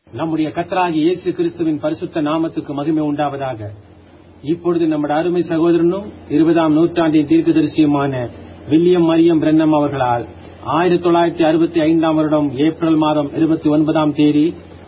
நம்முடைய கத்தராகிய இயேசு கிறிஸ்துவின் பரிசுத்த நாமத்துக்கு மகிமை உண்டாவதாக இப்பொழுது நம்முடைய அருமை சகோதரனும் இருபதாம் நூற்றாண்டின் தீர்க்கதரிசியுமான வில்லியம் மரியம் பிரன்னம் அவர்களால் ஆயிரத்தி தொள்ளாயிரத்தி அறுபத்தி ஐந்தாம் வருடம் ஏப்ரல் மாதம் இருபத்தி ஒன்பதாம் தேதி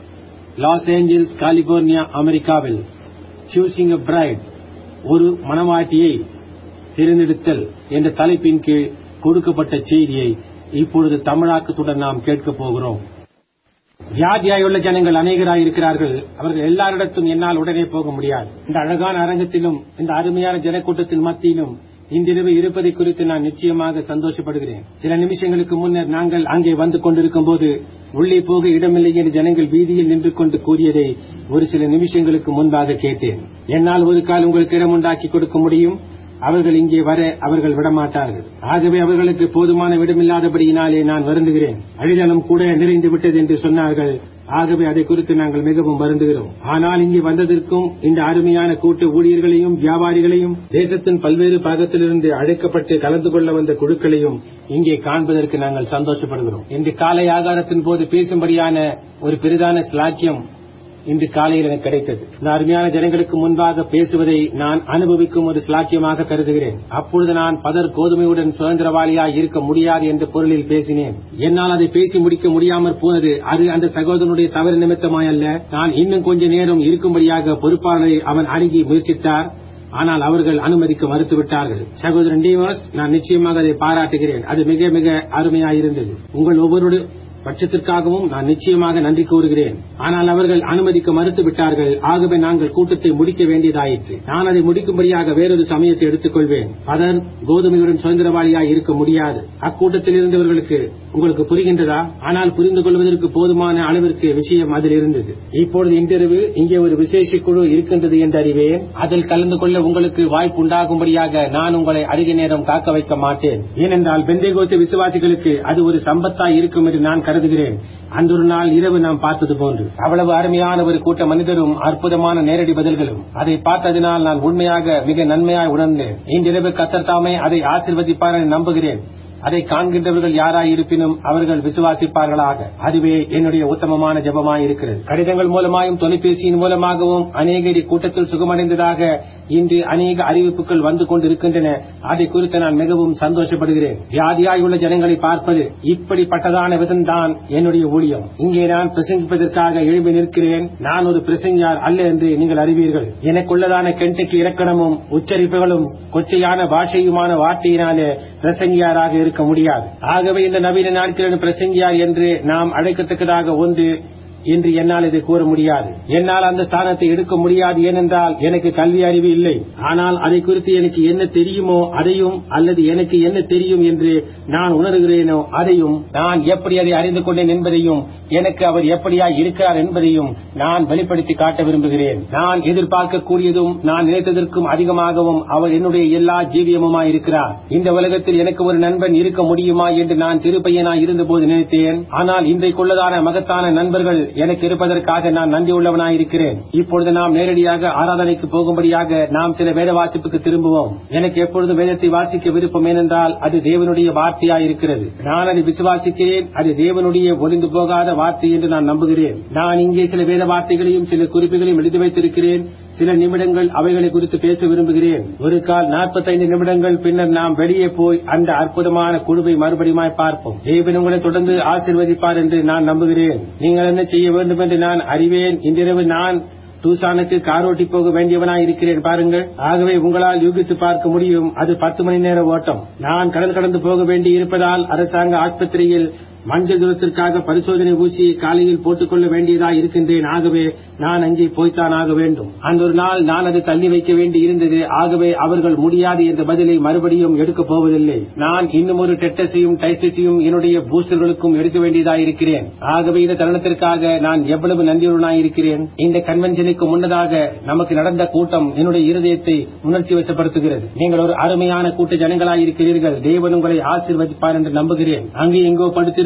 லாஸ் ஏஞ்சல்ஸ் கலிபோர்னியா அமெரிக்காவில் சூசிங் a பிரைட் ஒரு மணவாட்டியை தேர்ந்தெடுத்தல் என்ற தலைப்பின் கீழ் கொடுக்கப்பட்ட செய்தியை இப்பொழுது தமிழாக்கத்துடன் நாம் கேட்கப் போகிறோம் வியாதியாயுள்ள ஜனங்கள் அநேகராய் இருக்கிறார்கள் அவர்கள் எல்லாரிடத்தும் என்னால் உடனே போக முடியாது இந்த அழகான அரங்கத்திலும் இந்த அருமையான ஜனக்கூட்டத்தின் மத்தியிலும் இன்றிரவு இருப்பதை குறித்து நான் நிச்சயமாக சந்தோஷப்படுகிறேன் சில நிமிஷங்களுக்கு முன்னர் நாங்கள் அங்கே வந்து கொண்டிருக்கும் போது உள்ளே போக இடமில்லை என்று ஜனங்கள் வீதியில் நின்று கொண்டு கூறியதை ஒரு சில நிமிஷங்களுக்கு முன்பாக கேட்டேன் என்னால் ஒரு கால் உங்களுக்கு இடம் உண்டாக்கி கொடுக்க முடியும் அவர்கள் இங்கே வர அவர்கள் விடமாட்டார்கள் ஆகவே அவர்களுக்கு போதுமான விடமில்லாதபடியினாலே நான் வருந்துகிறேன் அழிதலும் கூட நிறைந்து விட்டது என்று சொன்னார்கள் ஆகவே அதை குறித்து நாங்கள் மிகவும் வருந்துகிறோம் ஆனால் இங்கே வந்ததற்கும் இந்த அருமையான கூட்டு ஊழியர்களையும் வியாபாரிகளையும் தேசத்தின் பல்வேறு பாகத்திலிருந்து அழைக்கப்பட்டு கலந்து கொள்ள வந்த குழுக்களையும் இங்கே காண்பதற்கு நாங்கள் சந்தோஷப்படுகிறோம் இன்று காலை ஆகாரத்தின் போது பேசும்படியான ஒரு பெரிதான ஸ்லாக்கியம் இன்று காலையில் எனக்கு கிடைத்தது இந்த அருமையான ஜனங்களுக்கு முன்பாக பேசுவதை நான் அனுபவிக்கும் ஒரு ஸ்லாக்கியமாக கருதுகிறேன் அப்பொழுது நான் பதர் கோதுமையுடன் சுதந்திரவாளியாய் இருக்க முடியாது என்ற பொருளில் பேசினேன் என்னால் அதை பேசி முடிக்க முடியாமற் போனது அது அந்த சகோதரனுடைய தவறு நிமித்தமாயல்ல நான் இன்னும் கொஞ்ச நேரம் இருக்கும்படியாக பொறுப்பாளரை அவன் அணுகி முயற்சித்தார் ஆனால் அவர்கள் அனுமதிக்க மறுத்துவிட்டார்கள் சகோதரன் டீவர்ஸ் நான் நிச்சயமாக அதை பாராட்டுகிறேன் அது மிக மிக அருமையாயிருந்தது உங்கள் ஒவ்வொரு பட்சத்திற்காகவும் நான் நிச்சயமாக நன்றி கூறுகிறேன் ஆனால் அவர்கள் அனுமதிக்க மறுத்து விட்டார்கள் ஆகவே நாங்கள் கூட்டத்தை முடிக்க வேண்டியதாயிற்று நான் அதை முடிக்கும்படியாக வேறொரு சமயத்தை எடுத்துக்கொள்வேன் பதர் கோதுமையுடன் சுதந்திரவாளியாய் இருக்க முடியாது அக்கூட்டத்தில் இருந்தவர்களுக்கு உங்களுக்கு புரிகின்றதா ஆனால் புரிந்து கொள்வதற்கு போதுமான அளவிற்கு விஷயம் அதில் இருந்தது இப்பொழுது இன்றிரவு இங்கே ஒரு விசேஷ குழு இருக்கின்றது என்று அறிவேன் அதில் கலந்து கொள்ள உங்களுக்கு வாய்ப்பு உண்டாகும்படியாக நான் உங்களை அதிக நேரம் காக்க வைக்க மாட்டேன் ஏனென்றால் பெந்தைகோத்து விசுவாசிகளுக்கு அது ஒரு சம்பத்தாய் இருக்கும் என்று நான் கருதுகிறேன் அன்றொரு நாள் இரவு நாம் பார்த்தது போன்று அவ்வளவு அருமையான ஒரு கூட்ட மனிதரும் அற்புதமான நேரடி பதில்களும் அதை பார்த்ததினால் நான் உண்மையாக மிக நன்மையாய் உணர்ந்தேன் இன்றிரவு கத்தர் தாமே அதை ஆசிர்வதிப்பார் என நம்புகிறேன் அதை காண்கின்றவர்கள் யாராய் இருப்பினும் அவர்கள் விசுவாசிப்பார்களாக அதுவே என்னுடைய உத்தமமான ஜபமாய் இருக்கிறது கடிதங்கள் மூலமாயும் தொலைபேசியின் மூலமாகவும் அநேக கூட்டத்தில் சுகமடைந்ததாக இன்று அநேக அறிவிப்புகள் வந்து கொண்டிருக்கின்றன அதை குறித்து நான் மிகவும் சந்தோஷப்படுகிறேன் வியாதியாய் உள்ள ஜனங்களை பார்ப்பது இப்படிப்பட்டதான விதம்தான் என்னுடைய ஊழியம் இங்கே நான் பிரசங்கிப்பதற்காக எழுப்பி நிற்கிறேன் நான் ஒரு பிரசங்கியார் அல்ல என்று நீங்கள் அறிவீர்கள் எனக்குள்ளதான கெண்டக்கு இலக்கணமும் உச்சரிப்புகளும் கொச்சையான பாஷையுமான வார்த்தையினாலே பிரசங்கியாராக இருக்க முடியாது ஆகவே இந்த நவீன நாட்களின் பிரசங்கியார் என்று நாம் அழைக்கத்தக்கதாக ஒன்று என்று என்னால் இதை கூற முடியாது என்னால் அந்த ஸ்தானத்தை எடுக்க முடியாது ஏனென்றால் எனக்கு கல்வி அறிவு இல்லை ஆனால் அதை குறித்து எனக்கு என்ன தெரியுமோ அதையும் அல்லது எனக்கு என்ன தெரியும் என்று நான் உணர்கிறேனோ அதையும் நான் எப்படி அதை அறிந்து கொண்டேன் என்பதையும் எனக்கு அவர் எப்படியா இருக்கிறார் என்பதையும் நான் வெளிப்படுத்தி காட்ட விரும்புகிறேன் நான் எதிர்பார்க்கக்கூடியதும் நான் நினைத்ததற்கும் அதிகமாகவும் அவர் என்னுடைய எல்லா ஜீவியமுமாய் இருக்கிறார் இந்த உலகத்தில் எனக்கு ஒரு நண்பன் இருக்க முடியுமா என்று நான் சிறு பையனாய் இருந்தபோது நினைத்தேன் ஆனால் இன்றைக்குள்ளதான மகத்தான நண்பர்கள் எனக்கு இருப்பதற்காக நான் நன்றி உள்ளவனாய் இருக்கிறேன் இப்பொழுது நாம் நேரடியாக ஆராதனைக்கு போகும்படியாக நாம் சில வேத வாசிப்புக்கு திரும்புவோம் எனக்கு எப்பொழுதும் வேதத்தை வாசிக்க விருப்பம் ஏனென்றால் அது தேவனுடைய வார்த்தையாய் இருக்கிறது நான் அதை விசுவாசிக்கிறேன் அது தேவனுடைய ஒளிந்து போகாத வார்த்தை என்று நான் நம்புகிறேன் நான் இங்கே சில வேத வார்த்தைகளையும் சில குறிப்புகளையும் எழுதி வைத்திருக்கிறேன் சில நிமிடங்கள் அவைகளை குறித்து பேச விரும்புகிறேன் ஒரு கால் நாற்பத்தைந்து நிமிடங்கள் பின்னர் நாம் வெளியே போய் அந்த அற்புதமான குழுவை மறுபடியும் பார்ப்போம் தேவன் உங்களை தொடர்ந்து ஆசிர்வதிப்பார் என்று நான் நம்புகிறேன் நீங்கள் என்ன செய்ய வேண்டும் என்று நான் அறிவேன் இன்றிரவு நான் டூசானுக்கு காரோட்டி போக வேண்டியவனாய் இருக்கிறேன் பாருங்கள் ஆகவே உங்களால் யூகித்து பார்க்க முடியும் அது பத்து மணி நேர ஓட்டம் நான் கடல் கடந்து போக வேண்டி இருப்பதால் அரசாங்க ஆஸ்பத்திரியில் மஞ்சள் தூரத்திற்காக பரிசோதனை ஊசியை காலையில் போட்டுக்கொள்ள வேண்டியதாய் இருக்கின்றேன் ஆகவே நான் அங்கே போய்த்தான் ஆக வேண்டும் அந்த ஒரு நாள் நான் அதை தள்ளி வைக்க வேண்டி இருந்தது ஆகவே அவர்கள் முடியாது என்ற பதிலை மறுபடியும் எடுக்கப் போவதில்லை நான் இன்னும் ஒரு டெட்டஸையும் டைஸ்டையும் என்னுடைய பூஸ்டர்களுக்கும் எடுக்க வேண்டியதாய் இருக்கிறேன் ஆகவே இந்த தருணத்திற்காக நான் எவ்வளவு நன்றியுடனாய் இருக்கிறேன் இந்த கன்வென்ஷனுக்கு முன்னதாக நமக்கு நடந்த கூட்டம் என்னுடைய இருதயத்தை உணர்ச்சி வசப்படுத்துகிறது நீங்கள் ஒரு அருமையான கூட்ட ஜனங்களாய் இருக்கிறீர்கள் தேவன் உங்களை ஆசீர்வதிப்பார் என்று நம்புகிறேன் அங்கே எங்கோ படுத்திருந்த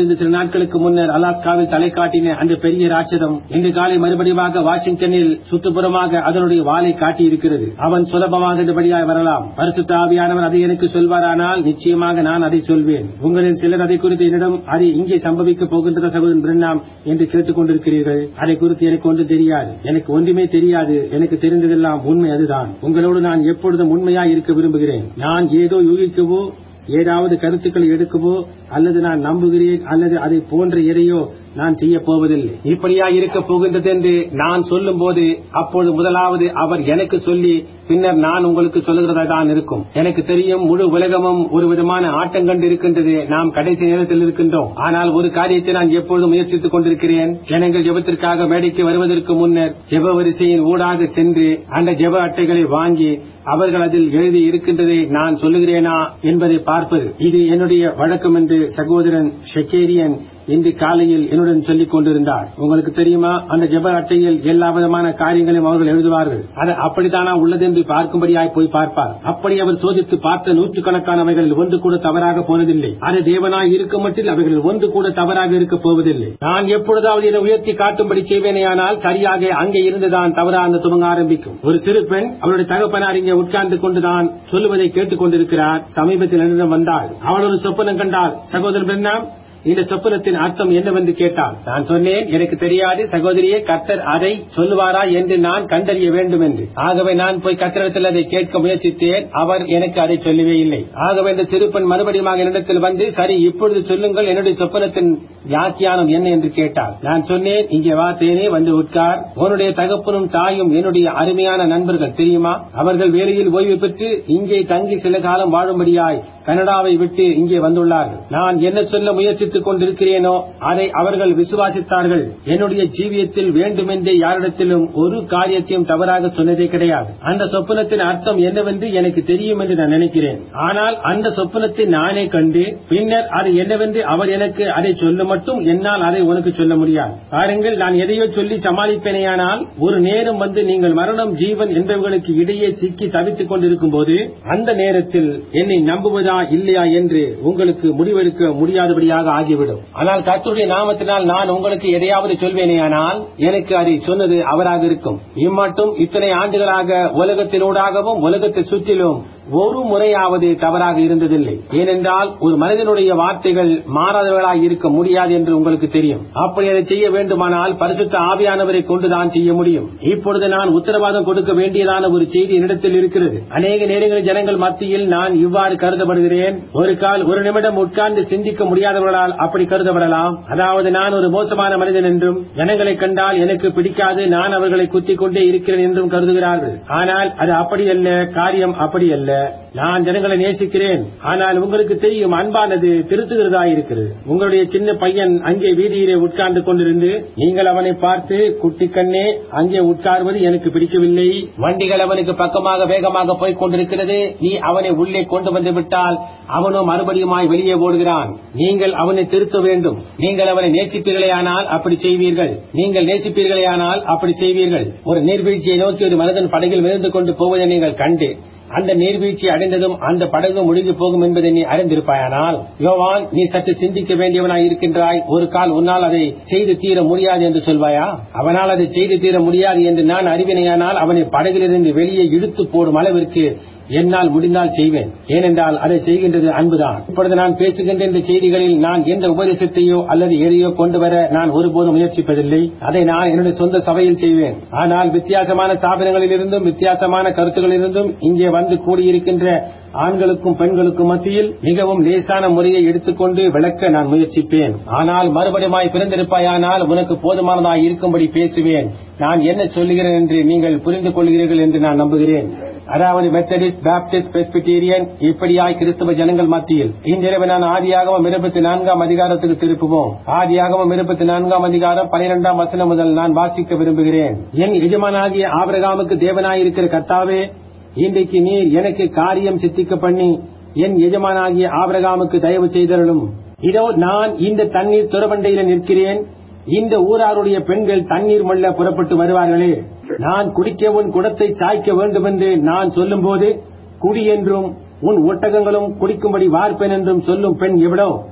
இருந்து சில நாட்களுக்கு முன்னர் அலாஸ்காவில் தலை காட்டின அந்த பெரிய ராட்சதம் இன்று காலை மறுபடியாக வாஷிங்டனில் சுற்றுப்புறமாக அதனுடைய வாளை காட்டியிருக்கிறது அவன் சுலபமாக இந்தபடியாய் வரலாம் பரிசுத்த ஆவியானவர் அதை எனக்கு சொல்வாரானால் நிச்சயமாக நான் அதை சொல்வேன் உங்களில் சிலர் அதை குறித்து என்னிடம் அது இங்கே சம்பவிக்க போகின்றத சகோதரன் பிரண்ணாம் என்று கேட்டுக் கொண்டிருக்கிறீர்கள் அதை குறித்து எனக்கு ஒன்று தெரியாது எனக்கு ஒன்றுமே தெரியாது எனக்கு தெரிந்ததெல்லாம் உண்மை அதுதான் உங்களோடு நான் எப்பொழுதும் உண்மையாய் இருக்க விரும்புகிறேன் நான் ஏதோ யூகிக்கவோ ஏதாவது கருத்துக்களை எடுக்கவோ அல்லது நான் நம்புகிறேன் அல்லது அதை போன்ற எதையோ நான் செய்ய போவதில்லை இப்படியா இருக்க போகின்றது என்று நான் சொல்லும் போது அப்போது முதலாவது அவர் எனக்கு சொல்லி பின்னர் நான் உங்களுக்கு சொல்லுகிறதா தான் இருக்கும் எனக்கு தெரியும் முழு உலகமும் ஒரு விதமான ஆட்டம் கண்டு இருக்கின்றது நாம் கடைசி நேரத்தில் இருக்கின்றோம் ஆனால் ஒரு காரியத்தை நான் எப்பொழுதும் முயற்சித்துக் கொண்டிருக்கிறேன் ஜனங்கள் ஜெபத்திற்காக மேடைக்கு வருவதற்கு முன்னர் ஜெப வரிசையின் ஊடாக சென்று அந்த ஜெப அட்டைகளை வாங்கி அவர்கள் அதில் எழுதி இருக்கின்றதை நான் சொல்லுகிறேனா என்பதை பார்ப்பது இது என்னுடைய வழக்கம் என்று சகோதரன் ஷெக்கேரியன் இன்று காலையில் என்னுடன் சொல்லிக் கொண்டிருந்தார் உங்களுக்கு தெரியுமா அந்த ஜெப அட்டையில் எல்லா விதமான காரியங்களையும் அவர்கள் எழுதுவார்கள் அது அப்படித்தானா உள்ளது என்று பார்க்கும்படியாய் போய் பார்ப்பார் அப்படி அவர் சோதித்து பார்த்த நூற்றுக்கணக்கானவைகளில் ஒன்று கூட தவறாக போனதில்லை அது தேவனாய் இருக்க மட்டில் அவைகளில் ஒன்று கூட தவறாக இருக்க போவதில்லை நான் எப்பொழுதாவது இதை உயர்த்தி காட்டும்படி செய்வேனேயானால் சரியாக அங்கே இருந்துதான் தவறாக துவங்க ஆரம்பிக்கும் ஒரு சிறு பெண் அவருடைய தகப்பனார் இங்கே உட்கார்ந்து கொண்டுதான் சொல்லுவதை கேட்டுக் கொண்டிருக்கிறார் சமீபத்தில் என்னிடம் வந்தாள் அவள் ஒரு சொப்பனம் கண்டாள் சகோதரன் பெண்ணாம் இந்த சொப்பனத்தின் அர்த்தம் என்னவென்று கேட்டான் நான் சொன்னேன் எனக்கு தெரியாது சகோதரியே கர்த்தர் அதை சொல்லுவாரா என்று நான் கண்டறிய வேண்டும் என்று ஆகவே நான் போய் கத்திரத்தில் அதை கேட்க முயற்சித்தேன் அவர் எனக்கு அதை சொல்லவே இல்லை ஆகவே இந்த சிறுப்பன் மறுபடியும் என்னிடத்தில் வந்து சரி இப்பொழுது சொல்லுங்கள் என்னுடைய சொப்பனத்தின் வியாக்கியானம் என்ன என்று கேட்டார் நான் சொன்னேன் இங்கே வா தேனே வந்து உட்கார் உன்னுடைய தகப்பனும் தாயும் என்னுடைய அருமையான நண்பர்கள் தெரியுமா அவர்கள் வேலையில் ஓய்வு பெற்று இங்கே தங்கி சில காலம் வாழும்படியாய் கனடாவை விட்டு இங்கே வந்துள்ளார்கள் நான் என்ன சொல்ல முயற்சித்துக் கொண்டிருக்கிறேனோ அதை அவர்கள் விசுவாசித்தார்கள் என்னுடைய ஜீவியத்தில் வேண்டுமென்றே யாரிடத்திலும் ஒரு காரியத்தையும் தவறாக சொன்னதே கிடையாது அந்த சொப்பனத்தின் அர்த்தம் என்னவென்று எனக்கு தெரியும் என்று நான் நினைக்கிறேன் ஆனால் அந்த சொப்பனத்தை நானே கண்டு பின்னர் அது என்னவென்று அவர் எனக்கு அதை சொல்ல மட்டும் என்னால் அதை உனக்கு சொல்ல முடியாது பாருங்கள் நான் எதையோ சொல்லி சமாளிப்பேனேயானால் ஒரு நேரம் வந்து நீங்கள் மரணம் ஜீவன் என்பவர்களுக்கு இடையே சிக்கி தவித்துக் கொண்டிருக்கும் போது அந்த நேரத்தில் என்னை நம்புவதா இல்லையா என்று உங்களுக்கு முடிவெடுக்க முடியாதபடியாக ஆகிவிடும் ஆனால் கர்த்தருடைய நாமத்தினால் நான் உங்களுக்கு எதையாவது சொல்வேனேயானால் எனக்கு அதை சொன்னது அவராக இருக்கும் இம்மட்டும் இத்தனை ஆண்டுகளாக உலகத்தினூடாகவும் உலகத்தை சுற்றிலும் ஒரு முறையாவது தவறாக இருந்ததில்லை ஏனென்றால் ஒரு மனிதனுடைய வார்த்தைகள் மாறாதவர்களாய் இருக்க முடியாது என்று உங்களுக்கு தெரியும் அப்படி அதை செய்ய வேண்டுமானால் பரிசுத்த ஆவியானவரை கொண்டுதான் செய்ய முடியும் இப்பொழுது நான் உத்தரவாதம் கொடுக்க வேண்டியதான ஒரு செய்தி என்னிடத்தில் இருக்கிறது அநேக நேரங்களில் ஜனங்கள் மத்தியில் நான் இவ்வாறு கருதப்படுகிறேன் ஒரு கால் ஒரு நிமிடம் உட்கார்ந்து சிந்திக்க முடியாதவர்களால் அப்படி கருதப்படலாம் அதாவது நான் ஒரு மோசமான மனிதன் என்றும் ஜனங்களை கண்டால் எனக்கு பிடிக்காது நான் அவர்களை குத்திக் கொண்டே இருக்கிறேன் என்றும் கருதுகிறார்கள் ஆனால் அது அப்படி அல்ல காரியம் அப்படி அல்ல நான் ஜனங்களை நேசிக்கிறேன் ஆனால் உங்களுக்கு தெரியும் அன்பானது திருத்துகிறதா இருக்கிறது உங்களுடைய சின்ன பையன் அங்கே வீதியிலே உட்கார்ந்து கொண்டிருந்து நீங்கள் அவனை பார்த்து குட்டி கண்ணே அங்கே உட்கார்வது எனக்கு பிடிக்கவில்லை வண்டிகள் அவனுக்கு பக்கமாக வேகமாக போய்க் கொண்டிருக்கிறது நீ அவனை உள்ளே கொண்டு வந்து விட்டால் அவனோ மறுபடியுமாய் வெளியே ஓடுகிறான் நீங்கள் அவனை திருத்த வேண்டும் நீங்கள் அவனை நேசிப்பீர்களேயானால் அப்படி செய்வீர்கள் நீங்கள் நேசிப்பீர்களேயானால் அப்படி செய்வீர்கள் ஒரு நீர்வீழ்ச்சியை நோக்கி ஒரு மனிதன் படகில் மிதந்து கொண்டு போவதை நீங்கள் கண்டு அந்த நீர்வீழ்ச்சி அடைந்ததும் அந்த படகு முடிந்து போகும் என்பதை நீ அறிந்திருப்பாயானால் யோவான் நீ சற்று சிந்திக்க வேண்டியவனாய் இருக்கின்றாய் ஒரு கால் உன்னால் அதை செய்து தீர முடியாது என்று சொல்வாயா அவனால் அதை செய்து தீர முடியாது என்று நான் அறிவினையானால் அவனை படகிலிருந்து வெளியே இழுத்து போடும் அளவிற்கு என்னால் முடிந்தால் செய்வேன் ஏனென்றால் அதை செய்கின்றது அன்புதான் இப்பொழுது நான் பேசுகின்ற இந்த செய்திகளில் நான் எந்த உபதேசத்தையோ அல்லது எதையோ கொண்டு வர நான் ஒருபோதும் முயற்சிப்பதில்லை அதை நான் என்னுடைய சொந்த சபையில் செய்வேன் ஆனால் வித்தியாசமான ஸ்தாபனங்களிலிருந்தும் வித்தியாசமான கருத்துகளிலிருந்தும் இங்கே வந்து கூடியிருக்கின்ற ஆண்களுக்கும் பெண்களுக்கும் மத்தியில் மிகவும் லேசான முறையை எடுத்துக்கொண்டு விளக்க நான் முயற்சிப்பேன் ஆனால் மறுபடியுமாய் பிறந்திருப்பாயானால் உனக்கு போதுமானதாய் இருக்கும்படி பேசுவேன் நான் என்ன சொல்லுகிறேன் என்று நீங்கள் புரிந்து கொள்கிறீர்கள் என்று நான் நம்புகிறேன் அதாவது மெத்தடிஸ்ட் பாப்டிஸ்ட் பெஸ்பிட்டீரியன் இப்படியாய் கிறிஸ்தவ ஜனங்கள் மத்தியில் இன்றிரவு நான் ஆதியாகமம் இருபத்தி நான்காம் அதிகாரத்துக்கு திருப்புவோம் ஆதியாகமம் இருபத்தி நான்காம் அதிகாரம் பனிரெண்டாம் வசனம் முதல் நான் வாசிக்க விரும்புகிறேன் என் எஜமானாகிய ஆபிரகாமுக்கு தேவனாயிருக்கிற கர்த்தாவே இன்றைக்கு நீர் எனக்கு காரியம் சித்திக்க பண்ணி என் எஜமானாகிய ஆபிரகாமுக்கு தயவு செய்தருளும் இதோ நான் இந்த தண்ணீர் துறவண்டையில நிற்கிறேன் இந்த ஊராருடைய பெண்கள் தண்ணீர் மல்ல புறப்பட்டு வருவார்களே நான் குடிக்க உன் குடத்தை சாய்க்க வேண்டும் என்று நான் சொல்லும்போது குடி என்றும் உன் ஒட்டகங்களும் குடிக்கும்படி வார்ப்பேன் என்றும் சொல்லும் பெண் எவ்வளோ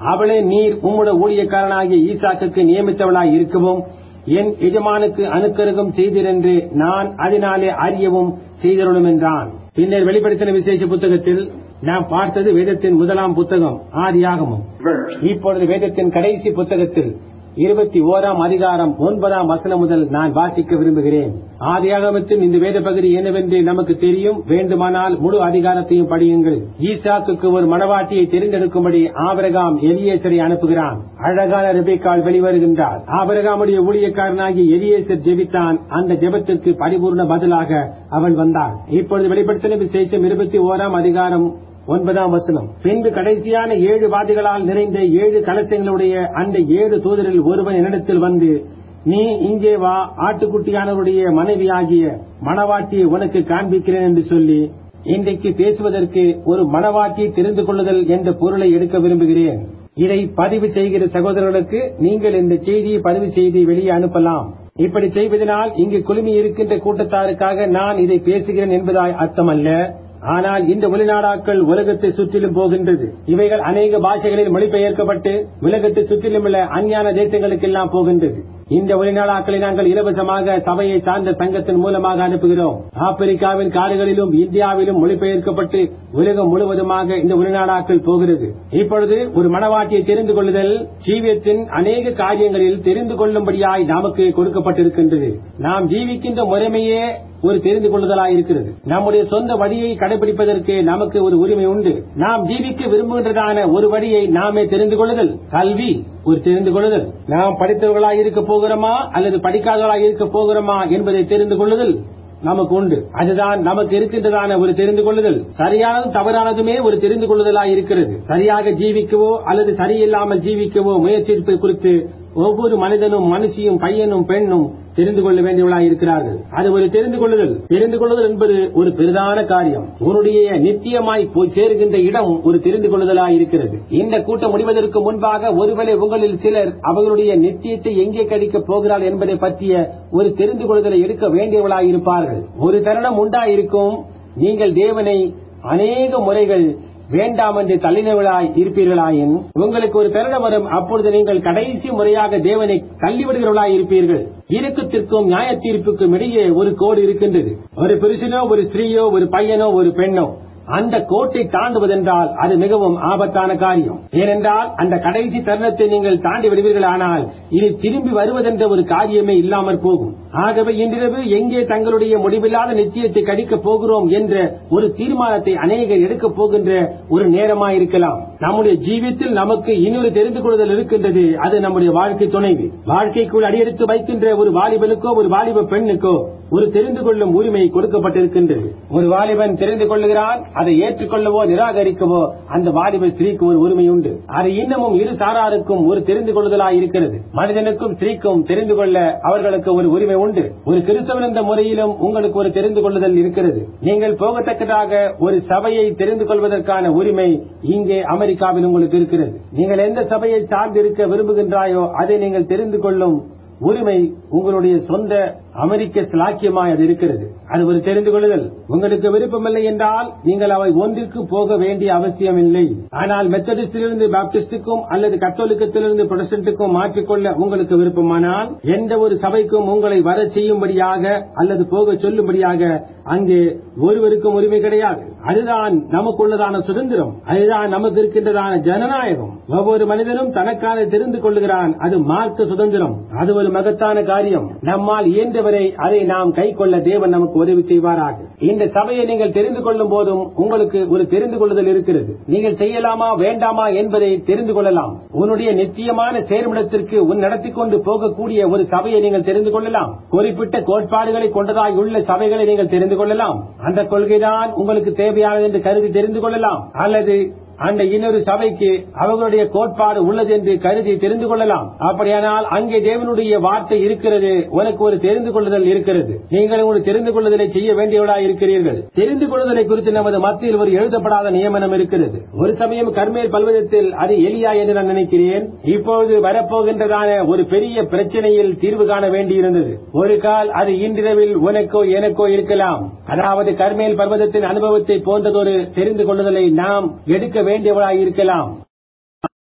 அவளை நீர் உம்முடைய ஊழியக்காரனாகிய ஈசாக்குக்கு நியமித்தவளாய் இருக்கவும் என் எஜமானுக்கு அனுக்கருகம் செய்திரென்று நான் அதனாலே அறியவும் செய்தருளும் என்றான் பின்னர் வெளிப்படுத்தின விசேஷ புத்தகத்தில் நாம் பார்த்தது வேதத்தின் முதலாம் புத்தகம் ஆதியாகமம் verse. இப்பொழுது வேதத்தின் கடைசி புத்தகத்தில் இருபத்தி ஓராம் அதிகாரம் ஒன்பதாம் வசனம் முதல் நான் வாசிக்க விரும்புகிறேன் ஆதியாகமத்தின் இந்த வேத பகுதி என்னவென்று நமக்கு தெரியும் வேண்டுமானால் முழு அதிகாரத்தையும் படியுங்கள் ஈசாக்குக்கு ஒரு மணவாட்டியை தெரிந்தெடுக்கும்படி ஆபரகாம் எலியேசரை அனுப்புகிறான் அழகான ரெபேக்கால் வெளிவருகின்றார் ஆபரகாமுடைய ஊழியக்காரனாகி எலியேசர் ஜெபித்தான் அந்த ஜெபத்திற்கு பரிபூர்ண பதிலாக அவள் வந்தாள் இப்பொழுது வெளிப்படுத்தின விசேஷம் இருபத்தி ஓராம் அதிகாரம் ஒன்பதாம் வசனம் பின்பு கடைசியான ஏழு வாதிகளால் நிறைந்த ஏழு கலசங்களுடைய அந்த ஏழு தூதரில் ஒருவன் என்னிடத்தில் வந்து நீ இங்கே வா ஆட்டுக்குட்டியானவருடைய மனைவியாகிய மணவாட்டியை உனக்கு காண்பிக்கிறேன் என்று சொல்லி இன்றைக்கு பேசுவதற்கு ஒரு மணவாட்டியை தெரிந்து கொள்ளுதல் என்ற பொருளை எடுக்க விரும்புகிறேன் இதை பதிவு செய்கிற சகோதரர்களுக்கு நீங்கள் இந்த செய்தியை பதிவு செய்து வெளியே அனுப்பலாம் இப்படி செய்வதனால் இங்கு குழுமி இருக்கின்ற கூட்டத்தாருக்காக நான் இதை பேசுகிறேன் என்பதாய் அர்த்தமல்ல ஆனால் இந்த வெளிநாடாக்கள் உலகத்தை சுற்றிலும் போகின்றது இவைகள் அநேக பாஷைகளில் மொழிபெயர்க்கப்பட்டு உலகத்தை சுற்றிலும் உள்ள அஞ்ஞான தேசங்களுக்கெல்லாம் போகின்றது இந்த வெளிநாடாக்களை நாங்கள் இலவசமாக சபையை சார்ந்த சங்கத்தின் மூலமாக அனுப்புகிறோம் ஆப்பிரிக்காவின் காடுகளிலும் இந்தியாவிலும் மொழிபெயர்க்கப்பட்டு உலகம் முழுவதுமாக இந்த வெளிநாடாக்கள் போகிறது இப்பொழுது ஒரு மனவாட்டியை தெரிந்து கொள்ளுதல் ஜீவியத்தின் அநேக காரியங்களில் தெரிந்து கொள்ளும்படியாய் நமக்கு கொடுக்கப்பட்டிருக்கின்றது நாம் ஜீவிக்கின்ற முறைமையே ஒரு தெரிந்து கொள்ளுதலாய் இருக்கிறது நம்முடைய சொந்த வழியை கடைபிடிப்பதற்கு நமக்கு ஒரு உரிமை உண்டு நாம் ஜீவிக்க விரும்புகின்றதான ஒரு வழியை நாமே தெரிந்து கொள்ளுதல் கல்வி ஒரு தெரிந்து கொள்ளுதல் நாம் படித்தவர்களாய் இருக்க போகிறோமா அல்லது படிக்காதவர்களாய் இருக்க போகிறோமா என்பதை தெரிந்து கொள்ளுதல் நமக்கு உண்டு அதுதான் நமக்கு இருக்கின்றதான ஒரு தெரிந்து கொள்ளுதல் சரியானதும் தவறானதுமே ஒரு தெரிந்து கொள்ளுதலாய் இருக்கிறது சரியாக ஜீவிக்கவோ அல்லது சரியில்லாமல் ஜீவிக்கவோ முயற்சிப்பது குறித்து ஒவ்வொரு மனிதனும் மனுஷியும் பையனும் பெண்ணும் தெரிந்து கொள்ள வேண்டியவர்களாய் இருக்கிறார்கள் அது ஒரு தெரிந்து கொள்ளுதல் தெரிந்து கொள்ளுதல் என்பது ஒரு பெரிதான காரியம் உன்னுடைய நித்தியமாய் போய் சேருகின்ற இடம் ஒரு தெரிந்து கொள்ளுதலாய் இருக்கிறது இந்த கூட்டம் முடிவதற்கு முன்பாக ஒருவேளை உங்களில் சிலர் அவர்களுடைய நித்தியத்தை எங்கே கடிக்கப் போகிறார்கள் என்பதை பற்றிய ஒரு தெரிந்து கொள்ளுதலை எடுக்க வேண்டியவர்களாய் இருப்பார்கள் ஒரு தருணம் உண்டாயிருக்கும் நீங்கள் தேவனை அநேக முறைகள் வேண்டாம் என்று தள்ளினவர்களாய் இருப்பீர்களாயின் உங்களுக்கு ஒரு தருணம் வரும் அப்பொழுது நீங்கள் கடைசி முறையாக தேவனை தள்ளிவிடுகிறவர்களாய் இருப்பீர்கள் இறுக்கத்திற்கும் நியாய தீர்ப்புக்கும் இடையே ஒரு கோடு இருக்கின்றது ஒரு புருஷனோ ஒரு ஸ்திரீயோ ஒரு பையனோ ஒரு பெண்ணோ அந்த கோட்டை தாண்டுவதென்றால் அது மிகவும் ஆபத்தான காரியம் ஏனென்றால் அந்த கடைசி தருணத்தை நீங்கள் தாண்டி விடுவீர்களானால் இனி திரும்பி வருவதென்ற ஒரு காரியமே இல்லாமற் போகும் ஆகவே இன்றிரவு எங்கே தங்களுடைய முடிவில்லாத நிச்சயத்தை கடிக்கப் போகிறோம் என்ற ஒரு தீர்மானத்தை அநேகர் எடுக்கப் போகின்ற ஒரு நேரமாயிருக்கலாம் நம்முடைய ஜீவியத்தில் நமக்கு இன்னொரு தெரிந்து கொள்ளுதல் இருக்கின்றது அது நம்முடைய வாழ்க்கை துணைவி வாழ்க்கைக்குள் அடியெடுத்து வைக்கின்ற ஒரு வாலிபனுக்கோ ஒரு வாலிப பெண்ணுக்கோ ஒரு தெரிந்து கொள்ளும் உரிமை கொடுக்கப்பட்டிருக்கின்றது ஒரு வாலிபன் தெரிந்து கொள்ளுகிறான் அதை ஏற்றுக்கொள்ளவோ நிராகரிக்கவோ அந்த வாலிப ஸ்திரீக்கு ஒரு உரிமை உண்டு அது இன்னமும் இரு சாராருக்கும் ஒரு தெரிந்து கொள்ளுதலாய் இருக்கிறது மனிதனுக்கும் ஸ்திரீக்கும் தெரிந்து கொள்ள அவர்களுக்கு ஒரு உரிமை உண்டு ஒரு கிறிஸ்தவன் என்ற முறையிலும் உங்களுக்கு ஒரு தெரிந்து கொள்ளுதல் இருக்கிறது நீங்கள் போகத்தக்கதாக ஒரு சபையை தெரிந்து கொள்வதற்கான உரிமை இங்கே அமெரிக்காவில் உங்களுக்கு இருக்கிறது நீங்கள் எந்த சபையை சார்ந்து இருக்க விரும்புகின்றாயோ அதை நீங்கள் தெரிந்து கொள்ளும் உரிமை உங்களுடைய சொந்த அமெரிக்க சிலாக்கியமாய் அது இருக்கிறது அது ஒரு தெரிந்து கொள்ளுதல் உங்களுக்கு விருப்பமில்லை என்றால் நீங்கள் அவை ஒன்றிற்கு போக வேண்டிய அவசியம் இல்லை ஆனால் மெத்தடிஸ்டிலிருந்து பாப்டிஸ்டுக்கும் அல்லது கத்தோலிக்கத்திலிருந்து புரொடஸ்டன்ட்டுக்கும் மாற்றிக்கொள்ள உங்களுக்கு விருப்பமானால் எந்த ஒரு சபைக்கும் உங்களை வர செய்யும்படியாக அல்லது போக சொல்லும்படியாக அங்கே ஒருவருக்கும் உரிமை கிடையாது அதுதான் நமக்குள்ளதான சுதந்திரம் அதுதான் நமக்கு இருக்கின்றதான ஜனநாயகம் ஒவ்வொரு மனிதனும் தனக்கான தெரிந்து கொள்ளுகிறான் அது மார்க்க சுதந்திரம் அது ஒரு மகத்தான காரியம் நம்மால் இயன்றவரை அதை நாம் கை கொள்ள தேவன் நமக்கு உதவி செய்வாராக இந்த சபையை நீங்கள் தெரிந்து கொள்ளும் போதும் உங்களுக்கு ஒரு தெரிந்து கொள்ளுதல் இருக்கிறது நீங்கள் செய்யலாமா வேண்டாமா என்பதை தெரிந்து கொள்ளலாம் உன்னுடைய நிச்சயமான சேர்மிடத்திற்கு உன் நடத்தி கொண்டு போகக்கூடிய ஒரு சபையை நீங்கள் தெரிந்து கொள்ளலாம் குறிப்பிட்ட கோட்பாடுகளை கொண்டதாய் உள்ள சபைகளை நீங்கள் தெரிந்து கொள்ளலாம் அந்த கொள்கைதான் உங்களுக்கு தேவையானது என்று கருதி தெரிந்து கொள்ளலாம் அல்லது அந்த இன்னொரு சபைக்கு அவர்களுடைய கோட்பாடு உள்ளது என்று கருதி தெரிந்து கொள்ளலாம் அப்படியானால் அங்கே தேவனுடைய வார்த்தை இருக்கிறது உனக்கு ஒரு தெரிந்து கொள்ளுதல் இருக்கிறது நீங்கள் ஒரு தெரிந்து கொள்ளுதலை செய்ய வேண்டியவர்களாக இருக்கிறீர்கள் தெரிந்து கொள்ளுதலை குறித்து நமது மத்தியில் ஒரு எழுதப்படாத நியமனம் இருக்கிறது ஒரு சமயம் கர்மேல் பல்வதத்தில் அது எலியா என்று நான் நினைக்கிறேன் இப்பொழுது வரப்போகின்றதான ஒரு பெரிய பிரச்சனையில் தீர்வு காண வேண்டியிருந்தது ஒரு கால் அது இன்றிரவில் உனக்கோ எனக்கோ இருக்கலாம் அதாவது கர்மேல் பர்வதத்தின் அனுபவத்தை போன்றதொரு தெரிந்து கொள்ளுதலை நாம் எடுக்க வேண்டியவளாய் இருக்கலாம்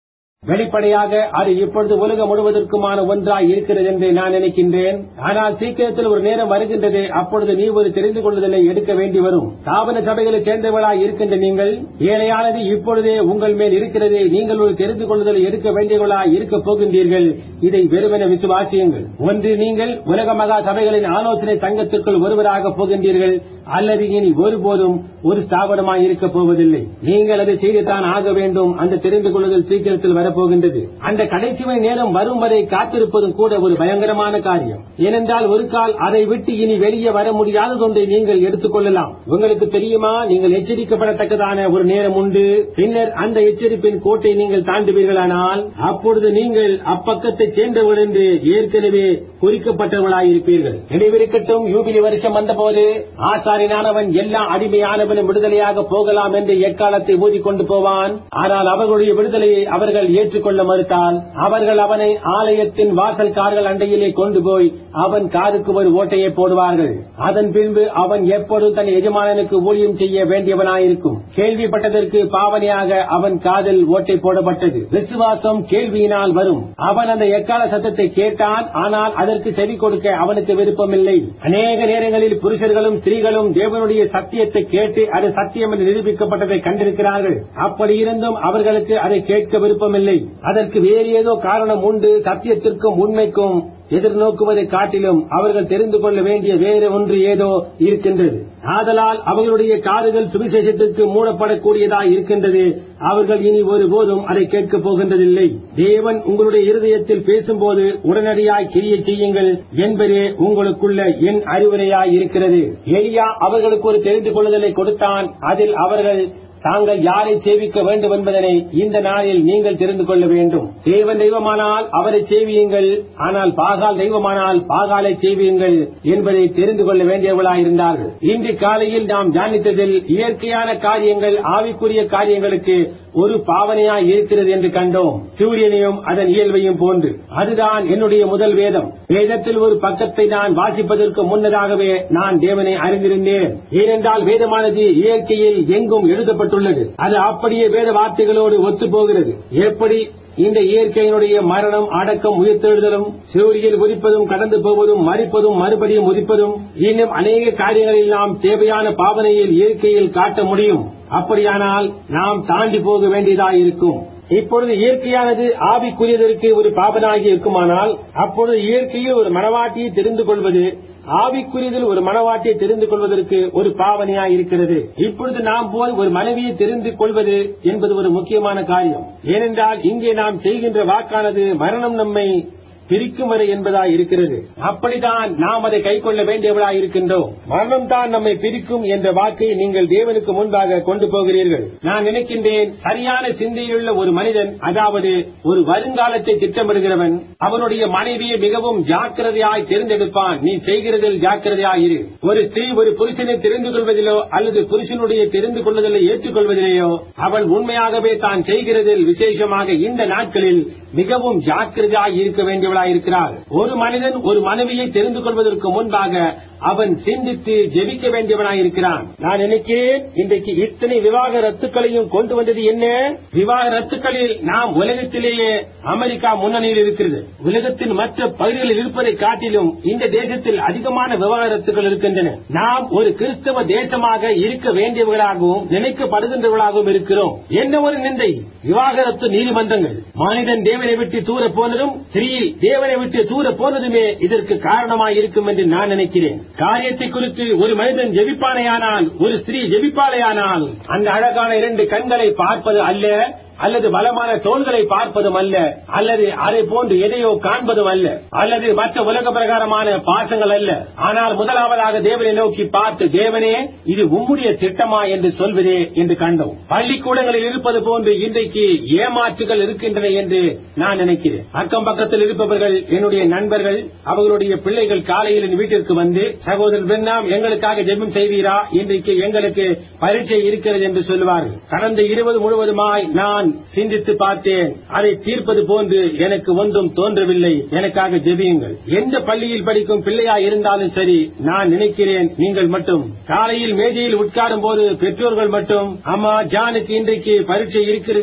வெளிப்படையாக அது இப்பொழுது உலகம் முழுவதற்குமான ஒன்றாய் இருக்கிறது என்று நான் நினைக்கின்றேன் ஆனால் சீக்கிரத்தில் ஒரு நேரம் வருகின்றது அப்பொழுது நீ ஒரு தெரிந்து கொள்ளுதலை எடுக்க வேண்டி வரும் ஸ்தாபன சபைகளைச் சேர்ந்தவர்களாய் இருக்கின்ற நீங்கள் ஏழையானது இப்பொழுதே உங்கள் மேல் இருக்கிறது நீங்கள் ஒரு தெரிந்து கொள்ளுதலை எடுக்க வேண்டியவர்களாய் இருக்க போகின்றீர்கள் இதை வெறுமென விசுவாசியுங்கள் ஒன்று நீங்கள் உலக மகா சபைகளின் ஆலோசனை சங்கத்திற்குள் ஒருவராக போகின்றீர்கள் அல்லது இனி ஒருபோதும் ஒரு ஸ்தாபனமாய் இருக்க போவதில்லை நீங்கள் அதை செய்துதான் ஆக வேண்டும் அந்த தெரிந்து கொள்ளுதல் சீக்கிரத்தில் வரப்போகின்றது அந்த கடைசி மணி நேரம் வரும் வரை காத்திருப்பதும் கூட ஒரு பயங்கரமான காரியம் ஏனென்றால் ஒரு கால் அதை விட்டு இனி வெளியே வர முடியாதது ஒன்றை நீங்கள் எடுத்துக் கொள்ளலாம் உங்களுக்கு தெரியுமா நீங்கள் எச்சரிக்கப்படத்தக்கதான ஒரு நேரம் உண்டு பின்னர் அந்த எச்சரிப்பின் கோட்டை நீங்கள் தாண்டுவீர்களானால் அப்பொழுது நீங்கள் அப்பக்கத்தை சேர்ந்தவர்கள் என்று ஏற்கனவே குறிக்கப்பட்டவர்களாயிருப்பீர்கள் நினைவிருக்கட்டும் யூபிலி வருஷம் வந்தபோது ஆசாரியனானவன் எல்லா அடிமையானவனும் விடுதலையாக போகலாம் என்று எக்காலத்தை ஊதிக்கொண்டு போவான் ஆனால் அவர்களுடைய விடுதலையை அவர்கள் ஏற்றுக்கொள்ள மறுத்தால் அவர்கள் அவனை ஆலயத்தின் வாசல்காரர்கள் அண்டையிலே கொண்டு போய் அவன் காதுக்கு ஒரு ஓட்டையை போடுவார்கள் அதன் பின்பு அவன் எப்பொழுதும் தன் எஜமானனுக்கு ஊழியம் செய்ய வேண்டியவனாயிருக்கும் கேள்விப்பட்டதற்கு பாவனையாக அவன் காதில் ஓட்டை போடப்பட்டது விசுவாசம் கேள்வியினால் வரும் அவன் அந்த எக்கால சத்தத்தை கேட்டான் ஆனால் அதற்கு செவி கொடுக்க அவனுக்கு விருப்பமில்லை அநேக நேரங்களில் புருஷர்களும் ஸ்திரீகளும் தேவனுடைய சத்தியத்தை கேட்டு அது சத்தியம் என்று நிரூபிக்கப்பட்டதை கண்டிருக்கிறார்கள் அப்படி இருந்தும் அவர்களுக்கு அதை கேட்க விருப்பமில்லை அதற்கு வேறு ஏதோ காரணம் உண்டு சத்தியத்திற்கும் உண்மைக்கும் எதிர்நோக்குவதை காட்டிலும் அவர்கள் தெரிந்து கொள்ள வேண்டிய வேறு ஒன்று ஏதோ இருக்கின்றது ஆதலால் அவர்களுடைய காதுகள் சுவிசேஷத்திற்கு மூடப்படக்கூடியதாய் இருக்கின்றது அவர்கள் இனி ஒருபோதும் அதை கேட்கப் போகின்றதில்லை தேவன் உங்களுடைய இருதயத்தில் பேசும்போது உடனடியாய் கிரியை செய்யுங்கள் என்பதே உங்களுக்குள்ள என் அறிவுரையாய் இருக்கிறது எலியா அவர்களுக்கு ஒரு தெரிந்து கொள்ளுதலை கொடுத்தான் அதில் அவர்கள் தாங்கள் யாரை சேவிக்க வேண்டும் என்பதனை இந்த நாளில் நீங்கள் தெரிந்து கொள்ள வேண்டும் தேவன் தெய்வமானால் அவரை சேவியுங்கள் ஆனால் பாகால் தெய்வமானால் பாகாலை சேவியுங்கள் என்பதை தெரிந்து கொள்ள வேண்டியவர்களாயிருந்தார்கள் இன்று காலையில் நாம் தியானித்ததில் இயற்கையான காரியங்கள் ஆவிக்குரிய காரியங்களுக்கு ஒரு பாவனையாய் இருக்கிறது என்று கண்டோம் சூரியனையும் அதன் இயல்பையும் போன்று அதுதான் என்னுடைய முதல் வேதம் வேதத்தில் ஒரு பக்கத்தை நான் வாசிப்பதற்கு முன்னதாகவே நான் தேவனை அறிந்திருந்தேன் ஏனென்றால் வேதமானது இயற்கையில் எங்கும் எழுதப்பட்டுள்ளது அது அப்படியே வேத வார்த்தைகளோடு ஒத்துப் போகிறது எப்படி இந்த இயற்கையினுடைய மரணம் அடக்கம் உயிர்த்தெழுதலும் சூரியன் உதிப்பதும் கடந்து போவதும் மறிப்பதும் மறுபடியும் உதிப்பதும் இன்னும் அநேக காரியங்களில் நாம் தேவையான பாவனையில் இயற்கையில் காட்ட முடியும் அப்படியானால் நாம் தாண்டி போக வேண்டியதாய் இருக்கும் இப்பொழுது இயற்கையானது ஆவிக்குரியதற்கு ஒரு பாபனாகி இருக்குமானால் அப்பொழுது இயற்கையில் ஒரு மனவாட்டியை தெரிந்து கொள்வது ஆவிக்குரியதில் ஒரு மனவாட்டியை தெரிந்து கொள்வதற்கு ஒரு பாவனையாய் இருக்கிறது இப்பொழுது நாம் போய் ஒரு மனைவியை தெரிந்து கொள்வது என்பது ஒரு முக்கியமான காரியம் ஏனென்றால் இங்கே நாம் செய்கின்ற வாக்கானது மரணம் நம்மை பிரிக்கும் வரை என்பதாய் இருக்கிறது அப்படித்தான் நாம் அதை கைக்கொள்ள வேண்டியவளாய் இருக்கின்றோம் மரணம் தான் நம்மை பிரிக்கும் என்ற வாக்கை நீங்கள் தேவனுக்கு முன்பாக கொண்டு போகிறீர்கள் நான் நினைக்கின்றேன் சரியான சிந்தையுள்ள ஒரு மனிதன் அதாவது ஒரு வருங்காலத்தை திட்டமிடுகிறவன் அவனுடைய மனைவியை மிகவும் ஜாக்கிரதையாய் தேர்ந்தெடுப்பான் நீ செய்கிறதில் ஜாக்கிரதையாய் இரு ஒரு ஸ்திரீ ஒரு புருஷனை தெரிந்து கொள்வதிலோ அல்லது புருஷனுடைய தெரிந்து கொள்வதிலே ஏற்றுக்கொள்வதிலேயோ அவள் உண்மையாகவே தான் செய்கிறதில் விசேஷமாக இந்த நாட்களில் மிகவும் ஜாக்கிரதையாய் இருக்க வேண்டியவளாய் இருக்கிறார் ஒரு மனிதன் ஒரு மனைவியை தெரிந்து கொள்வதற்கு முன்பாக அவன் சிந்தித்து ஜெபிக்க வேண்டியவனாய் இருக்கிறான் நான் நினைக்கிறேன் இன்றைக்கு இத்தனை விவாக ரத்துக்களையும் கொண்டு வந்தது என்ன விவாக ரத்துக்களில் நாம் உலகத்திலேயே அமெரிக்கா முன்னணியில் இருக்கிறது உலகத்தின் மற்ற பகுதிகளில் இருப்பதை காட்டிலும் இந்த தேசத்தில் அதிகமான விவாகரத்துகள் இருக்கின்றன நாம் ஒரு கிறிஸ்தவ தேசமாக இருக்க வேண்டியவர்களாகவும் நினைக்கப்படுகின்றவர்களாகவும் இருக்கிறோம் என்ன ஒரு நிந்தை விவாகரத்து நீதிமன்றங்கள் மனிதன் தேவனை விட்டு தூர போனதும் ஸ்ரீ தேவனை விட்டு தூர போனதுமே இதற்கு காரணமாய் இருக்கும் என்று நான் நினைக்கிறேன் காரியத்தை குறித்து ஒரு மனிதன் ஜெபிப்பானையானால் ஒரு ஸ்திரீ ஜெபிப்பாளையானால் அந்த அழகான இரண்டு கண்களை பார்ப்பது அல்ல அல்லது பலமான தோள்களை பார்ப்பதும் அல்ல அல்லது அதை போன்று எதையோ காண்பதும் அல்ல அல்லது மற்ற உலக பிரகாரமான பாசங்கள் அல்ல ஆனால் முதலாவதாக தேவனை நோக்கி பார்த்து தேவனே இது உம்முடைய திட்டமா என்று சொல்வதே என்று கண்டோம் பள்ளிக்கூடங்களில் இருப்பது போன்று இன்றைக்கு ஏமாற்றுகள் இருக்கின்றன என்று நான் நினைக்கிறேன் அக்கம் பக்கத்தில் இருப்பவர்கள் என்னுடைய நண்பர்கள் அவர்களுடைய பிள்ளைகள் காலையில் என் வீட்டிற்கு வந்து சகோதரர் பெண்ணாம் எங்களுக்காக ஜெபம் செய்வீரா இன்றைக்கு எங்களுக்கு பரீட்சை இருக்கிறது என்று சொல்லுவார்கள் கடந்த இருபது முழுவதுமாய் நான் சிந்தித்து பார்த்தேன் அதை தீர்ப்பது போன்று எனக்கு ஒன்றும் தோன்றவில்லை எனக்காக ஜெபியுங்கள் எந்த பள்ளியில் படிக்கும் பிள்ளையா இருந்தாலும் சரி நான் நினைக்கிறேன் நீங்கள் மட்டும் காலையில் மேஜையில் உட்காரும் போது பெற்றோர்கள் மட்டும் அம்மா ஜானுக்கு இன்றைக்கு பரீட்சை இருக்கிறது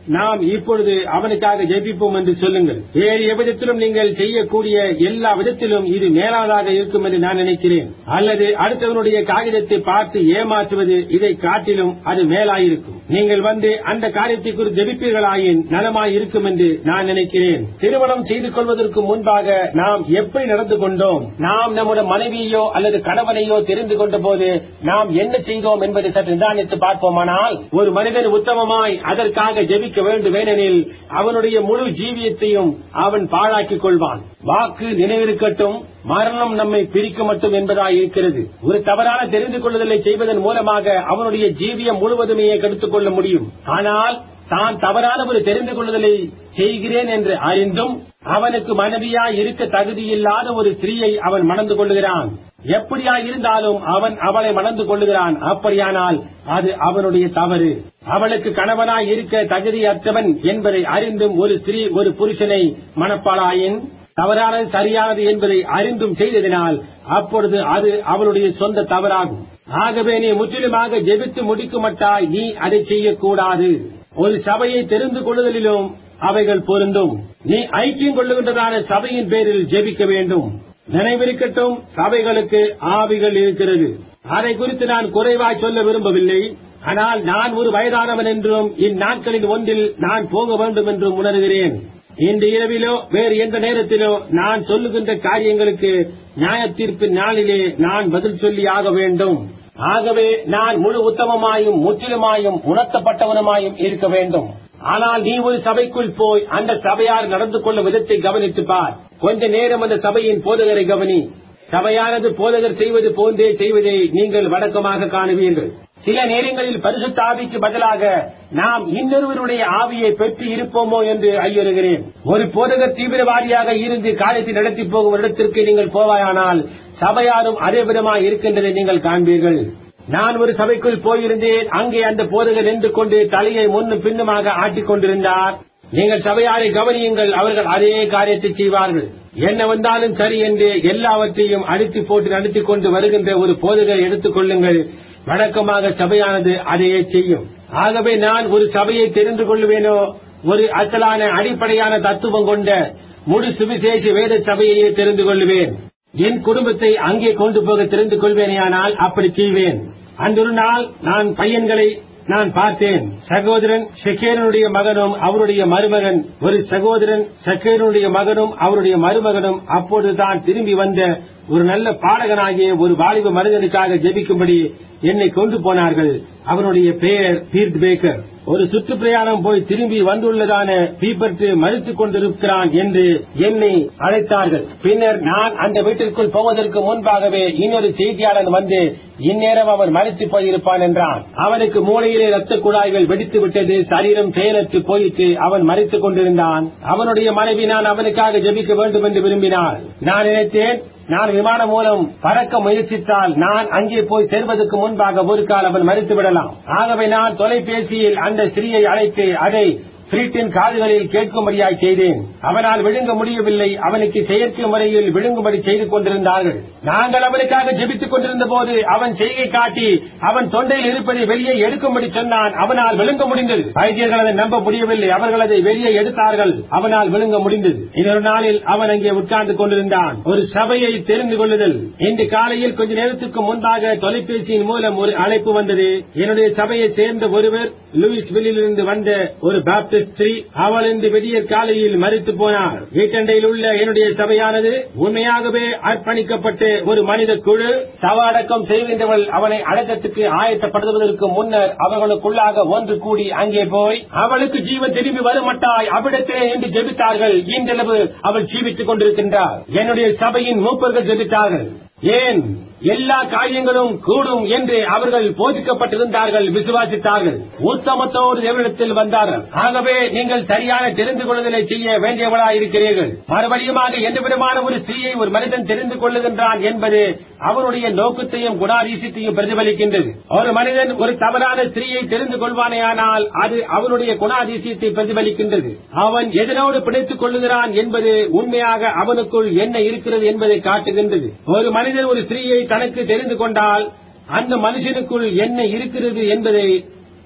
நாம் இப்பொழுது அவனுக்காக ஜெபிப்போம் என்று சொல்லுங்கள் வேறு எவ்விதத்திலும் நீங்கள் செய்யக்கூடிய எல்லா விதத்திலும் இது மேலாதாக இருக்கும் என்று நான் நினைக்கிறேன் அல்லது அடுத்தவனுடைய காகிதத்தை பார்த்து ஏமாற்றுவது இதை காட்டிலும் அது மேலாயிருக்கும் நீங்கள் வந்து அந்த காரியத்தை குறித்து ஜெபிப்பீர்களாயின் நலமாய் இருக்கும் என்று நான் நினைக்கிறேன் திருமணம் செய்து கொள்வதற்கு முன்பாக நாம் எப்படி நடந்து கொண்டோம் நாம் நம்முடைய மனைவியோ அல்லது கணவனையோ தெரிந்து கொண்ட போது நாம் என்ன செய்தோம் என்பதை சற்று நிதானித்து பார்ப்போமானால் ஒரு மனிதன் உத்தமமாய் அதற்காக ஜெபிக்க வேண்டும் ஏனெனில் அவனுடைய முழு ஜீவியத்தையும் அவன் பாழாக்கிக் கொள்வான் வாக்கு நினைவிருக்கட்டும் மரணம் நம்மை பிரிக்க மட்டும் என்பதாய் இருக்கிறது ஒரு தவறான தெரிந்து கொள்ளுதலை செய்வதன் மூலமாக அவனுடைய ஜீவியம் முழுவதுமே கெடுத்துக் கொள்ள முடியும் ஆனால் தான் தவறான ஒரு தெரிந்து கொள்ளுதலை செய்கிறேன் என்று அறிந்தும் அவனுக்கு மனைவியா இருக்க தகுதியில்லாத ஒரு ஸ்திரீயை அவன் மணந்து கொள்ளுகிறான் எப்படியா இருந்தாலும் அவன் அவளை மணந்து கொள்ளுகிறான் அப்படியானால் அது அவனுடைய தவறு அவளுக்கு கணவனாய் இருக்க தகுதியற்றவன் என்பதை அறிந்தும் ஒரு ஸ்திரீ ஒரு புருஷனை மணப்பாளாயின் தவறானது சரியானது என்பதை அறிந்தும் செய்ததினால் அப்பொழுது அது அவளுடைய சொந்த தவறாகும் ஆகவே நீ முற்றிலுமாக ஜெபித்து முடிக்குமட்டாய் நீ அதை செய்யக்கூடாது ஒரு சபையை தெரிந்து கொள்ளுதலிலும் அவைகள் பொருந்தும் நீ ஐக்கியம் கொள்ளுகின்றதான சபையின் பேரில் ஜெபிக்க வேண்டும் நினைவிருக்கட்டும் சபைகளுக்கு ஆவிகள் இருக்கிறது அதை குறித்து நான் குறைவாய் சொல்ல விரும்பவில்லை ஆனால் நான் ஒரு வயதானவன் என்றும் இந்நாட்களின் ஒன்றில் நான் போக வேண்டும் என்றும் உணர்கிறேன் இன்று இரவிலோ வேறு எந்த நேரத்திலோ நான் சொல்லுகின்ற காரியங்களுக்கு நியாய தீர்ப்பின் நாளிலே நான் பதில் சொல்லி ஆக வேண்டும் ஆகவே நான் முழு உத்தமமாயும் முற்றிலுமாயும் உணர்த்தப்பட்டவனுமாயும் இருக்க வேண்டும் ஆனால் நீ ஒரு சபைக்குள் போய் அந்த சபையார் நடந்து கொள்ளும் விதத்தை கவனித்து பார் கொஞ்ச நேரம் அந்த சபையின் போதகரை கவனி சபையானது போதகர் செய்வது போன்றே செய்வதை நீங்கள் வழக்கமாக காணுவீர்கள் சில நேரங்களில் பரிசுத்த ஆவிக்கு பதிலாக நாம் இன்னொருவருடைய ஆவியை பெற்று இருப்போமோ என்று ஐயுறுகிறேன் ஒரு போதகர் தீவிரவாதியாக இருந்து காரியத்தை நடத்தி போகும் இடத்திற்கு நீங்கள் போவாயானால் சபையாரும் அதே விதமாக இருக்கின்றதை நீங்கள் காண்பீர்கள் நான் ஒரு சபைக்குள் போயிருந்தேன் அங்கே அந்த போதகர் நின்று கொண்டு தலையை முன்னும் பின்னுமாக ஆட்டிக் கொண்டிருந்தார் நீங்கள் சபையாரை கவனியுங்கள் அவர்கள் அதே காரியத்தை செய்வார்கள் என்ன வந்தாலும் சரி என்று எல்லாவற்றையும் அடித்து போட்டு நடத்திக் கொண்டு வருகின்ற ஒரு போதகரை எடுத்துக் கொள்ளுங்கள் வழக்கமாக சபையானது அதையே செய்யும் ஆகவே நான் ஒரு சபையை தெரிந்து கொள்ளுவேனோ ஒரு அசலான அடிப்படையான தத்துவம் கொண்ட முழு சுவிசேஷ வேத சபையையே தெரிந்து கொள்ளுவேன் என் குடும்பத்தை அங்கே கொண்டு போக தெரிந்து கொள்வேனேயானால் அப்படி செய்வேன் அன்றொரு நாள் நான் பையன்களை நான் பார்த்தேன் சகோதரன் ஷெகேரனுடைய மகனும் அவருடைய மருமகன் ஒரு சகோதரன் ஷெகேரனுடைய மகனும் அவருடைய மருமகனும் அப்போதுதான் திரும்பி வந்த ஒரு நல்ல பாடகனாகிய ஒரு வாலிப மனிதனுக்காக ஜெபிக்கும்படி என்னை கொண்டு போனார்கள் அவனுடைய பெயர் பீர்த் பேக்கர் ஒரு சுற்றுப்பிரயாணம் போய் திரும்பி வந்துள்ளதான பீபர்ட் மறுத்துக் கொண்டிருக்கிறான் என்று என்னை அழைத்தார்கள் பின்னர் நான் அந்த வீட்டிற்குள் போவதற்கு முன்பாகவே இன்னொரு செய்தியாளன் வந்து இந்நேரம் அவன் மறுத்து போயிருப்பான் என்றான் அவனுக்கு மூளையிலே ரத்த குழாய்கள் வெடித்து விட்டது சரீரம் செயலற்று போயிற்று அவன் மறித்துக் கொண்டிருந்தான் அவனுடைய மனைவி நான் அவனுக்காக ஜெபிக்க வேண்டும் என்று விரும்பினாள் நான் நினைத்தேன் நான் விமானம் மூலம் பறக்க முயற்சித்தால் நான் அங்கே போய் சேர்வதற்கு முன்பாக ஒரு கால் அவன் மறித்து விடலாம் ஆகவே நான் தொலைபேசியில் அந்த ஸ்திரீயை அழைத்து அதை பிரிட்டின் காதுகளில் கேட்கும்படியாய் செய்தேன் அவனால் விழுங்க முடியவில்லை அவனுக்கு செயற்கை முறையில் விழுங்கும்படி செய்து கொண்டிருந்தார்கள் நாங்கள் அவனுக்காக ஜெபித்துக் கொண்டிருந்த போது அவன் செய்கை காட்டி அவன் தொண்டையில் இருப்பதை வெளியே எடுக்கும்படி சொன்னான் அவனால் விழுங்க முடிந்தது வைத்தியர்கள் அதை நம்ப முடியவில்லை அவர்கள் அதை வெளியே எடுத்தார்கள் அவனால் விழுங்க முடிந்தது இன்னொரு நாளில் அவன் அங்கே உட்கார்ந்து கொண்டிருந்தான் ஒரு சபையை தெரிந்து கொள்ளுதல் இன்று காலையில் கொஞ்ச நேரத்துக்கு முன்பாக தொலைபேசியின் மூலம் ஒரு அழைப்பு வந்தது என்னுடைய சபையை சேர்ந்த ஒருவர் லூயிஸ் இருந்து வந்த ஒரு பாப்டிஸ்ட் ஸ்திரீ அவள் இன்று விடியற் காலையில் மறித்து போனார் வீக்கெண்டையில் உள்ள என்னுடைய சபையானது உண்மையாகவே அர்ப்பணிக்கப்பட்டு ஒரு மனித குழு சவ அடக்கம் செய்கின்றவள் அவனை அடக்கத்துக்கு ஆயத்தப்படுத்துவதற்கு முன்னர் அவர்களுக்குள்ளாக ஒன்று கூடி அங்கே போய் அவளுக்கு ஜீவன் திரும்பி வருமட்டாய் அவ்விடத்திலே என்று ஜெபித்தார்கள் இன்றளவு அவள் ஜீவித்துக் கொண்டிருக்கின்றார் என்னுடைய சபையின் மூப்பர்கள் ஜெபித்தார்கள் ஏன் எல்லா காரியங்களும் கூடும் என்று அவர்கள் போதிக்கப்பட்டிருந்தார்கள் விசுவாசித்தார்கள் உத்தமத்தோடு தேவனிடத்தில் வந்தார்கள் ஆகவே நீங்கள் சரியான தெரிந்து கொள்ளுதலை செய்ய வேண்டியவளாய் இருக்கிறீர்கள் மறுபடியுமாக எந்த விதமான ஒரு ஸ்திரீயை ஒரு மனிதன் தெரிந்து கொள்ளுகின்றான் என்பது அவனுடைய நோக்கத்தையும் குணாதீசத்தையும் பிரதிபலிக்கின்றது ஒரு மனிதன் ஒரு தவறான ஸ்திரீயை தெரிந்து கொள்வானேயானால் அது அவனுடைய குணாதீசியத்தை பிரதிபலிக்கின்றது அவன் எதனோடு பிடித்துக் கொள்ளுகிறான் என்பது உண்மையாக அவனுக்குள் என்ன இருக்கிறது என்பதை காட்டுகின்றது ஒரு மனிதன் ஒரு ஸ்திரீயை தனக்கு தெரிந்து கொண்டால் அந்த மனுஷனுக்குள் என்ன இருக்கிறது என்பதை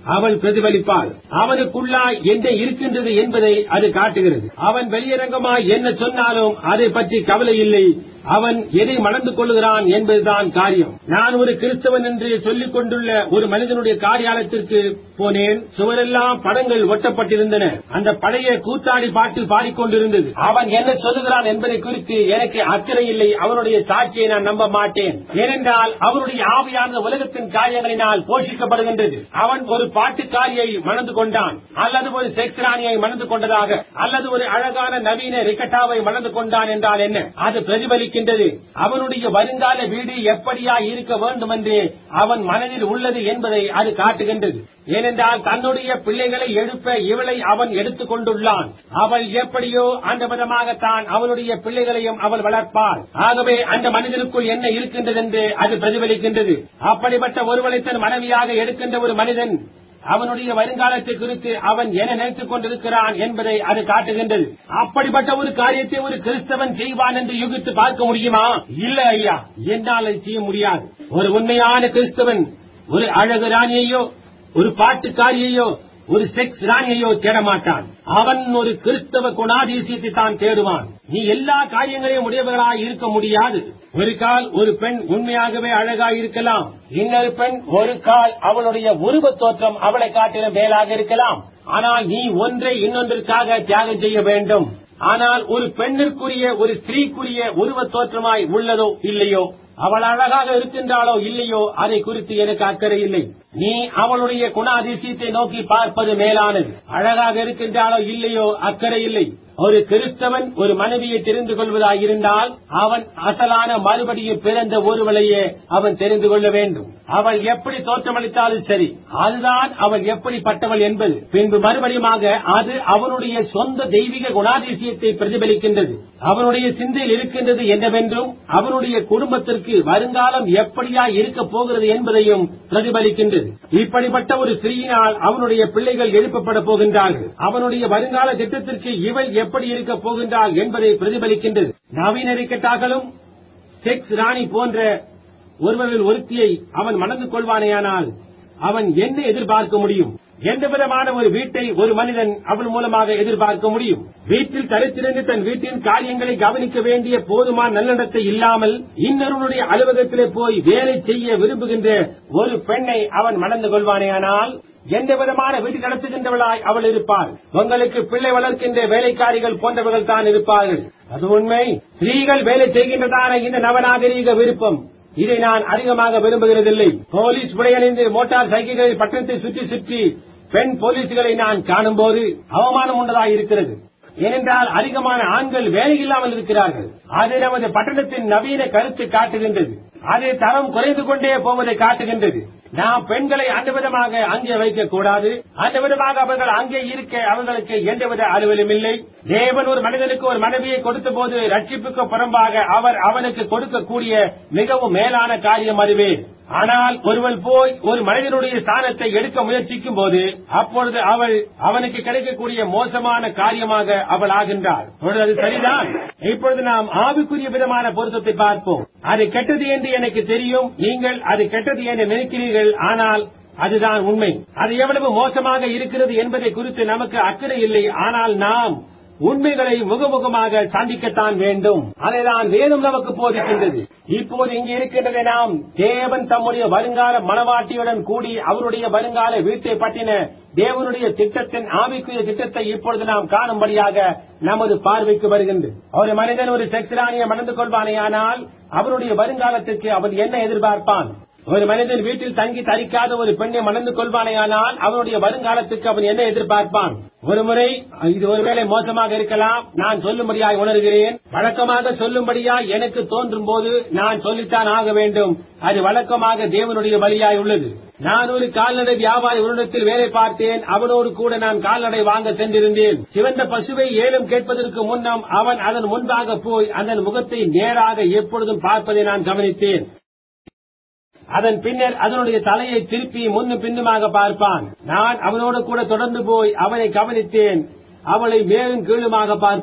அவள் பிரதிபலிப்பாள் அவனுக்குள்ளாய் என்ன இருக்கின்றது என்பதை அது காட்டுகிறது அவன் வெளியரங்கமாய் என்ன சொன்னாலும் அதை பற்றி கவலை இல்லை அவன் எதை மணந்து கொள்கிறான் என்பதுதான் காரியம் நான் ஒரு கிறிஸ்தவன் என்று சொல்லிக் கொண்டுள்ள ஒரு மனிதனுடைய காரியாலயத்திற்கு போனேன் சுவரெல்லாம் படங்கள் ஒட்டப்பட்டிருந்தன அந்த பழைய கூத்தாடி பாட்டில் பாடிக்கொண்டிருந்தது அவன் என்ன சொல்லுகிறான் என்பதை குறித்து எனக்கு அக்கறை இல்லை அவனுடைய சாட்சியை நான் நம்ப மாட்டேன் ஏனென்றால் அவனுடைய ஆவியான உலகத்தின் காரியங்களினால் போஷிக்கப்படுகின்றது அவன் ஒரு பாட்டுக்காரியை மணந்து கொண்டான் அல்லது ஒரு செக்ஸ் ராணியை மணந்து கொண்டதாக அல்லது ஒரு அழகான நவீன ரிகட்டாவை மணந்து கொண்டான் என்றால் என்ன அது பிரதிபலிக்கின்றது அவனுடைய வருங்கால வீடு எப்படியா இருக்க வேண்டும் என்று அவன் மனதில் உள்ளது என்பதை அது காட்டுகின்றது ஏனென்றால் தன்னுடைய பிள்ளைகளை எழுப்ப இவளை அவன் எடுத்துக் கொண்டுள்ளான் அவள் எப்படியோ அந்த விதமாகத்தான் அவனுடைய பிள்ளைகளையும் அவள் வளர்ப்பாள் ஆகவே அந்த மனிதனுக்குள் என்ன இருக்கின்றது என்று அது பிரதிபலிக்கின்றது அப்படிப்பட்ட ஒருவனை தன் மனைவியாக எடுக்கின்ற ஒரு மனிதன் அவனுடைய வருங்காலத்தை குறித்து அவன் என்ன நினைத்துக் கொண்டிருக்கிறான் என்பதை அது காட்டுகின்றது அப்படிப்பட்ட ஒரு காரியத்தை ஒரு கிறிஸ்தவன் செய்வான் என்று யுகித்து பார்க்க முடியுமா இல்ல ஐயா என்னால் அதை செய்ய முடியாது ஒரு உண்மையான கிறிஸ்தவன் ஒரு அழகு ராணியையோ ஒரு பாட்டுக்காரியையோ ஒரு செக்ஸ் ராணியையோ தேடமாட்டான் அவன் ஒரு கிறிஸ்தவ குணாதிசயத்தை தான் தேடுவான் நீ எல்லா காரியங்களையும் உடையவர்களாய் இருக்க முடியாது ஒரு கால் ஒரு பெண் உண்மையாகவே அழகாய் இருக்கலாம் இன்னொரு பெண் ஒரு கால் அவளுடைய உருவத் தோற்றம் அவளை காட்டிலும் மேலாக இருக்கலாம் ஆனால் நீ ஒன்றை இன்னொன்றிற்காக தியாகம் செய்ய வேண்டும் ஆனால் ஒரு பெண்ணிற்குரிய ஒரு ஸ்திரீக்குரிய உருவத் தோற்றமாய் உள்ளதோ இல்லையோ அவள் அழகாக இருக்கின்றாளோ இல்லையோ அதை குறித்து எனக்கு அக்கறை இல்லை நீ அவளுடைய குணாதிசயத்தை நோக்கி பார்ப்பது மேலானது அழகாக இருக்கின்றாளோ இல்லையோ அக்கறை இல்லை ஒரு கிறிஸ்தவன் ஒரு மனைவியை தெரிந்து கொள்வதாயிருந்தால் அவன் அசலான மறுபடியும் பிறந்த ஒருவளையே அவன் தெரிந்து கொள்ள வேண்டும் அவள் எப்படி தோற்றமளித்தாலும் சரி அதுதான் அவள் எப்படிப்பட்டவள் என்பது பின்பு மறுபடியுமாக அது அவனுடைய சொந்த தெய்வீக குணாதிசயத்தை பிரதிபலிக்கின்றது அவனுடைய சிந்தையில் இருக்கின்றது என்னவென்றும் அவனுடைய குடும்பத்திற்கு வருங்காலம் எப்படியா இருக்க போகிறது என்பதையும் பிரதிபலிக்கின்றது இப்படிப்பட்ட ஒரு ஸ்திரீயினால் அவனுடைய பிள்ளைகள் எழுப்பப்பட போகின்றார்கள் அவனுடைய வருங்கால திட்டத்திற்கு இவள் எப்படி இருக்க போகின்றாள் என்பதை பிரதிபலிக்கின்றது நவீன ரிக்கெட்டாகளும் செக்ஸ் ராணி போன்ற ஒருவரில் ஒருத்தியை அவன் மணந்து கொள்வானேயானால் அவன் என்ன எதிர்பார்க்க முடியும் எந்த விதமான ஒரு வீட்டை ஒரு மனிதன் அவள் மூலமாக எதிர்பார்க்க முடியும் வீட்டில் தரித்திருந்து தன் வீட்டின் காரியங்களை கவனிக்க வேண்டிய போதுமான நல்லடத்தை இல்லாமல் இன்னொருவனுடைய அலுவலகத்திலே போய் வேலை செய்ய விரும்புகின்ற ஒரு பெண்ணை அவன் மணந்து கொள்வானேயானால் எந்த விதமான வீடு நடத்துகின்றவளாய் அவள் இருப்பாள் உங்களுக்கு பிள்ளை வளர்க்கின்ற வேலைக்காரிகள் போன்றவர்கள் தான் இருப்பார்கள் அது உண்மை ஸ்திரீகள் வேலை செய்கின்றதான இந்த நவநாகரீக விருப்பம் இதை நான் அதிகமாக விரும்புகிறதில்லை போலீஸ் உடையணிந்து மோட்டார் சைக்கிள்களில் பட்டணத்தை சுற்றி சுற்றி பெண் போலீஸ்களை நான் காணும்போது அவமானம் உண்டதாக இருக்கிறது ஏனென்றால் அதிகமான ஆண்கள் வேலையில்லாமல் இருக்கிறார்கள் அது நமது பட்டணத்தின் நவீன கருத்து காட்டுகின்றது அது தரம் குறைந்து கொண்டே போவதை காட்டுகின்றது நாம் பெண்களை அந்த விதமாக அங்கே வைக்க கூடாது அந்த விதமாக அவர்கள் அங்கே இருக்க அவர்களுக்கு எந்தவித அலுவலும் இல்லை தேவன் ஒரு மனிதனுக்கு ஒரு மனைவியை கொடுத்த போது ரட்சிப்புக்கு புறம்பாக அவர் அவனுக்கு கொடுக்கக்கூடிய மிகவும் மேலான காரியம் அதுவே ஆனால் ஒருவன் போய் ஒரு மனிதனுடைய ஸ்தானத்தை எடுக்க முயற்சிக்கும் போது அப்பொழுது அவள் அவனுக்கு கிடைக்கக்கூடிய மோசமான காரியமாக அவள் ஆகின்றாள் இப்பொழுது அது சரிதான் இப்பொழுது நாம் ஆவிக்குரிய விதமான பொருத்தத்தை பார்ப்போம் அது கெட்டது என்று எனக்கு தெரியும் நீங்கள் அது கெட்டது என்று நினைக்கிறீர்கள் ஆனால் அதுதான் உண்மை அது எவ்வளவு மோசமாக இருக்கிறது என்பதை குறித்து நமக்கு அக்கறை இல்லை ஆனால் நாம் உண்மைகளை முகமுகமாக சந்திக்கத்தான் வேண்டும் அதைதான் வேதம் நமக்கு போதிக்கின்றது இப்போது இங்கே இருக்கின்றதை நாம் தேவன் தம்முடைய வருங்கால மனவாட்டியுடன் கூடி அவருடைய வருங்கால வீட்டை பற்றின தேவனுடைய திட்டத்தின் ஆவிக்குரிய திட்டத்தை இப்பொழுது நாம் காணும்படியாக நமது பார்வைக்கு வருகின்றது ஒரு மனிதன் ஒரு செக்ஸராணியை மணந்து கொள்வானேயானால் அவருடைய வருங்காலத்திற்கு அவன் என்ன எதிர்பார்ப்பான் ஒரு மனிதன் வீட்டில் தங்கி தரிக்காத ஒரு பெண்ணை மணந்து கொள்வானேயானால் அவனுடைய வருங்காலத்துக்கு அவன் என்ன எதிர்பார்ப்பான் ஒரு முறை இது ஒருவேளை மோசமாக இருக்கலாம் நான் சொல்லும்படியாய் உணர்கிறேன் வழக்கமாக சொல்லும்படியாய் எனக்கு தோன்றும் போது நான் சொல்லித்தான் ஆக வேண்டும் அது வழக்கமாக தேவனுடைய வழியாய் உள்ளது நான் ஒரு கால்நடை வியாபாரி உருவத்தில் வேலை பார்த்தேன் அவனோடு கூட நான் கால்நடை வாங்க சென்றிருந்தேன் சிவந்த பசுவை ஏலம் கேட்பதற்கு முன்னம் அவன் அதன் முன்பாக போய் அதன் முகத்தை நேராக எப்பொழுதும் பார்ப்பதை நான் கவனித்தேன் அதன் பின்னர் அதனுடைய தலையை திருப்பி முன்னும் பின்னுமாக பார்ப்பான் நான் அவனோடு கூட தொடர்ந்து போய் அவனை கவனித்தேன் அவளை மேலும் கீழுமாக பார்ப்பான்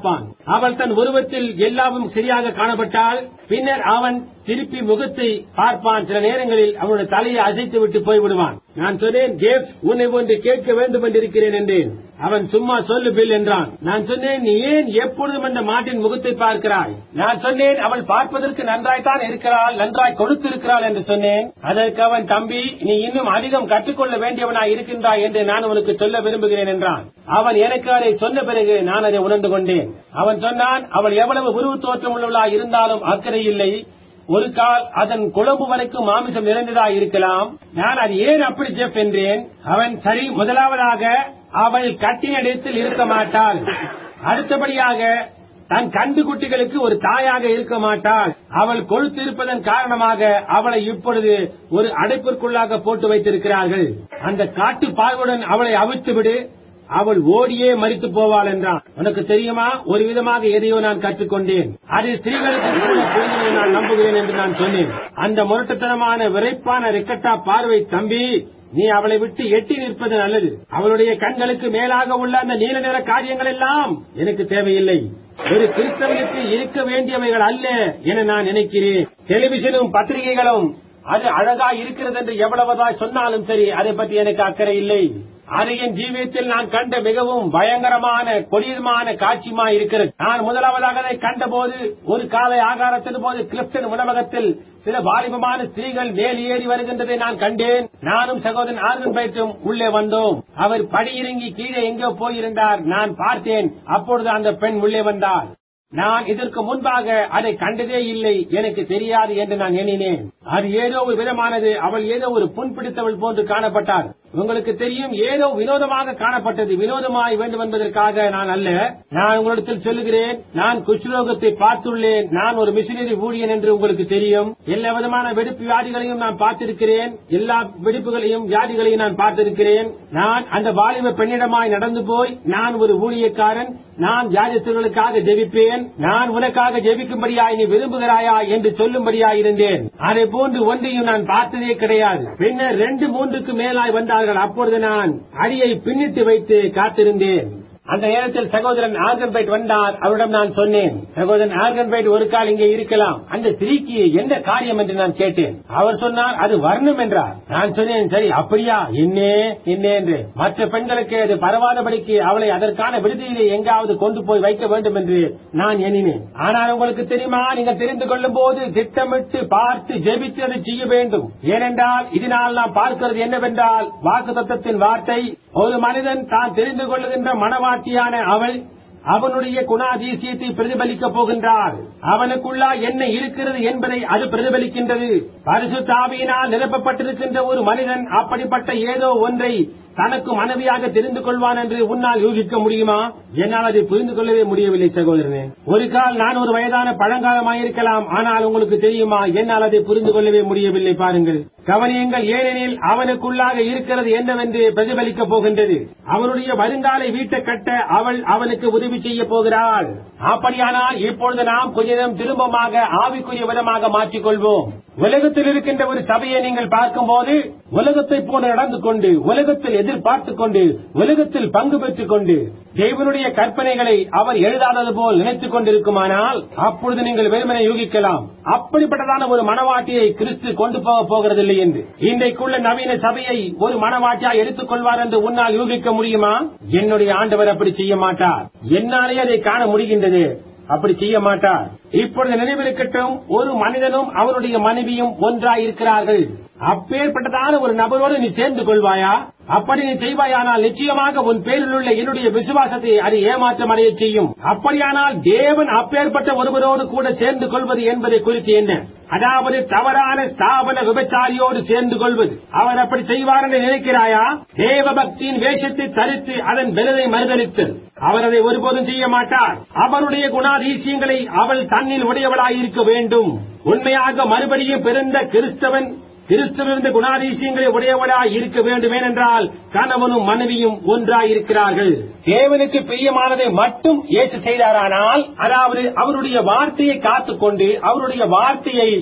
அவள் தன் உருவத்தில் எல்லாவும் சரியாக காணப்பட்டால் பின்னர் அவன் திருப்பி முகத்தை பார்ப்பான் சில நேரங்களில் அவனுடைய தலையை அசைத்து விட்டு போய்விடுவான் நான் சொன்னேன் ஜேப் உன்னை ஒன்று கேட்க வேண்டும் என்று இருக்கிறேன் என்றேன் அவன் சும்மா சொல்லு பில் என்றான் நான் சொன்னேன் நீ ஏன் எப்பொழுதும் அந்த மாட்டின் முகத்தை பார்க்கிறாய் நான் சொன்னேன் அவள் பார்ப்பதற்கு நன்றாய்த்தான் இருக்கிறாள் நன்றாய் கொடுத்திருக்கிறாள் என்று சொன்னேன் அதற்கு அவன் தம்பி நீ இன்னும் அதிகம் கற்றுக்கொள்ள வேண்டியவனாய் இருக்கின்றாய் என்று நான் உனக்கு சொல்ல விரும்புகிறேன் என்றான் அவன் எனக்கு அதை சொன்ன பிறகு நான் அதை உணர்ந்து கொண்டேன் அவன் சொன்னான் அவள் எவ்வளவு உருவ தோற்றம் உள்ளவளாய் இருந்தாலும் அக்கறை இல்லை ஒரு கால் அதன் குழம்பு வரைக்கும் மாமிசம் நிறைந்ததாக இருக்கலாம் நான் அது ஏன் அப்படி ஜெப் என்றேன் அவன் சரி முதலாவதாக அவள் கட்டின இடத்தில் இருக்க மாட்டாள் அடுத்தபடியாக தன் கண்டு குட்டிகளுக்கு ஒரு தாயாக இருக்க மாட்டாள் அவள் கொழுத்திருப்பதன் காரணமாக அவளை இப்பொழுது ஒரு அடைப்பிற்குள்ளாக போட்டு வைத்திருக்கிறார்கள் அந்த காட்டு பார்வையுடன் அவளை அவிழ்த்து விடு அவள் ஓடியே மறித்து போவாள் என்றான் உனக்கு தெரியுமா ஒரு விதமாக எதையோ நான் கற்றுக்கொண்டேன் அது ஸ்திரீகளுக்கு கூட பொருந்தும் என நான் நம்புகிறேன் என்று நான் சொன்னேன் அந்த முரட்டுத்தனமான விரைப்பான ரெக்கட்டா பார்வை தம்பி நீ அவளை விட்டு எட்டி நிற்பது நல்லது அவளுடைய கண்களுக்கு மேலாக உள்ள அந்த நீல நிற காரியங்கள் எல்லாம் எனக்கு தேவையில்லை ஒரு கிறிஸ்தவனுக்கு இருக்க வேண்டியவைகள் அல்ல என நான் நினைக்கிறேன் டெலிவிஷனும் பத்திரிகைகளும் அது அழகா இருக்கிறது என்று எவ்வளவுதான் சொன்னாலும் சரி அதை பற்றி எனக்கு அக்கறை இல்லை அது என் ஜீவியத்தில் நான் கண்ட மிகவும் பயங்கரமான கொடியமான காட்சியுமா இருக்கிறது நான் முதலாவதாக அதை கண்டபோது ஒரு காலை ஆகாரத்தின் போது கிளிப்டன் உணவகத்தில் சில வாலிபமான ஸ்திரீகள் மேல் ஏறி வருகின்றதை நான் கண்டேன் நானும் சகோதரன் ஆர்வன் பயிற்றும் உள்ளே வந்தோம் அவர் படியிறங்கி கீழே எங்கோ போயிருந்தார் நான் பார்த்தேன் அப்பொழுது அந்த பெண் உள்ளே வந்தார் நான் இதற்கு முன்பாக அதை கண்டதே இல்லை எனக்கு தெரியாது என்று நான் எண்ணினேன் அது ஏதோ ஒரு விதமானது அவள் ஏதோ ஒரு புண் பிடித்தவள் போன்று காணப்பட்டார் உங்களுக்கு தெரியும் ஏதோ வினோதமாக காணப்பட்டது வினோதமாய் வேண்டும் என்பதற்காக நான் அல்ல நான் உங்களிடத்தில் சொல்லுகிறேன் நான் குஷ்ரோகத்தை பார்த்துள்ளேன் நான் ஒரு மிஷினரி ஊழியன் என்று உங்களுக்கு தெரியும் எல்லா விதமான வெடிப்பு வியாதிகளையும் நான் பார்த்திருக்கிறேன் எல்லா வெடிப்புகளையும் வியாதிகளையும் நான் பார்த்திருக்கிறேன் நான் அந்த வாலிப பெண்ணிடமாய் நடந்து போய் நான் ஒரு ஊழியக்காரன் நான் வியாதித்தவர்களுக்காக ஜெபிப்பேன் நான் உனக்காக ஜெபிக்கும்படியாய் நீ விரும்புகிறாயா என்று சொல்லும்படியாய் இருந்தேன் அதை போன்று ஒன்றையும் நான் பார்த்ததே கிடையாது பின்னர் ரெண்டு மூன்றுக்கு மேலாய் வந்தார்கள் அப்பொழுது நான் அடியை பின்னிட்டு வைத்து காத்திருந்தேன் அந்த நேரத்தில் சகோதரன் ஆர்கன்பைட் வந்தார் அவரிடம் நான் சொன்னேன் சகோதரன் ஆர்கன்பைட் ஒரு கால் இங்கே இருக்கலாம் அந்த ஸ்திரீக்கு என்ன காரியம் என்று நான் கேட்டேன் அவர் சொன்னார் அது வர்ணம் என்றார் நான் சொன்னேன் சரி அப்படியா என்னே என்ன என்று மற்ற பெண்களுக்கு அது பரவாதபடிக்கு அவளை அதற்கான விடுதியிலே எங்காவது கொண்டு போய் வைக்க வேண்டும் என்று நான் எண்ணினேன் ஆனால் உங்களுக்கு தெரியுமா நீங்கள் தெரிந்து கொள்ளும் போது திட்டமிட்டு பார்த்து ஜெபித்து அதை செய்ய வேண்டும் ஏனென்றால் இதனால் நாம் பார்க்கிறது என்னவென்றால் வாக்கு தத்தத்தின் வார்த்தை ஒரு மனிதன் தான் தெரிந்து கொள்ளுகின்ற மனவாட்டியான அவள் அவனுடைய குணாதிசயத்தை பிரதிபலிக்கப் போகின்றார் அவனுக்குள்ளா என்ன இருக்கிறது என்பதை அது பிரதிபலிக்கின்றது பரிசுத்தாவியினால் நிரப்பப்பட்டிருக்கின்ற ஒரு மனிதன் அப்படிப்பட்ட ஏதோ ஒன்றை தனக்கு மனைவியாக தெரிந்து கொள்வான் என்று உன்னால் யூகிக்க முடியுமா என்னால் அதை புரிந்து கொள்ளவே முடியவில்லை சகோதரனே ஒரு கால் நான் ஒரு வயதான பழங்காலமாயிருக்கலாம் ஆனால் உங்களுக்கு தெரியுமா என்னால் அதை புரிந்து கொள்ளவே முடியவில்லை பாருங்கள் கவனியங்கள் ஏனெனில் அவனுக்குள்ளாக இருக்கிறது என்னவென்று பிரதிபலிக்கப் போகின்றது அவனுடைய வருங்காலை வீட்டை கட்ட அவள் அவனுக்கு உதவி செய்ய போகிறாள் அப்படியானால் இப்பொழுது நாம் கொஞ்ச நேரம் திரும்பமாக ஆவிக்குரிய விதமாக மாற்றிக்கொள்வோம் உலகத்தில் இருக்கின்ற ஒரு சபையை நீங்கள் பார்க்கும்போது உலகத்தை போல நடந்து கொண்டு உலகத்தில் எதிர்பார்த்துக் கொண்டு உலகத்தில் பங்கு பெற்றுக் கொண்டு தேவனுடைய கற்பனைகளை அவர் எழுதாதது போல் நினைத்துக் கொண்டிருக்குமானால் அப்பொழுது நீங்கள் வெறுமனை யூகிக்கலாம் அப்படிப்பட்டதான ஒரு மனவாட்டியை கிறிஸ்து கொண்டு போக போகிறதில்லை என்று இன்றைக்குள்ள நவீன சபையை ஒரு மனவாட்டியா எடுத்துக் கொள்வார் என்று உன்னால் யூகிக்க முடியுமா என்னுடைய ஆண்டவர் அப்படி செய்ய மாட்டார் என்னாலே அதை காண முடிகின்றது அப்படி செய்ய மாட்டார் இப்பொழுது நினைவிருக்கட்டும் ஒரு மனிதனும் அவருடைய மனைவியும் ஒன்றாய் இருக்கிறார்கள் அப்பேற்பட்டதான ஒரு நபரோடு நீ சேர்ந்து கொள்வாயா அப்படி நீ செய்வாயானால் நிச்சயமாக உன் பேரில் உள்ள என்னுடைய விசுவாசத்தை அது ஏமாற்றம் அடைய செய்யும் அப்படியானால் தேவன் அப்பேற்பட்ட ஒருவரோடு கூட சேர்ந்து கொள்வது என்பதை குறித்து என்ன அதாவது தவறான ஸ்தாபன விபச்சாரியோடு சேர்ந்து கொள்வது அவர் அப்படி செய்வார் என்று நினைக்கிறாயா தேவ பக்தியின் வேஷத்தை தரித்து அதன் விலதை மறுதளித்து அவர் அதை ஒருபோதும் செய்ய மாட்டார் அவருடைய குணாதிசயங்களை அவள் தன்னில் உடையவளாயிருக்க வேண்டும் உண்மையாக மறுபடியும் பிறந்த கிறிஸ்தவன் கிறிஸ்துவிலிருந்து குணாதிசயங்களை உடையவராய் இருக்க வேண்டும் ஏனென்றால் கணவனும் மனைவியும் ஒன்றாய் இருக்கிறார்கள் தேவனுக்கு பிரியமானதை மட்டும் ஏற்று செய்தாரானால் அதாவது அவருடைய வார்த்தையை காத்துக்கொண்டு அவருடைய வார்த்தையை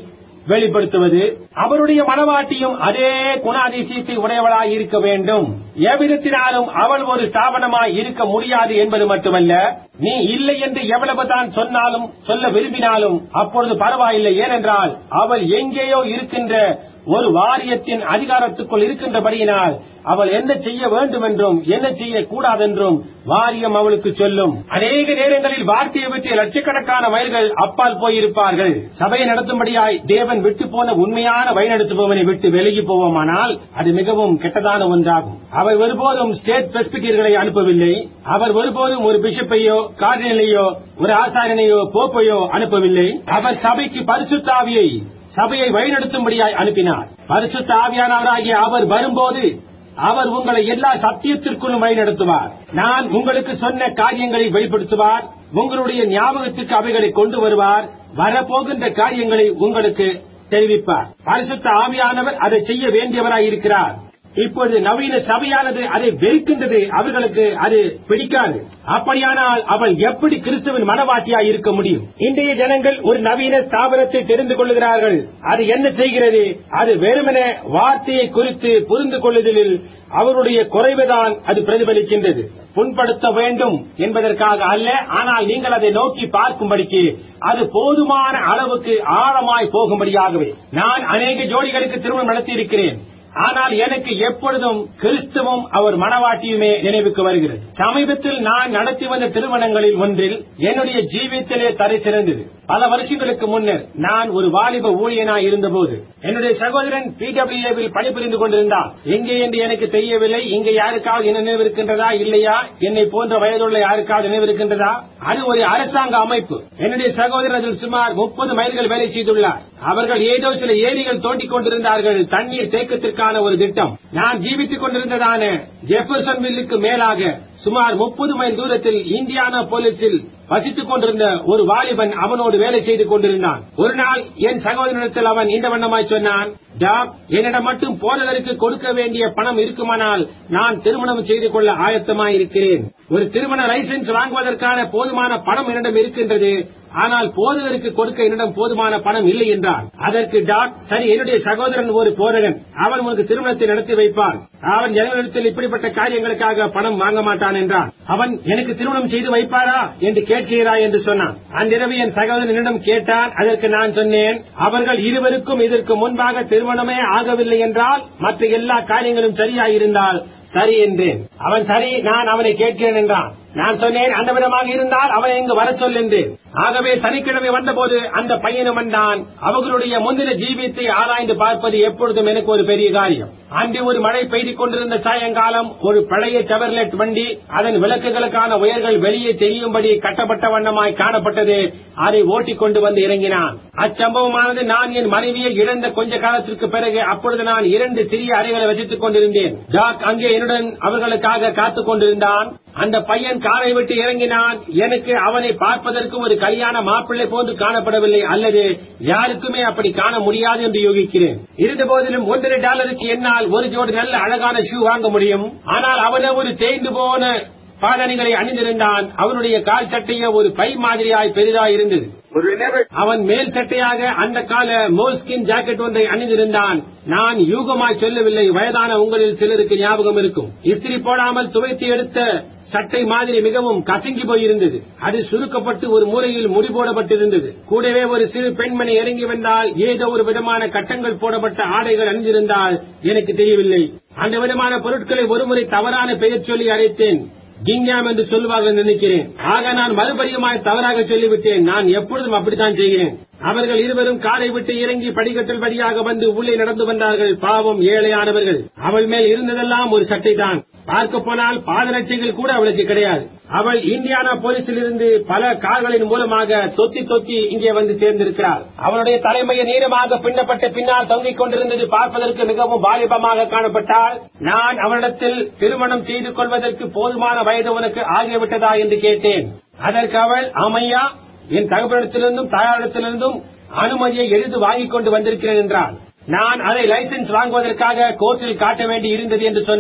வெளிப்படுத்துவது அவருடைய மனவாட்டியும் அதே குணாதிசயத்தை உடையவளாய் இருக்க வேண்டும் எவ்விதத்தினாலும் அவள் ஒரு ஸ்தாபனமாய் இருக்க முடியாது என்பது மட்டுமல்ல நீ இல்லை என்று எவ்வளவு தான் சொன்னாலும் சொல்ல விரும்பினாலும் அப்பொழுது பரவாயில்லை ஏனென்றால் அவள் எங்கேயோ இருக்கின்ற ஒரு வாரியத்தின் அதிகாரத்துக்குள் இருக்கின்றபடியினால் அவள் என்ன செய்ய வேண்டும் என்றும் என்ன செய்யக்கூடாதென்றும் வாரியம் அவளுக்கு சொல்லும் அநேக நேரங்களில் வார்த்தையை விட்டு லட்சக்கணக்கான மைல்கள் அப்பால் போயிருப்பார்கள் சபையை நடத்தும்படியாய் தேவன் விட்டு போன உண்மையான வழிநடத்துபவனை விட்டு விலகி போவோமானால் அது மிகவும் கெட்டதான ஒன்றாகும் அவர் ஒருபோதும் ஸ்டேட் பிரஸ்பிட்டர்களை அனுப்பவில்லை அவர் ஒருபோதும் ஒரு பிஷப்பையோ கார்டினலையோ ஒரு ஆசாரியனையோ போப்பையோ அனுப்பவில்லை அவர் சபைக்கு பரிசுத்தாவியை சபையை வழிநடத்தும்படியாய் அனுப்பினார் பரிசுத்த ஆவியானவராகிய அவர் வரும்போது அவர் உங்களை எல்லா சத்தியத்திற்குள்ளும் வழிநடத்துவார் நான் உங்களுக்கு சொன்ன காரியங்களை வெளிப்படுத்துவார் உங்களுடைய ஞாபகத்துக்கு அவைகளை கொண்டு வருவார் வரப்போகின்ற காரியங்களை உங்களுக்கு தெரிவிப்பார் பரிசுத்த ஆவியானவர் அதை செய்ய வேண்டியவராய் இருக்கிறார் இப்பொழுது நவீன சபையானது அதை வெறுக்கின்றது அவர்களுக்கு அது பிடிக்காது அப்படியானால் அவள் எப்படி கிறிஸ்துவின் மனவாட்டியாய் இருக்க முடியும் இன்றைய ஜனங்கள் ஒரு நவீன ஸ்தாபனத்தை தெரிந்து கொள்கிறார்கள் அது என்ன செய்கிறது அது வெறுமனே வார்த்தையை குறித்து புரிந்து கொள்ளுதலில் அவருடைய குறைவுதான் அது பிரதிபலிக்கின்றது புண்படுத்த வேண்டும் என்பதற்காக அல்ல ஆனால் நீங்கள் அதை நோக்கி பார்க்கும்படிக்கு அது போதுமான அளவுக்கு ஆழமாய் போகும்படியாகவே நான் அநேக ஜோடிகளுக்கு திருமணம் நடத்தியிருக்கிறேன் ஆனால் எனக்கு எப்பொழுதும் கிறிஸ்துவும் அவர் மனவாட்டியுமே நினைவுக்கு வருகிறது சமீபத்தில் நான் நடத்தி வந்த திருமணங்களில் ஒன்றில் என்னுடைய ஜீவியத்திலே தரை சிறந்தது பல வருஷங்களுக்கு முன்னர் நான் ஒரு வாலிப ஊழியனாய் இருந்தபோது என்னுடைய சகோதரன் பிடபிள்யூவில் பணிபுரிந்து கொண்டிருந்தார் எங்கே என்று எனக்கு தெரியவில்லை இங்கே யாருக்காவது என்ன நினைவிருக்கின்றதா இல்லையா என்னை போன்ற வயதுள்ள யாருக்காவது நினைவிருக்கின்றதா அது ஒரு அரசாங்க அமைப்பு என்னுடைய சகோதரர் அதில் சுமார் முப்பது மைல்கள் வேலை செய்துள்ளார் அவர்கள் ஏதோ சில ஏரிகள் தோண்டிக் கொண்டிருந்தார்கள் தண்ணீர் தேக்கத்திற்கான ஒரு திட்டம் நான் ஜீவித்துக் கொண்டிருந்ததான ஜெஃபர்சன் மில்லுக்கு மேலாக சுமார் முப்பது மைல் தூரத்தில் இந்தியானா போலீஸில் வசித்துக் கொண்டிருந்த ஒரு வாலிபன் அவனோடு வேலை செய்து கொண்டிருந்தான் ஒரு நாள் என் சகோதரனிடத்தில் அவன் இந்த வண்ணமாய் சொன்னான் டாக் என்னிடம் மட்டும் போதகருக்கு கொடுக்க வேண்டிய பணம் இருக்குமானால் நான் திருமணம் செய்து கொள்ள ஆயத்தமாய் இருக்கிறேன் ஒரு திருமண லைசன்ஸ் வாங்குவதற்கான போதுமான பணம் என்னிடம் இருக்கின்றது ஆனால் போதகருக்கு கொடுக்க என்னிடம் போதுமான பணம் இல்லை என்றார் அதற்கு டாக் சரி என்னுடைய சகோதரன் ஒரு போதகன் அவன் உனக்கு திருமணத்தை நடத்தி வைப்பான் அவன் ஜனங்களிடத்தில் இப்படிப்பட்ட காரியங்களுக்காக பணம் வாங்க மாட்டான் என்றான் அவன் எனக்கு திருமணம் செய்து வைப்பாரா என்று கேட்கிறாய் என்று சொன்னான் அன்றிரவு என் சகோதரன் என்னிடம் கேட்டான் அதற்கு நான் சொன்னேன் அவர்கள் இருவருக்கும் இதற்கு முன்பாக திருமணமே ஆகவில்லை என்றால் மற்ற எல்லா காரியங்களும் சரியாயிருந்தால் சரி என்றேன் அவன் சரி நான் அவனை கேட்கிறேன் என்றான் நான் சொன்னேன் அந்த விதமாக இருந்தால் அவனை இங்கு வர சொல் என்றேன் ஆகவே சனிக்கிழமை வந்தபோது அந்த பையனும் வந்தான் அவர்களுடைய முந்தின ஜீவியத்தை ஆராய்ந்து பார்ப்பது எப்பொழுதும் எனக்கு ஒரு பெரிய காரியம் அன்று ஒரு மழை பெய்து கொண்டிருந்த சாயங்காலம் ஒரு பழைய செவர்லெட் வண்டி அதன் விளக்குகளுக்கான உயர்கள் வெளியே தெரியும்படி கட்டப்பட்ட வண்ணமாய் காணப்பட்டது அதை ஓட்டிக் கொண்டு வந்து இறங்கினான் அச்சம்பவமானது நான் என் மனைவியை இழந்த கொஞ்ச காலத்திற்கு பிறகு அப்பொழுது நான் இரண்டு சிறிய அறைகளை வசித்துக் கொண்டிருந்தேன் டாக் அங்கே என்னுடன் அவர்களுக்காக காத்துக் கொண்டிருந்தான் அந்த பையன் காரை விட்டு இறங்கினான் எனக்கு அவனை பார்ப்பதற்கு ஒரு கல்யாண மாப்பிள்ளை போன்று காணப்படவில்லை அல்லது யாருக்குமே அப்படி காண முடியாது என்று யோகிக்கிறேன் இருந்த போதிலும் ஒன்றரை டாலருக்கு என்னால் ஒரு ஜோடி நல்ல அழகான ஷூ வாங்க முடியும் ஆனால் அவன ஒரு தேய்ந்து போன பாதணிகளை அணிந்திருந்தான் அவனுடைய கால் சட்டையோ ஒரு பை மாதிரியாய் பெரிதாய் இருந்தது But remember, அவன் மேல் சட்டையாக அந்த கால மோல்ஸ்கின் ஜாக்கெட் ஒன்றை அணிந்திருந்தான் நான் யூகமாய் சொல்லவில்லை வயதான உங்களில் சிலருக்கு ஞாபகம் இருக்கும் இஸ்திரி போடாமல் துவைத்து எடுத்த சட்டை மாதிரி மிகவும் கசங்கி போயிருந்தது அது சுருக்கப்பட்டு ஒரு மூலையில் முடி போடப்பட்டிருந்தது கூடவே ஒரு சிறு பெண்மணி இறங்கி வந்தால் ஏதோ ஒரு விதமான கட்டங்கள் போடப்பட்ட ஆடைகள் அணிந்திருந்தால் எனக்கு தெரியவில்லை அந்த விதமான பொருட்களை ஒருமுறை தவறான பெயர் சொல்லி அழைத்தேன் கிங்காம் என்று சொல்லுவார்கள் நினைக்கிறேன் ஆக நான் மறுபடியுமாய் தவறாக சொல்லிவிட்டேன் நான் எப்பொழுதும் அப்படித்தான் செய்கிறேன் அவர்கள் இருவரும் காரை விட்டு இறங்கி படிக்கட்டில் வழியாக வந்து உள்ளே நடந்து வந்தார்கள் பாவம் ஏழையானவர்கள் அவள் மேல் இருந்ததெல்லாம் ஒரு சட்டை தான் பார்க்க போனால் பாதரட்சைகள் கூட அவளுக்கு கிடையாது அவள் இந்தியானா போலீசில் இருந்து பல கார்களின் மூலமாக தொத்தி தொத்தி இங்கே வந்து சேர்ந்திருக்கிறாள் அவளுடைய தலைமையை நீளமாக பின்னப்பட்ட பின்னால் தொங்கிக் கொண்டிருந்தது பார்ப்பதற்கு மிகவும் வாலிபமாக காணப்பட்டாள் நான் அவளிடத்தில் திருமணம் செய்து கொள்வதற்கு போதுமான வயது உனக்கு ஆகிவிட்டதா என்று கேட்டேன் அதற்கு அவள் ஆமையா என் தகவலிடத்திலிருந்தும் தாயாரிடத்திலிருந்தும் அனுமதியை எழுதி வாங்கிக் கொண்டு வந்திருக்கிறேன் என்றாள் நான் அதை லைசென்ஸ் வாங்குவதற்காக கோர்ட்டில் காட்ட வேண்டி இருந்தது என்று சொன்னார்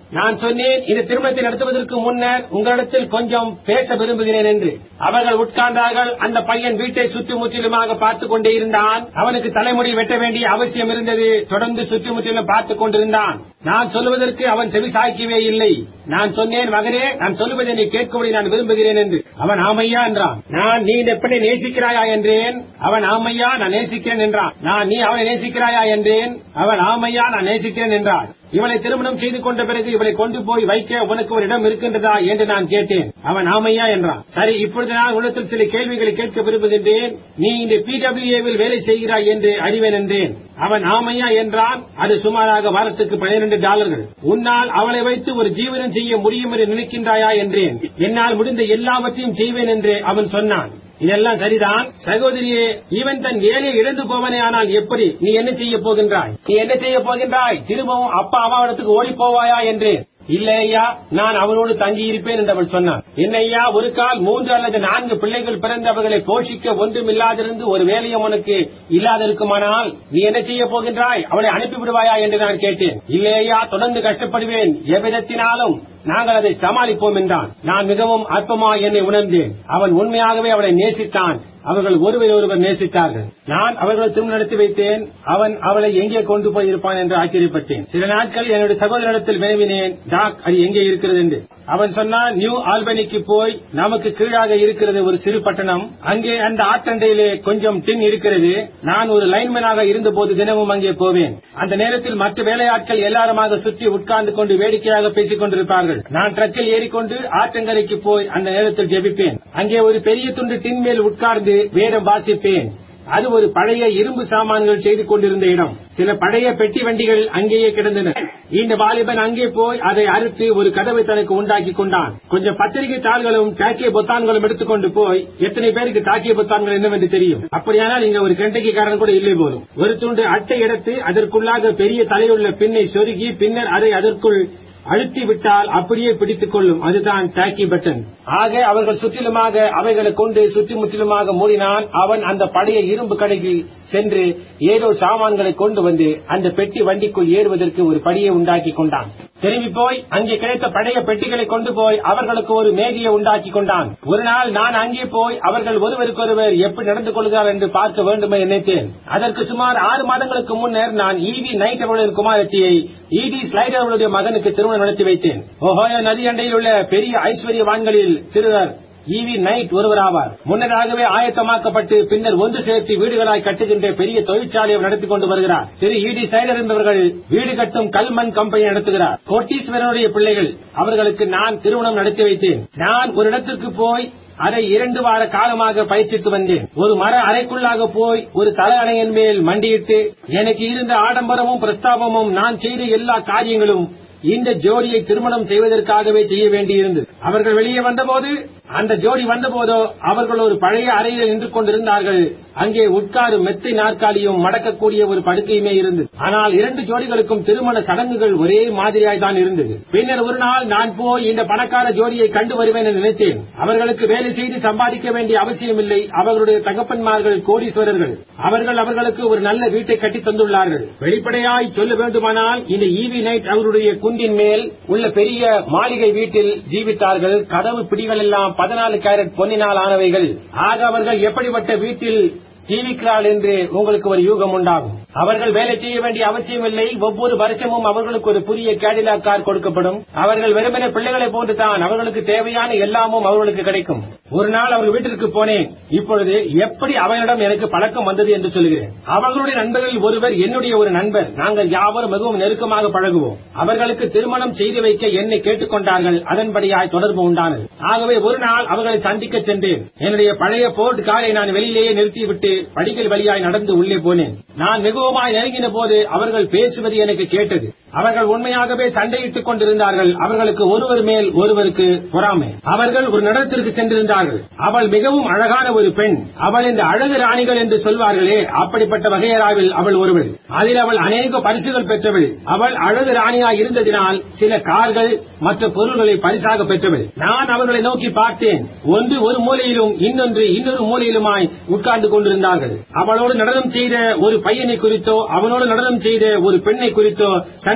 நான் சொன்னேன் இந்த திருமணத்தை நடத்துவதற்கு முன்னர் உங்களிடத்தில் கொஞ்சம் பேச விரும்புகிறேன் என்று அவர்கள் உட்கார்ந்தார்கள் அந்த பையன் வீட்டை சுற்றுமுற்றிலுமாக பார்த்துக் கொண்டே இருந்தான் அவனுக்கு தலைமுடி வெட்ட வேண்டிய அவசியம் இருந்தது தொடர்ந்து சுற்றுமுற்றிலும் பார்த்துக் கொண்டிருந்தான் நான் சொல்லுவதற்கு அவன் செவி சாய்க்கவே இல்லை நான் சொன்னேன் மகனே நான் சொல்லுவதை நீ கேட்கும்படி நான் விரும்புகிறேன் என்று அவன் ஆமையா என்றான் நான் நீ இந்த பெண்ணை நேசிக்கிறாயா என்றேன் அவன் ஆமையா நான் நேசிக்கிறேன் என்றான் நான் நீ அவனை நேசிக்கிறாயா என்றேன் அவன் ஆமையா நான் நேசிக்கிறேன் என்றான் இவளை திருமணம் செய்து கொண்ட பிறகு இவளை கொண்டு போய் வைக்க உனக்கு ஒரு இடம் இருக்கின்றதா என்று நான் கேட்டேன் அவன் ஆமையா என்றான் சரி இப்பொழுது நான் உலகத்தில் சில கேள்விகளை கேட்க விரும்புகின்றேன் நீ இந்த பிடபிள்யூஏவில் வேலை செய்கிறாய் என்று அறிவேன் என்றேன் அவன் ஆமையா என்றான் அது சுமாராக வாரத்துக்கு பனிரெண்டு டாலர்கள் உன்னால் அவளை வைத்து ஒரு ஜீவனம் செய்ய முடியும் என்று நினைக்கின்றாயா என்றேன் என்னால் முடிந்த எல்லாவற்றையும் செய்வேன் என்று அவன் சொன்னான் இதெல்லாம் சரிதான் சகோதரியே இவன் தன் வேலையை இழந்து போவனே ஆனால் எப்படி நீ என்ன செய்ய போகின்றாய் நீ என்ன செய்ய போகின்றாய் திரும்பவும் அப்பா அம்மாவிடத்துக்கு ஓடி போவாயா என்று இல்லை ஐயா நான் அவனோடு தங்கி இருப்பேன் என்று அவள் சொன்னான் என்ன ஐயா ஒரு கால் மூன்று அல்லது நான்கு பிள்ளைகள் பிறந்து அவர்களை போஷிக்க ஒன்றும் இல்லாதிருந்து ஒரு வேலையும் உனக்கு இல்லாதிருக்குமானால் நீ என்ன செய்ய போகின்றாய் அவளை அனுப்பிவிடுவாயா என்று நான் கேட்டேன் இல்லை ஐயா தொடர்ந்து கஷ்டப்படுவேன் எவ்விதத்தினாலும் நாங்கள் அதை சமாளிப்போம் என்றான் நான் மிகவும் அற்பமா என்னை உணர்ந்தேன் அவன் உண்மையாகவே அவளை நேசித்தான் அவர்கள் ஒருவர் ஒருவர் நேசித்தார்கள் நான் அவர்களை திரும்ப நடத்தி வைத்தேன் அவன் அவளை எங்கே கொண்டு போய் இருப்பான் என்று ஆச்சரியப்பட்டேன் சில நாட்கள் என்னுடைய சகோதரிடத்தில் வினவினேன் டாக் அது எங்கே இருக்கிறது என்று அவன் சொன்னான் நியூ ஆல்பனிக்கு போய் நமக்கு கீழாக இருக்கிறது ஒரு சிறு பட்டணம் அங்கே அந்த ஆற்றண்டையிலே கொஞ்சம் டின் இருக்கிறது நான் ஒரு லைன்மேனாக இருந்தபோது தினமும் அங்கே போவேன் அந்த நேரத்தில் மற்ற வேலையாட்கள் எல்லாருமாக சுற்றி உட்கார்ந்து கொண்டு வேடிக்கையாக பேசிக் கொண்டிருப்பார்கள் நான் ட்ரக்கில் ஏறிக்கொண்டு ஆற்றங்கரைக்கு போய் அந்த நேரத்தில் ஜெபிப்பேன் அங்கே ஒரு பெரிய துண்டு டின் மேல் உட்கார்ந்து வேடம் வாசிப்பேன் அது ஒரு பழைய இரும்பு சாமான்கள் செய்து கொண்டிருந்த இடம் சில பழைய பெட்டி வண்டிகள் அங்கேயே கிடந்தன இந்த வாலிபன் அங்கே போய் அதை அறுத்து ஒரு கதவை தனக்கு உண்டாக்கி கொண்டான் கொஞ்சம் பத்திரிகை தாள்களும் டாக்கிய பொத்தான்களும் எடுத்துக்கொண்டு போய் எத்தனை பேருக்கு டாக்கிய பொத்தான்கள் என்னவென்று தெரியும் அப்படியானால் இங்க ஒரு கண்டகிக்காரன் கூட இல்லை போலும் ஒரு துண்டு அட்டை எடுத்து அதற்குள்ளாக பெரிய தலையுள்ள பின்னை சொருகி பின்னர் அதை அதற்குள் அழுத்தி விட்டால் அப்படியே பிடித்துக் கொள்ளும் அதுதான் டாக்கி பட்டன் ஆக அவர்கள் சுற்றிலுமாக அவைகளை கொண்டு சுற்றி முற்றிலுமாக மூடினான் அவன் அந்த பழைய இரும்பு கடைக்கு சென்று ஏதோ சாமான்களை கொண்டு வந்து அந்த பெட்டி வண்டிக்குள் ஏறுவதற்கு ஒரு படியை உண்டாக்கி கொண்டான் திரும்பி போய் அங்கே கிடைத்த பழைய பெட்டிகளை கொண்டு போய் அவர்களுக்கு ஒரு மேதியை உண்டாக்கி கொண்டான் ஒரு நாள் நான் அங்கே போய் அவர்கள் ஒருவருக்கொருவர் எப்படி நடந்து கொள்கிறார் என்று பார்க்க வேண்டும் என நினைத்தேன் அதற்கு சுமார் ஆறு மாதங்களுக்கு முன்னர் நான் ஈவி நைட் அவர்களின் குமாரத்தியை ஈடி ஸ்லைடர் அவர்களுடைய மகனுக்கு திருமணம் நடத்தி வைத்தேன் ஓஹோயோ நதி அண்டையில் உள்ள பெரிய ஐஸ்வர்யவான்களில் திருவர் ஈவி நைட் ஒருவராவார் முன்னதாகவே ஆயத்தமாக்கப்பட்டு பின்னர் ஒன்று சேர்த்து வீடுகளாய் கட்டுகின்ற பெரிய தொழிற்சாலையை நடத்தி கொண்டு வருகிறார் திரு இடி சைடர் என்பவர்கள் வீடு கட்டும் கல்மண் கம்பெனி நடத்துகிறார் கோட்டீஸ்வரனுடைய பிள்ளைகள் அவர்களுக்கு நான் திருமணம் நடத்தி வைத்தேன் நான் ஒரு இடத்திற்கு போய் அதை இரண்டு வார காலமாக பயிற்சித்து வந்தேன் ஒரு மர அறைக்குள்ளாக போய் ஒரு தல அணையின் மேல் மண்டியிட்டு எனக்கு இருந்த ஆடம்பரமும் பிரஸ்தாபமும் நான் செய்த எல்லா காரியங்களும் இந்த ஜோடியை திருமணம் செய்வதற்காகவே செய்ய வேண்டியிருந்தது அவர்கள் வெளியே வந்தபோது அந்த ஜோடி வந்தபோதோ அவர்கள் ஒரு பழைய அறையில் நின்று கொண்டிருந்தார்கள் அங்கே உட்காரும் மெத்தை நாற்காலியும் மடக்கக்கூடிய ஒரு படுக்கையுமே இருந்தது ஆனால் இரண்டு ஜோடிகளுக்கும் திருமண சடங்குகள் ஒரே மாதிரியாய் தான் இருந்தது பின்னர் ஒரு நாள் நான் போய் இந்த பணக்கார ஜோடியை கண்டு வருவேன் என்று நினைத்தேன் அவர்களுக்கு வேலை செய்து சம்பாதிக்க வேண்டிய அவசியமில்லை அவர்களுடைய தகப்பன்மார்கள் கோடீஸ்வரர்கள் அவர்கள் அவர்களுக்கு ஒரு நல்ல வீட்டை கட்டி தந்துள்ளார்கள் வெளிப்படையாய் சொல்ல வேண்டுமானால் இந்த ஈவி நைட் அவருடைய குந்தின் மேல் உள்ள பெரிய மாளிகை வீட்டில் ஜீவித்தார்கள் கதவு பிடிகள் எல்லாம் பதினாலு கேரட் பொன்னினால் ஆனவைகள் ஆக அவர்கள் எப்படிப்பட்ட வீட்டில் ஜீவிக்கிறாள் என்று உங்களுக்கு ஒரு யூகம் உண்டாகும் அவர்கள் வேலை செய்ய வேண்டிய அவசியமில்லை ஒவ்வொரு வருஷமும் அவர்களுக்கு ஒரு புதிய கேடிலாக் கார் கொடுக்கப்படும் அவர்கள் வெறுமனே பிள்ளைகளை போன்றுதான் அவர்களுக்கு தேவையான எல்லாமும் அவர்களுக்கு கிடைக்கும் ஒரு நாள் அவர்கள் வீட்டிற்கு போனேன் இப்பொழுது எப்படி அவனிடம் எனக்கு பழக்கம் வந்தது என்று சொல்கிறேன் அவர்களுடைய நண்பர்களில் ஒருவர் என்னுடைய ஒரு நண்பர் நாங்கள் யாவரும் மிகவும் நெருக்கமாக பழகுவோம் அவர்களுக்கு திருமணம் செய்து வைக்க என்னை கேட்டுக்கொண்டார்கள் அதன்படியாய் தொடர்பு உண்டானது ஆகவே ஒரு நாள் அவர்களை சந்திக்க சென்றேன் என்னுடைய பழைய போர்ட் காரை நான் வெளியிலேயே நிறுத்திவிட்டு படிக்கல் வழியாய் நடந்து உள்ளே போனேன் நான் மிகவுமாய் நெருங்கின போது அவர்கள் பேசுவது எனக்கு கேட்டது அவர்கள் உண்மையாகவே சண்டையிட்டுக் கொண்டிருந்தார்கள் அவர்களுக்கு ஒருவர் மேல் ஒருவருக்கு பொறாமை அவர்கள் ஒரு நடனத்திற்கு சென்றிருந்தார்கள் அவள் மிகவும் அழகான ஒரு பெண் அவள் இந்த அழகு ராணிகள் என்று சொல்வார்களே அப்படிப்பட்ட வகையராவில் அவள் ஒருவள் அதில் அவள் அநேக பரிசுகள் பெற்றவள் அவள் அழகு ராணியாய் இருந்ததினால் சில கார்கள் மற்ற பொருள்களை பரிசாக பெற்றவள் நான் அவர்களை நோக்கி பார்த்தேன் ஒன்று ஒரு மூலையிலும் இன்னொன்று இன்னொரு மூலையிலுமாய் உட்கார்ந்து கொண்டிருந்தார்கள் அவளோடு நடனம் செய்த ஒரு பையனை குறித்தோ அவனோடு நடனம் செய்த ஒரு பெண்ணை குறித்தோ சண்டை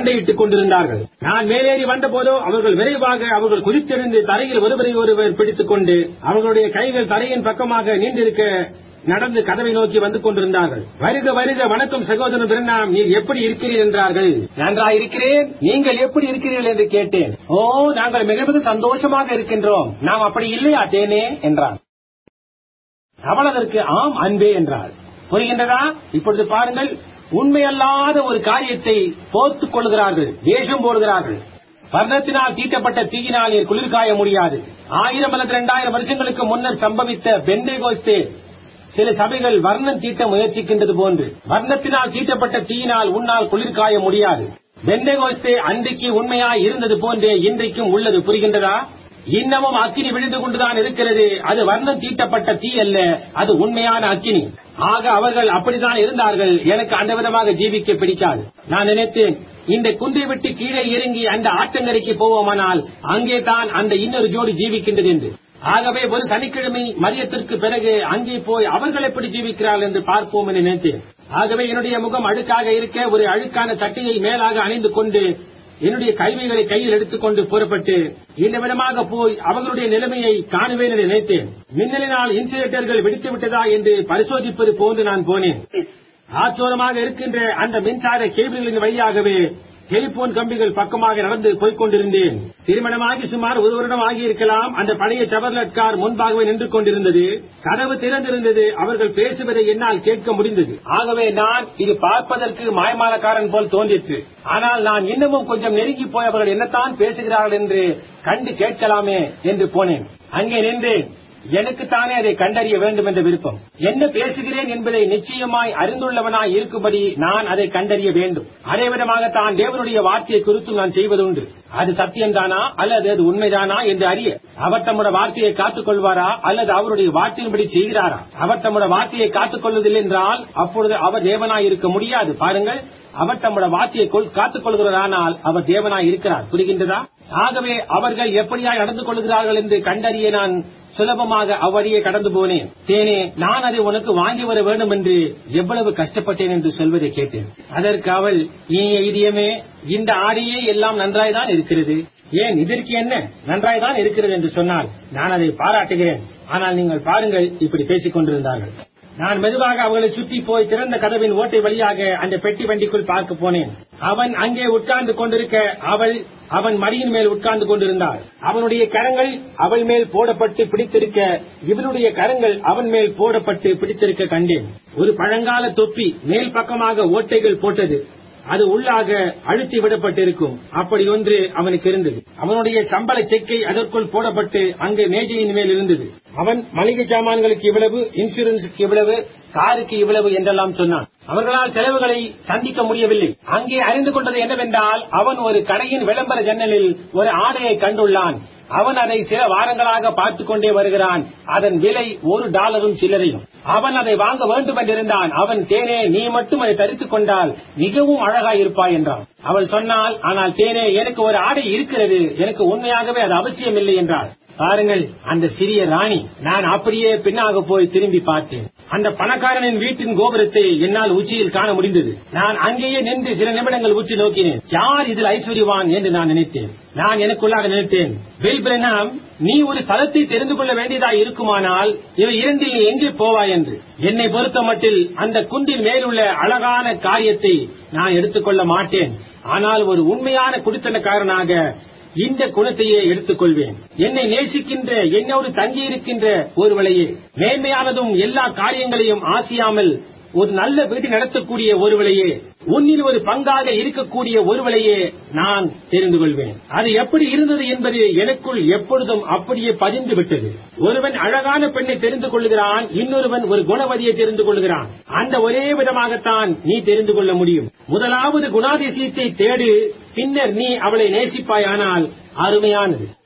சண்டையிட்டுக் கொண்டிருந்தார்கள் நான் மேலேறி வந்தபோதோ அவர்கள் விரைவாக அவர்கள் குதித்தெழுந்து தரையில் ஒருவரை ஒருவர் பிடித்துக் கொண்டு அவர்களுடைய கைகள் தரையின் பக்கமாக நீண்டிருக்க நடந்து கதவை நோக்கி வந்து கொண்டிருந்தார்கள் வருக வருக வணக்கம் சகோதரன் பிரணாம் நீர் எப்படி இருக்கிறீர் என்றார்கள் நன்றாய் இருக்கிறேன் நீங்கள் எப்படி இருக்கிறீர்கள் என்று கேட்டேன் ஓ நாங்கள் மிக மிக சந்தோஷமாக இருக்கின்றோம் நாம் அப்படி இல்லையா தேனே என்றான் அவள் அதற்கு ஆம் அன்பே என்றாள் புரிகின்றதா இப்பொழுது பாருங்கள் உண்மையல்லாத ஒரு காரியத்தை போர்த்துக் கொள்கிறார்கள் வேஷம் போடுகிறார்கள் வர்ணத்தினால் தீட்டப்பட்ட தீயினால் நீர் குளிர்காய முடியாது ஆயிரம் அல்லது இரண்டாயிரம் வருஷங்களுக்கு முன்னர் சம்பவித்த பெண்டேகோஸ்தே சில சபைகள் வர்ணம் தீட்ட முயற்சிக்கின்றது போன்று வர்ணத்தினால் தீட்டப்பட்ட தீயினால் உன்னால் குளிர்காய முடியாது பெண்டேகோஸ்தே அன்றைக்கு உண்மையாய் இருந்தது போன்றே இன்றைக்கும் உள்ளது புரிகின்றதா இன்னமும் அக்கினி விழுந்து கொண்டுதான் இருக்கிறது அது வர்ணம் தீட்டப்பட்ட தீ அல்ல அது உண்மையான அக்கினி ஆக அவர்கள் அப்படித்தான் இருந்தார்கள் எனக்கு அந்த விதமாக ஜீவிக்க பிடிக்காது நான் நினைத்தேன் இந்த குன்றை விட்டு கீழே இறங்கி அந்த ஆற்றங்கரைக்கு போவோமானால் அங்கே தான் அந்த இன்னொரு ஜோடி ஜீவிக்கின்றது என்று ஆகவே ஒரு சனிக்கிழமை மதியத்திற்கு பிறகு அங்கே போய் அவர்கள் எப்படி ஜீவிக்கிறார்கள் என்று பார்ப்போம் என்று நினைத்தேன் ஆகவே என்னுடைய முகம் அழுக்காக இருக்க ஒரு அழுக்கான சட்டையை மேலாக அணிந்து கொண்டு என்னுடைய கைவைகளை கையில் எடுத்துக்கொண்டு புறப்பட்டு இந்த விதமாக போய் அவர்களுடைய நிலைமையை காணுவேன் என்று நினைத்தேன் மின்னலினால் இன்சுலேட்டர்கள் வெடித்து விட்டதா என்று பரிசோதிப்பது போன்று நான் போனேன் ஆச்சோரமாக இருக்கின்ற அந்த மின்சார கேபிள்களின் வழியாகவே டெலிபோன் கம்பிகள் பக்கமாக நடந்து போய்க் கொண்டிருந்தேன் திருமணமாகி சுமார் ஒரு வருடம் ஆகியிருக்கலாம் அந்த பழைய சவர்லட் கார் முன்பாகவே நின்று கொண்டிருந்தது கதவு திறந்திருந்தது அவர்கள் பேசுவதை என்னால் கேட்க முடிந்தது ஆகவே நான் இது பார்ப்பதற்கு மாயமாலக்காரன் போல் தோன்றிற்று ஆனால் நான் இன்னமும் கொஞ்சம் நெருங்கி போய் அவர்கள் என்னத்தான் பேசுகிறார்கள் என்று கண்டு கேட்கலாமே என்று போனேன் அங்கே நின்றேன் எனக்குத்தானே அதை கண்டறிய வேண்டும் என்ற விருப்பம் என்ன பேசுகிறேன் என்பதை நிச்சயமாய் அறிந்துள்ளவனாய் இருக்கும்படி நான் அதை கண்டறிய வேண்டும் அதே விதமாக தான் தேவனுடைய வார்த்தையை குறித்து நான் செய்வதுண்டு அது சத்தியம்தானா அல்லது அது உண்மைதானா என்று அறிய அவர் தம்முடைய வார்த்தையை காத்துக் கொள்வாரா அல்லது அவருடைய வார்த்தையின்படி செய்கிறாரா அவர் தம்முடைய வார்த்தையை காத்துக் கொள்வதில்லை என்றால் அப்பொழுது அவர் தேவனாய் இருக்க முடியாது பாருங்கள் அவர் தம்முடைய வார்த்தையை கொள்- காத்துக் கொள்கிறாரானால் அவர் தேவனாய் இருக்கிறார் புரிகின்றதா ஆகவே அவர்கள் எப்படியாய் நடந்து கொள்கிறார்கள் என்று கண்டறிய நான் சுலபமாக அவ்வழியே கடந்து போனேன் தேனே நான் அதை உனக்கு வாங்கி வர வேண்டும் என்று எவ்வளவு கஷ்டப்பட்டேன் என்று சொல்வதை கேட்டேன் அதற்கு அவள் இனிய இதயமே இந்த ஆடியே எல்லாம் நன்றாய்தான் இருக்கிறது ஏன் இதற்கு என்ன நன்றாய்தான் இருக்கிறது என்று சொன்னால் நான் அதை பாராட்டுகிறேன் ஆனால் நீங்கள் பாருங்கள் இப்படி பேசிக் கொண்டிருந்தார்கள் நான் மெதுவாக அவர்களை சுற்றி போய் திறந்த கதவின் ஓட்டை வழியாக அந்த பெட்டி வண்டிக்குள் பார்க்க போனேன் அவன் அங்கே உட்கார்ந்து கொண்டிருக்க அவள் அவன் மடியின் மேல் உட்கார்ந்து கொண்டிருந்தாள் அவனுடைய கரங்கள் அவள் மேல் போடப்பட்டு பிடித்திருக்க இவனுடைய கரங்கள் அவன் மேல் போடப்பட்டு பிடித்திருக்க கண்டேன் ஒரு பழங்கால தொப்பி மேல் பக்கமாக ஓட்டைகள் போட்டது அது உள்ளாக அழுத்தி விடப்பட்டிருக்கும் அப்படி ஒன்று அவனுக்கு இருந்தது அவனுடைய சம்பள செக்கை அதற்குள் போடப்பட்டு அங்கே மேஜையின் மேல் இருந்தது அவன் மளிகை சாமான்களுக்கு இவ்வளவு இன்சூரன்ஸுக்கு இவ்வளவு காருக்கு இவ்வளவு என்றெல்லாம் சொன்னான் அவர்களால் செலவுகளை சந்திக்க முடியவில்லை அங்கே அறிந்து கொண்டது என்னவென்றால் அவன் ஒரு கடையின் விளம்பர ஜன்னலில் ஒரு ஆடையை கண்டுள்ளான் அவன் அதை சில வாரங்களாக பார்த்துக் கொண்டே வருகிறான் அதன் விலை ஒரு டாலரும் சில்லறையும் அவன் அதை வாங்க வேண்டும் என்றிருந்தான் அவன் தேனே நீ மட்டும் அதை தரித்துக் கொண்டால் மிகவும் அழகாய் இருப்பாய் என்றான் அவள் சொன்னாள் ஆனால் தேனே எனக்கு ஒரு ஆடை இருக்கிறது எனக்கு உண்மையாகவே அது அவசியமில்லை என்றாள் பாருங்கள் அந்த சிறிய ராணி நான் அப்படியே பின்னாக போய் திரும்பி பார்த்தேன் அந்த பணக்காரனின் வீட்டின் கோபுரத்தை என்னால் உச்சியில் காண முடிந்தது நான் அங்கேயே நின்று சில நிமிடங்கள் உச்சி நோக்கினேன் யார் இதில் ஐஸ்வர்யவான் என்று நான் நினைத்தேன் நான் எனக்குள்ளாக நினைத்தேன் பில் பிரெனாம் நீ ஒரு ஸ்தலத்தை தெரிந்து கொள்ள வேண்டியதாய் இருக்குமானால் இவை இரண்டில் நீ எங்கே போவாய் என்று என்னை பொறுத்த மட்டில் அந்த குன்றின் மேலுள்ள அழகான காரியத்தை நான் எடுத்துக்கொள்ள மாட்டேன் ஆனால் ஒரு உண்மையான குடித்தனக்காரனாக இந்த குணத்தையே எடுத்துக்கொள்வேன் என்னை நேசிக்கின்ற என்னோடு தங்கியிருக்கின்ற ஒருவளையே மேன்மையானதும் எல்லா காரியங்களையும் ஆசியாமல் ஒரு நல்ல வீடு நடத்தக்கூடிய ஒருவளையே உன்னில் ஒரு பங்காக இருக்கக்கூடிய ஒருவளையே நான் தெரிந்து கொள்வேன் அது எப்படி இருந்தது என்பது எனக்குள் எப்பொழுதும் அப்படியே பதிந்து விட்டது ஒருவன் அழகான பெண்ணை தெரிந்து கொள்கிறான் இன்னொருவன் ஒரு குணவதியை தெரிந்து கொள்கிறான் அந்த ஒரே விதமாகத்தான் நீ தெரிந்து கொள்ள முடியும் முதலாவது குணாதிசயத்தை தேடு பின்னர் நீ அவளை நேசிப்பாயானால் அருமையானது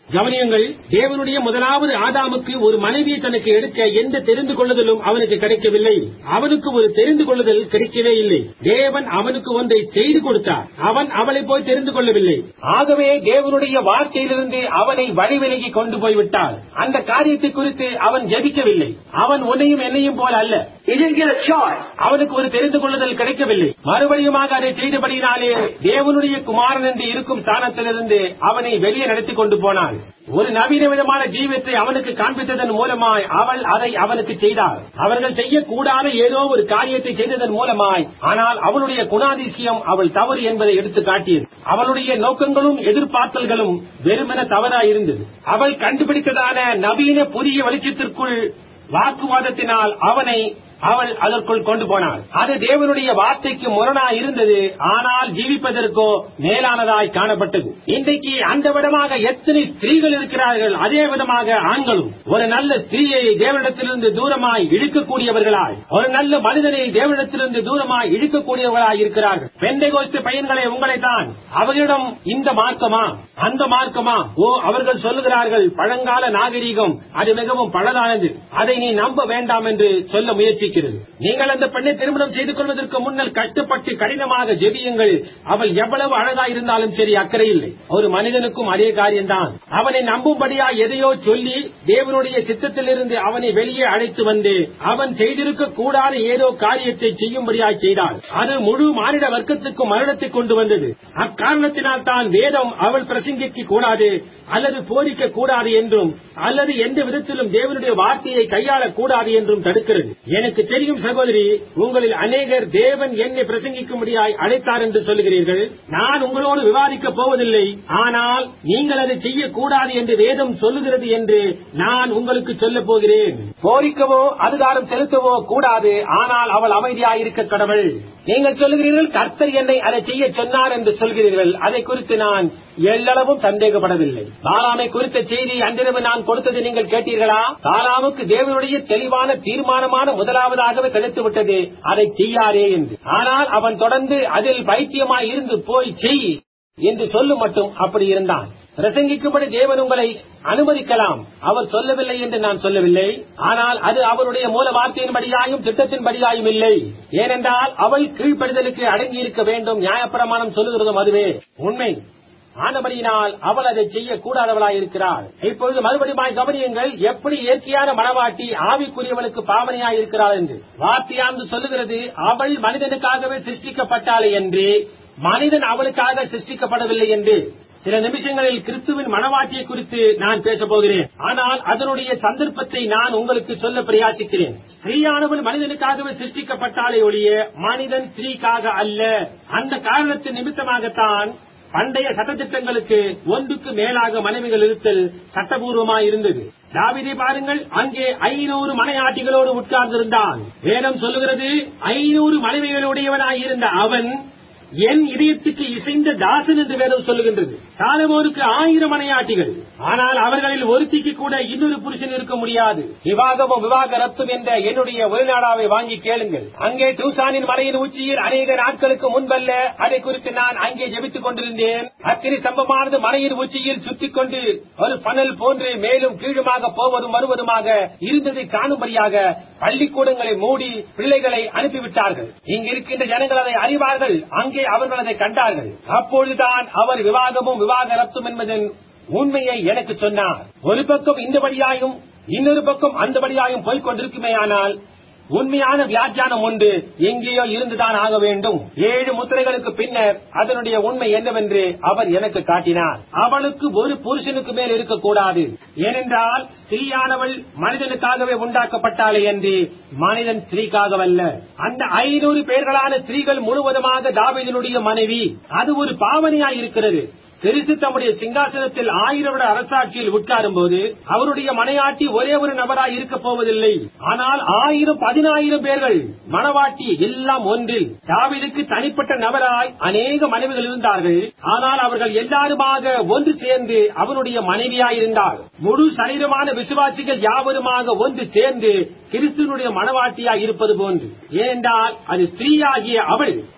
கவனியுங்கள் தேவனுடைய முதலாவது ஆதாமுக்கு ஒரு மனைவியை தனக்கு எடுக்க எந்த தெரிந்து கொள்ளுதலும் அவனுக்கு கிடைக்கவில்லை அவனுக்கு ஒரு தெரிந்து கொள்ளுதல் கிடைக்கவே இல்லை தேவன் அவனுக்கு ஒன்றை செய்து கொடுத்தார் அவன் அவளை போய் தெரிந்து கொள்ளவில்லை ஆகவே தேவனுடைய வார்த்தையிலிருந்து அவனை வழிவிலகி கொண்டு போய்விட்டார் அந்த காரியத்தை குறித்து அவன் ஜெபிக்கவில்லை அவன் உன்னையும் என்னையும் போல அல்ல He didn't get a choice. அவனுக்கு ஒரு தெரிந்து கொள்ளுதல் கிடைக்கவில்லை மறுபடியுமாக அதை செய்தபடியினாலே தேவனுடைய குமாரன் என்று இருக்கும் ஸ்தானத்திலிருந்து அவனை வெளியே நடத்தி கொண்டு போனாள் ஒரு நவீன விதமான ஜீவத்தை அவனுக்கு காண்பித்ததன் மூலமாய் அவள் அதை அவனுக்கு செய்தாள் அவர்கள் செய்யக்கூடாத ஏதோ ஒரு காரியத்தை செய்ததன் மூலமாய் ஆனால் அவளுடைய குணாதிசயம் அவள் தவறு என்பதை எடுத்து காட்டியது அவளுடைய நோக்கங்களும் எதிர்பார்த்தல்களும் வெறுமென தவறாயிருந்தது அவள் கண்டுபிடித்ததான நவீன புதிய வெளிச்சத்திற்குள் வாக்குவாதத்தினால் அவனை அவள் அதற்குள் கொண்டு போனாள் அது தேவனுடைய வார்த்தைக்கு முரணா இருந்தது ஆனால் ஜீவிப்பதற்கோ மேலானதாய் காணப்பட்டது இன்றைக்கு அந்த விதமாக எத்தனை ஸ்திரீகள் இருக்கிறார்கள் அதே விதமாக ஆண்களும் ஒரு நல்ல ஸ்திரீயை தேவனிடத்திலிருந்து தூரமாய் இழுக்கக்கூடியவர்களாய் ஒரு நல்ல மனிதனை தேவனிடத்திலிருந்து தூரமாய் இழுக்கக்கூடியவர்களாய் இருக்கிறார்கள் பெந்தைகோஸ்து பையன்களை உங்களைத்தான் அவர்களிடம் இந்த மார்க்கமா அந்த மார்க்கமா ஓ அவர்கள் சொல்லுகிறார்கள் பழங்கால நாகரீகம் அது மிகவும் பழதானது அதை நீ நம்ப வேண்டாம் என்று சொல்ல முயற்சிக்கிறது நீங்கள் அந்த பெண்ணை திருமணம் செய்து கொள்வதற்கு முன்னர் கஷ்டப்பட்டு கடினமாக ஜெபியுங்கள் அவள் எவ்வளவு அழகா இருந்தாலும் சரி அக்கறை இல்லை ஒரு மனிதனுக்கும் அதே காரியம்தான் அவனை நம்பும்படியா எதையோ சொல்லி தேவனுடைய சித்தத்திலிருந்து அவனை வெளியே அழைத்து வந்து அவன் செய்திருக்க கூடாத ஏதோ காரியத்தை செய்யும்படியாய் செய்தாள் அது முழு மானிட வர்க்கத்துக்கு மரணத்தை கொண்டு வந்தது அக்காரணத்தினால் தான் வேதம் அவள் பிரசங்கிக்க கூடாது அல்லது போதிக்க கூடாது என்றும் அல்லது எந்த விதத்திலும் தேவனுடைய வார்த்தையை கையாளக் கூடாது என்றும் தடுக்கிறது எனக்கு தெரியும் சகோதரி உங்களில் அநேகர் தேவன் என்னை பிரசங்கிக்கும்படியாய் அழைத்தார் என்று சொல்லுகிறீர்கள் நான் உங்களோடு விவாதிக்கப் போவதில்லை ஆனால் நீங்கள் அதை செய்யக்கூடாது என்று வேதம் சொல்லுகிறது என்று நான் உங்களுக்கு சொல்லப் போகிறேன் போரிக்கவோ அதிகாரம் செலுத்தவோ கூடாது ஆனால் அவள் அமைதியாயிருக்க கடவுள் நீங்கள் சொல்லுகிறீர்கள் கர்த்தர் என்னை அதை செய்ய சொன்னார் என்று சொல்கிறீர்கள் அதை குறித்து நான் எல்லளவும் சந்தேகப்படவில்லை தாராமை குறித்த செய்தி அன்றிரவு நான் கொடுத்தது நீங்கள் கேட்டீர்களா தாராமுக்கு தேவனுடைய தெளிவான தீர்மானமான முதலாவதாகவே கிடைத்து விட்டது அதை செய்யாதே என்று ஆனால் அவன் தொடர்ந்து அதில் பைத்தியமாய் இருந்து போய் செய் என்று சொல்லும் மட்டும் அப்படி இருந்தான் பிரசங்கிக்கும்படி தேவன் உங்களை அனுமதிக்கலாம் அவர் சொல்லவில்லை என்று நான் சொல்லவில்லை ஆனால் அது அவருடைய மூல வார்த்தையின்படியாயும் திட்டத்தின்படியாயும் இல்லை ஏனென்றால் அவள் கீழ்ப்படிதலுக்கு அடங்கியிருக்க வேண்டும் நியாயப்பிரமாணம் சொல்லுகிறதும் அதுவே உண்மை ஆனபடியினால் அவள் அதை செய்யக்கூடாதவளாய் இருக்கிறாள் இப்பொழுது மறுபடியும் கவனியுங்கள் எப்படி இயற்கையான மனவாட்டி ஆவிக்குரியவளுக்கு பாவனையாய் இருக்கிறாள் என்று வார்த்தையானது சொல்லுகிறது அவள் மனிதனுக்காகவே சிருஷ்டிக்கப்பட்டாளே என்று மனிதன் அவளுக்காக சிருஷ்டிக்கப்படவில்லை என்று சில நிமிஷங்களில் கிறிஸ்துவின் மனவாட்டியை குறித்து நான் பேசப் போகிறேன் ஆனால் அதனுடைய சந்தர்ப்பத்தை நான் உங்களுக்கு சொல்ல பிரயாசிக்கிறேன் ஸ்திரீயானவள் மனிதனுக்காகவே சிருஷ்டிக்கப்பட்டாலே ஒழிய மனிதன் ஸ்திரீக்காக அல்ல அந்த காரணத்தின் நிமித்தமாகத்தான் பண்டைய சட்டத்திட்டங்களுக்கு ஒன்றுக்கு மேலாக மனைவிகள் இருத்தல் சட்டபூர்வமாய் இருந்தது தாவிதை பாருங்கள் அங்கே ஐநூறு மனையாட்டிகளோடு உட்கார்ந்திருந்தான் வேதம் சொல்லுகிறது ஐநூறு மனைவிகளுடையவனாய் இருந்த அவன் என் இதயத்துக்கு இசைந்த தாசன் என்று வேதம் சொல்லுகின்றது சாலமோனுக்கு ஆயிரம் மனையாட்டிகள் ஆனால் அவர்களில் ஒருத்திக்கு கூட இன்னொரு புருஷன் இருக்க முடியாது விவாகமும் விவாக ரத்தும் என்ற என்னுடைய ஒளிநாடாவை வாங்கி கேளுங்கள் அங்கே டூசானின் மலையின் உச்சியில் அநேக நாட்களுக்கு முன்பல்ல அதை குறித்து நான் அங்கே ஜெபித்துக் கொண்டிருந்தேன் அக்கினி சம்பமானது மலையின் உச்சியில் சுத்திக் கொண்டு ஒரு பனல் போன்று மேலும் கீழுமாக போவதும் வருவதுமாக இருந்ததை காணும்படியாக பள்ளிக்கூடங்களை மூடி பிள்ளைகளை அனுப்பிவிட்டார்கள் இங்கு இருக்கின்ற ஜனங்கள் அதை அறிவார்கள் அங்கே அவர்கள் அதை கண்டார்கள் அப்பொழுதுதான் அவர் விவாகமும் விவாகரத்தும் என்பதன் உண்மையை எனக்கு சொன்னார் ஒரு பக்கம் இந்தபடியாயும் இன்னொரு பக்கம் அந்தபடியாயும் போய்க் கொண்டிருக்குமேயானால் உண்மையான வியாக்கியானம் ஒன்று எங்கேயோ இருந்துதான் ஆக வேண்டும் ஏழு முத்திரைகளுக்கு பின்னர் அதனுடைய உண்மை என்னவென்று அவர் எனக்கு காட்டினார் அவளுக்கு ஒரு புருஷனுக்கு மேல் இருக்கக்கூடாது ஏனென்றால் ஸ்திரீயானவள் மனிதனுக்காகவே உண்டாக்கப்பட்டாளே என்று மனிதன் ஸ்திரீக்காகவல்ல அந்த ஐநூறு பேர்களான ஸ்திரீகள் முழுவதுமாக தாவீதினுடைய மனைவி அது ஒரு பாவனையாய் இருக்கிறது கிறிஸ்து தம்முடைய சிங்காசனத்தில் ஆயிரம் வருட அரசாட்சியில் உட்காரும் போது அவருடைய மனையாட்டி ஒரே ஒரு நபராய் இருக்க போவதில்லை ஆனால் ஆயிரம் பதினாயிரம் பேர்கள் மணவாட்டி எல்லாம் ஒன்றில் தாவீதுக்கு தனிப்பட்ட நபராய் அநேக மனைவிகள் இருந்தார்கள் ஆனால் அவர்கள் எல்லாருமாக ஒன்று சேர்ந்து அவனுடைய மனைவியாய் இருந்தார் முழு சரீரமான விசுவாசிகள் யாவருமாக ஒன்று சேர்ந்து கிறிஸ்துவனுடைய மனவாட்டியாய் இருப்பது போன்று ஏனென்றால் அது ஸ்திரீயாகிய அவள்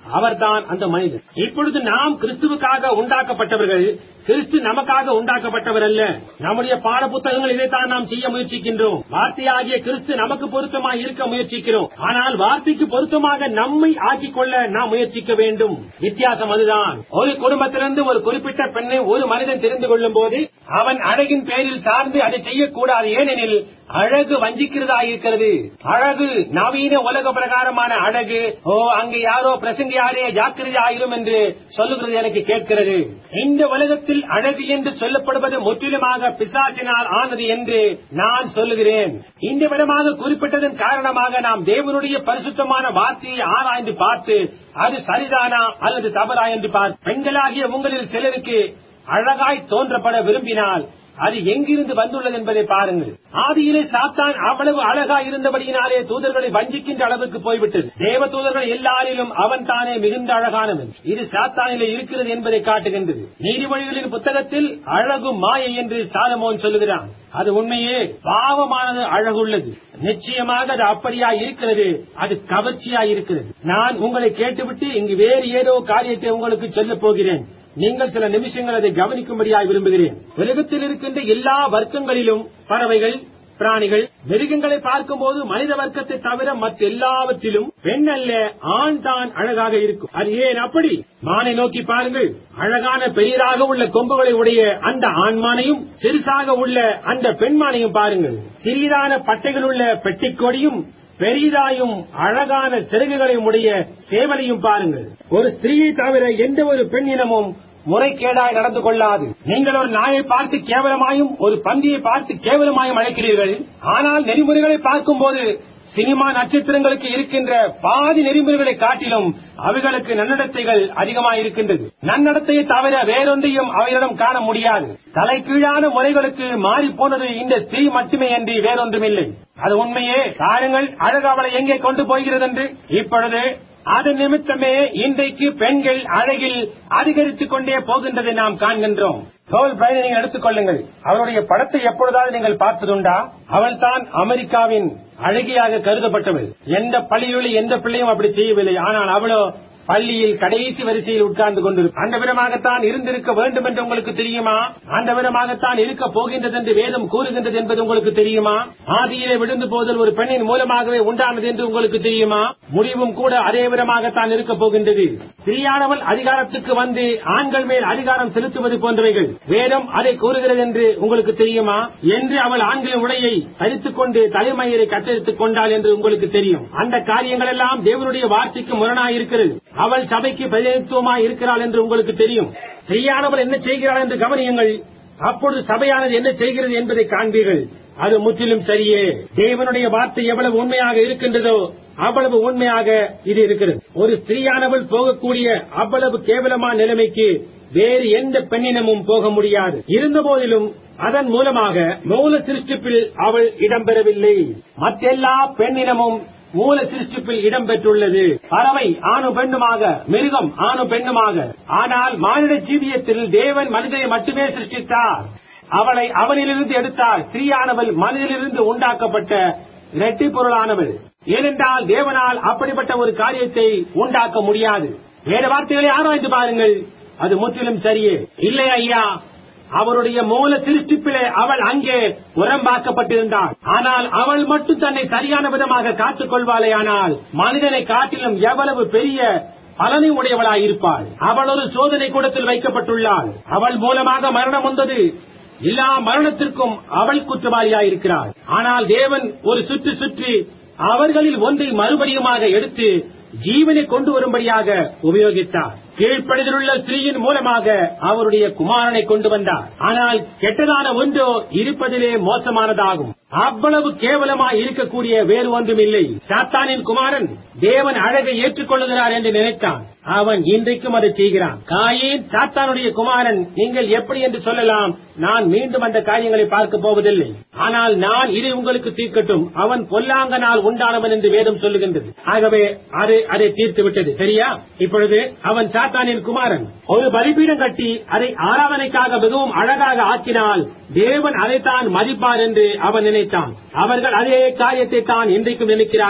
அவர்தான் அந்த மனிதன் இப்பொழுது நாம் கிறிஸ்துவுக்காக உண்டாக்கப்பட்டவர்கள் கிறிஸ்து நமக்காக உண்டாக்கப்பட்டவர் அல்ல நம்முடைய பாட புத்தகங்கள் இதைத்தான் நாம் செய்ய முயற்சிக்கின்றோம் வார்த்தையாகிய கிறிஸ்து நமக்கு பொருத்தமாய் இருக்க முயற்சிக்கிறோம் ஆனால் வார்த்தைக்கு பொருத்தமாக நம்மை ஆக்கிக் கொள்ள நாம் முயற்சிக்க வேண்டும் வித்தியாசம் அதுதான் ஒரு குடும்பத்திலிருந்து ஒரு குறிப்பிட்ட பெண்ணை ஒரு மனிதன் தெரிந்து கொள்ளும் போது அவன் அழகின் பேரில் சார்ந்து அதை செய்யக்கூடாது ஏனெனில் அழகு வஞ்சிக்கிறதா இருக்கிறது அழகு நவீன உலக பிரகாரமான அழகு ஓ அங்கு யாரோ பிரசங்கியாரே ஜாக்கிரதை ஆயிரும் என்று சொல்லுகிறது எனக்கு கேட்கிறது இந்த உலகத்தில் அழகு என்று சொல்லப்படுவது முற்றிலுமாக பிசாசினால் ஆனது என்று நான் சொல்லுகிறேன் இந்த விதமாக குறிப்பிட்டதன் காரணமாக நாம் தேவனுடைய பரிசுத்தமான வார்த்தையை ஆராய்ந்து பார்த்து அது சரிதானா அல்லது தவறா என்று பார்த்து பெண்களாகிய உங்களில் சிலருக்கு அழகாய் தோன்றப்பட விரும்பினால் அது எங்கிருந்து வந்துள்ளது என்பதை பாருங்கள் ஆதியிலே சாத்தான் அவ்வளவு அழகா இருந்தபடியினாலே தூதர்களை வஞ்சிக்கின்ற அளவுக்கு போய்விட்டது தேவ தூதர்கள் எல்லாரிலும் அவன் தானே மிகுந்த அழகானவன் இது சாத்தானிலே இருக்கிறது என்பதை காட்டுகின்றது நீதிமொழிகளின் புத்தகத்தில் அழகு மாயை என்று சாலமோன் சொல்லுகிறான் அது உண்மையே பாவமானது அழகுள்ளது நிச்சயமாக அது அப்படியா இருக்கிறது அது கவர்ச்சியா இருக்கிறது நான் உங்களை கேட்டுவிட்டு இங்கு வேறு ஏதோ காரியத்தை உங்களுக்கு சொல்லப் போகிறேன் நீங்கள் சில நிமிஷங்கள் அதை கவனிக்கும்படியாய் விரும்புகிறேன் உலகத்தில் இருக்கின்ற எல்லா வர்க்கங்களிலும் பறவைகள் பிராணிகள் மிருகங்களை பார்க்கும்போது மனித வர்க்கத்தை தவிர மற்ற எல்லாவற்றிலும் பெண் அல்ல ஆண் தான் அழகாக இருக்கும் அது ஏன் அப்படி மானை நோக்கி பாருங்கள் அழகான பெரியதாக உள்ள கொம்புகளை உடைய அந்த ஆண்மானையும் சிறுசாக உள்ள அந்த பெண்மானையும் பாருங்கள் சிறியதான பட்டைகள் உள்ள பெட்டிக்கொடியும் பெரிதாயும் அழகான சிறகுகளையும் உடைய சேவலையும் பாருங்கள் ஒரு ஸ்திரீயை தவிர எந்த ஒரு பெண் இனமும் முறைகேடாய் நடந்து கொள்ளாது நீங்கள் ஒரு நாயை பார்த்து கேவலமாயும் ஒரு பந்தியை பார்த்து கேவலமாயும் அழைக்கிறீர்கள் ஆனால் நெறிமுறைகளை பார்க்கும்போது சினிமா நட்சத்திரங்களுக்கு இருக்கின்ற பாதி நெறிமுறைகளை காட்டிலும் அவைகளுக்கு நன்னடத்தைகள் அதிகமாக இருக்கின்றது நன்னடத்தையை தவிர வேறொன்றையும் அவைகளிடம் காண முடியாது தலைகீழான முறைகளுக்கு மாறி போனது இந்த ஸ்திரீ மட்டுமே என்று வேறொன்றுமில்லை அது உண்மையே பாருங்கள் அழகு அவளை எங்கே கொண்டு போகிறது என்று இப்பொழுது அது நிமித்தமே இன்றைக்கு பெண்கள் அழகில் அதிகரித்துக் கொண்டே போகின்றதை நாம் காண்கின்றோம் சோல் பிரைனை நீங்கள் எடுத்துக் கொள்ளுங்கள் அவருடைய படத்தை எப்பொழுதாவது நீங்கள் பார்த்ததுண்டா அவள் தான் அமெரிக்காவின் அழகியாக கருதப்பட்டவள் எந்த பள்ளியிலும் எந்த பிள்ளையும் அப்படி செய்யவில்லை ஆனால் அவளோ பள்ளியில் கடைசி வரிசையில் உட்கார்ந்து கொண்டிருக்கும் அந்த விதமாகத்தான் இருந்திருக்க வேண்டும் என்று உங்களுக்கு தெரியுமா அந்த விதமாகத்தான் இருக்க போகின்றது என்று வேதம் கூறுகின்றது என்பது உங்களுக்கு தெரியுமா ஆதியிலே விழுந்து போதல் ஒரு பெண்ணின் மூலமாகவே உண்டானது என்று உங்களுக்கு தெரியுமா முடிவும் கூட அதே விதமாகத்தான் இருக்க போகின்றது ஸ்திரீயானவள் அதிகாரத்துக்கு வந்து ஆண்கள் மேல் அதிகாரம் செலுத்துவது போன்றவைகள் வேதம் அதை கூறுகிறது என்று உங்களுக்கு தெரியுமா என்று அவள் ஆண்களின் உடையை தரித்துக் கொண்டு தலைமயிரை கத்தரித்துக் கொண்டாள் என்று உங்களுக்கு தெரியும் அந்த காரியங்கள் எல்லாம் தேவனுடைய வார்த்தைக்கு முரணாயிருக்கிறது அவள் சபைக்கு பிரதிநிதித்துவமாய் இருக்கிறாள் என்று உங்களுக்கு தெரியும் ஸ்திரீயானவள் என்ன செய்கிறாள் என்று கவனியுங்கள் அப்பொழுது சபையானது என்ன செய்கிறது என்பதை காண்பீர்கள் அது முற்றிலும் சரியே தேவனுடைய வார்த்தை எவ்வளவு உண்மையாக இருக்கின்றதோ அவ்வளவு உண்மையாக இது இருக்கிறது ஒரு ஸ்திரீயானவள் போகக்கூடிய அவ்வளவு கேவலமான நிலைமைக்கு வேறு எந்த பெண்ணினமும் போக முடியாது இருந்த போதிலும் அதன் மூலமாக மூல சிருஷ்டிப்பில் அவள் இடம்பெறவில்லை மற்றெல்லா பெண்ணினமும் மூல சிருஷ்டிப்பில் இடம்பெற்றுள்ளது பறவை ஆணும் பெண்ணுமாக மிருகம் ஆணும் பெண்ணுமாக ஆனால் மானிட ஜீவியத்தில் தேவன் மனிதனை மட்டுமே சிருஷ்டித்தார் அவளை அவனிலிருந்து எடுத்தார் ஸ்திரீயானவள் மனிதனிலிருந்து உண்டாக்கப்பட்ட இரட்டி பொருளானவள் ஏனென்றால் தேவனால் அப்படிப்பட்ட ஒரு காரியத்தை உண்டாக்க முடியாது வேறு வார்த்தைகளை ஆராய்ந்து பாருங்கள் அது முற்றிலும் சரியே இல்லை ஐயா அவருடைய மூல சிருஷ்டிப்பிலே அவள் அங்கே உரம்பாக்கப்பட்டிருந்தாள் ஆனால் அவள் மட்டும் தன்னை சரியான விதமாக காத்துக் கொள்வாளே ஆனால் மனிதனை காட்டிலும் எவ்வளவு பெரிய பலனை உடையவளாய் இருப்பாள் அவள் ஒரு சோதனை கூடத்தில் வைக்கப்பட்டுள்ளாள் அவள் மூலமாக மரணம் வந்தது எல்லா மரணத்திற்கும் அவள் குற்றவாளியாயிருக்கிறாள் ஆனால் தேவன் ஒரு சுற்றி சுற்றி அவர்களில் ஒன்றை மறுபடியுமாக எடுத்து ஜீவனை கொண்டு வரும்படியாக உபயோகித்தார் கீழ்ப்படிதலுள்ள ஸ்திரீயின் மூலமாக அவருடைய குமாரனை கொண்டு வந்தார் ஆனால் கெட்டதான ஒன்றோ இருப்பதிலே மோசமானதாகும் அவ்வளவு கேவலமாய் இருக்கக்கூடிய வேறு ஒன்றும் இல்லை சாத்தானின் குமாரன் தேவன் அழகை ஏற்றுக்கொள்ளுகிறார் என்று நினைத்தான் அவன் இன்றைக்கும் அதை செய்கிறான் காயின் சாத்தானுடைய குமாரன் நீங்கள் எப்படி என்று சொல்லலாம் நான் மீண்டும் அந்த காரியங்களை பார்க்க போவதில்லை ஆனால் நான் இதை உங்களுக்கு தீர்க்கட்டும் அவன் பொல்லாங்கனால் உண்டானவன் என்று வேதம் சொல்லுகின்றது ஆகவே அது அதை தீர்த்து விட்டது சரியா இப்பொழுது அவன் சாத்தானின் குமாரன் ஒரு பலிபீடம் கட்டி அதை ஆராதனைக்காக மிகவும் அழகாக ஆக்கினால் தேவன் அதைத்தான் மதிப்பார் என்று அவன் நினைத்தான் அவர்கள் அதே காரியத்தை தான் இன்றைக்கும் நினைக்கிறார்கள்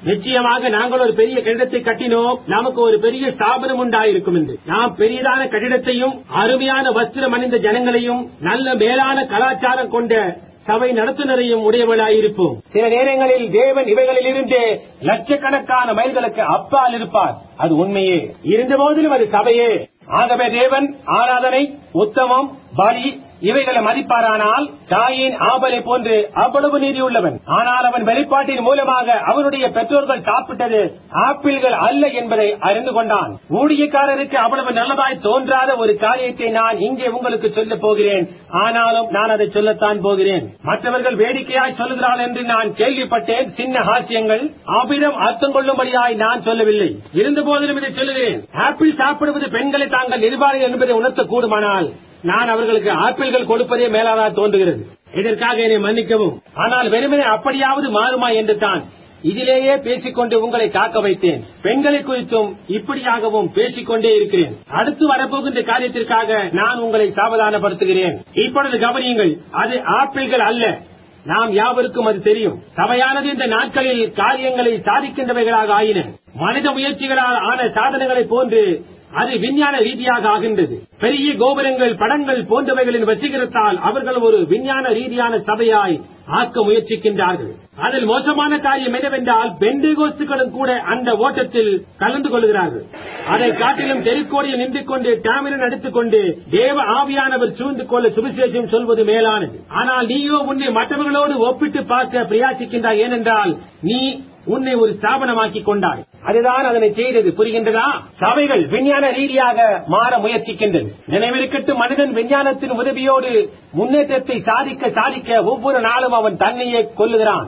நிச்சயமாக நாங்கள் ஒரு பெரிய கட்டிடத்தை கட்டினோம் நமக்கு ஒரு பெரிய ஸ்தாபனம் உண்டாயிருக்கும் என்று நாம் பெரியதான கட்டிடத்தையும் அருமையான வஸ்திரம் அணிந்த ஜனங்களையும் நல்ல மேலான கலாச்சாரம் கொண்ட சபை நடத்துனரையும் உடையவளாயிருப்போம் சில நேரங்களில் தேவன் இவைகளில் இருந்து லட்சக்கணக்கான மைல்களுக்கு அப்பால் இருப்பார் அது உண்மையே இருந்த போதிலும் அது சபையே ஆகவே தேவன் ஆராதனை உத்தமம் பலி இவைகளை மதிப்பாரானால் தாயின் ஆபலை போன்று அவ்வளவு நீதி உள்ளவன் ஆனால் அவன் வெளிப்பாட்டின் மூலமாக அவனுடைய பெற்றோர்கள் சாப்பிட்டது ஆப்பிள்கள் அல்ல என்பதை அறிந்து கொண்டான் ஊழியக்காரருக்கு அவ்வளவு நல்லதாய் தோன்றாத ஒரு காரியத்தை நான் இங்கே உங்களுக்கு சொல்லப் போகிறேன் ஆனாலும் நான் அதை சொல்லத்தான் போகிறேன் மற்றவர்கள் வேடிக்கையாய் சொல்லுகிறாள் என்று நான் கேள்விப்பட்டேன் சின்ன ஹாஸ்யங்கள் அவ்விதம் அர்த்தம் கொள்ளும்படியாய் நான் சொல்லவில்லை இருந்த போதிலும் இதை சொல்லுகிறேன் ஆப்பிள் சாப்பிடுவது பெண்களை தாங்கள் நிர்வாகிகள் என்பதை உணர்த்த கூடுமானால் நான் அவர்களுக்கு ஆப்பிள்கள் கொடுப்பதே மேலாக தோன்றுகிறது இதற்காக என்னை மன்னிக்கவும் ஆனால் வெறுமனே அப்படியாவது மாறுமா என்று தான் இதிலேயே பேசிக்கொண்டு உங்களை காக்க வைத்தேன் பெண்களை குறித்தும் இப்படியாகவும் பேசிக்கொண்டே இருக்கிறேன் அடுத்து வரப்போகின்ற காரியத்திற்காக நான் உங்களை சாவதானப்படுத்துகிறேன் இப்பொழுது கவனியுங்கள் அது ஆப்பிள்கள் அல்ல நாம் யாவருக்கும் அது தெரியும் சபையானது இந்த நாட்களில் காரியங்களை சாதிக்கின்றவைகளாக ஆயின மனித முயற்சிகளால் ஆன சாதனைகளைப் போன்று அது விஞ்ஞான ரீதியாக ஆகின்றது பெரிய கோபுரங்கள் படங்கள் போன்றவைகளின் வசீகரத்தால் அவர்கள் ஒரு விஞ்ஞான ரீதியான சபையாய் ஆக்க முயற்சிக்கின்றார்கள் அதில் மோசமான காரியம் என்னவென்றால் பெண்டிகோஸ்துகளும் கூட அந்த ஓட்டத்தில் கலந்து கொள்கிறார்கள் அதை காட்டிலும் தெருக்கோடியில் நின்று கொண்டு டேமிரன் அடித்துக் கொண்டு தேவ ஆவியானவர் சூழ்ந்து கொள்ள சுவிசேஷம் சொல்வது மேலானது ஆனால் நீயோ உன்னை மற்றவர்களோடு ஒப்பிட்டு பார்க்க பிரயாசிக்கின்றாய் ஏனென்றால் நீ உன்னை ஒரு ஸ்தாபனமாக்கிக் கொண்டாய் அதுதான் அதனை செய்தது புரிகின்றதா சபைகள் விஞ்ஞான ரீதியாக மாற முயற்சிக்கின்றது நினைவிருக்கட்டும் மனிதன் விஞ்ஞானத்தின் உதவியோடு முன்னேற்றத்தை சாதிக்க சாதிக்க ஒவ்வொரு நாளும் அவன் தன்னையே கொல்லுகிறான்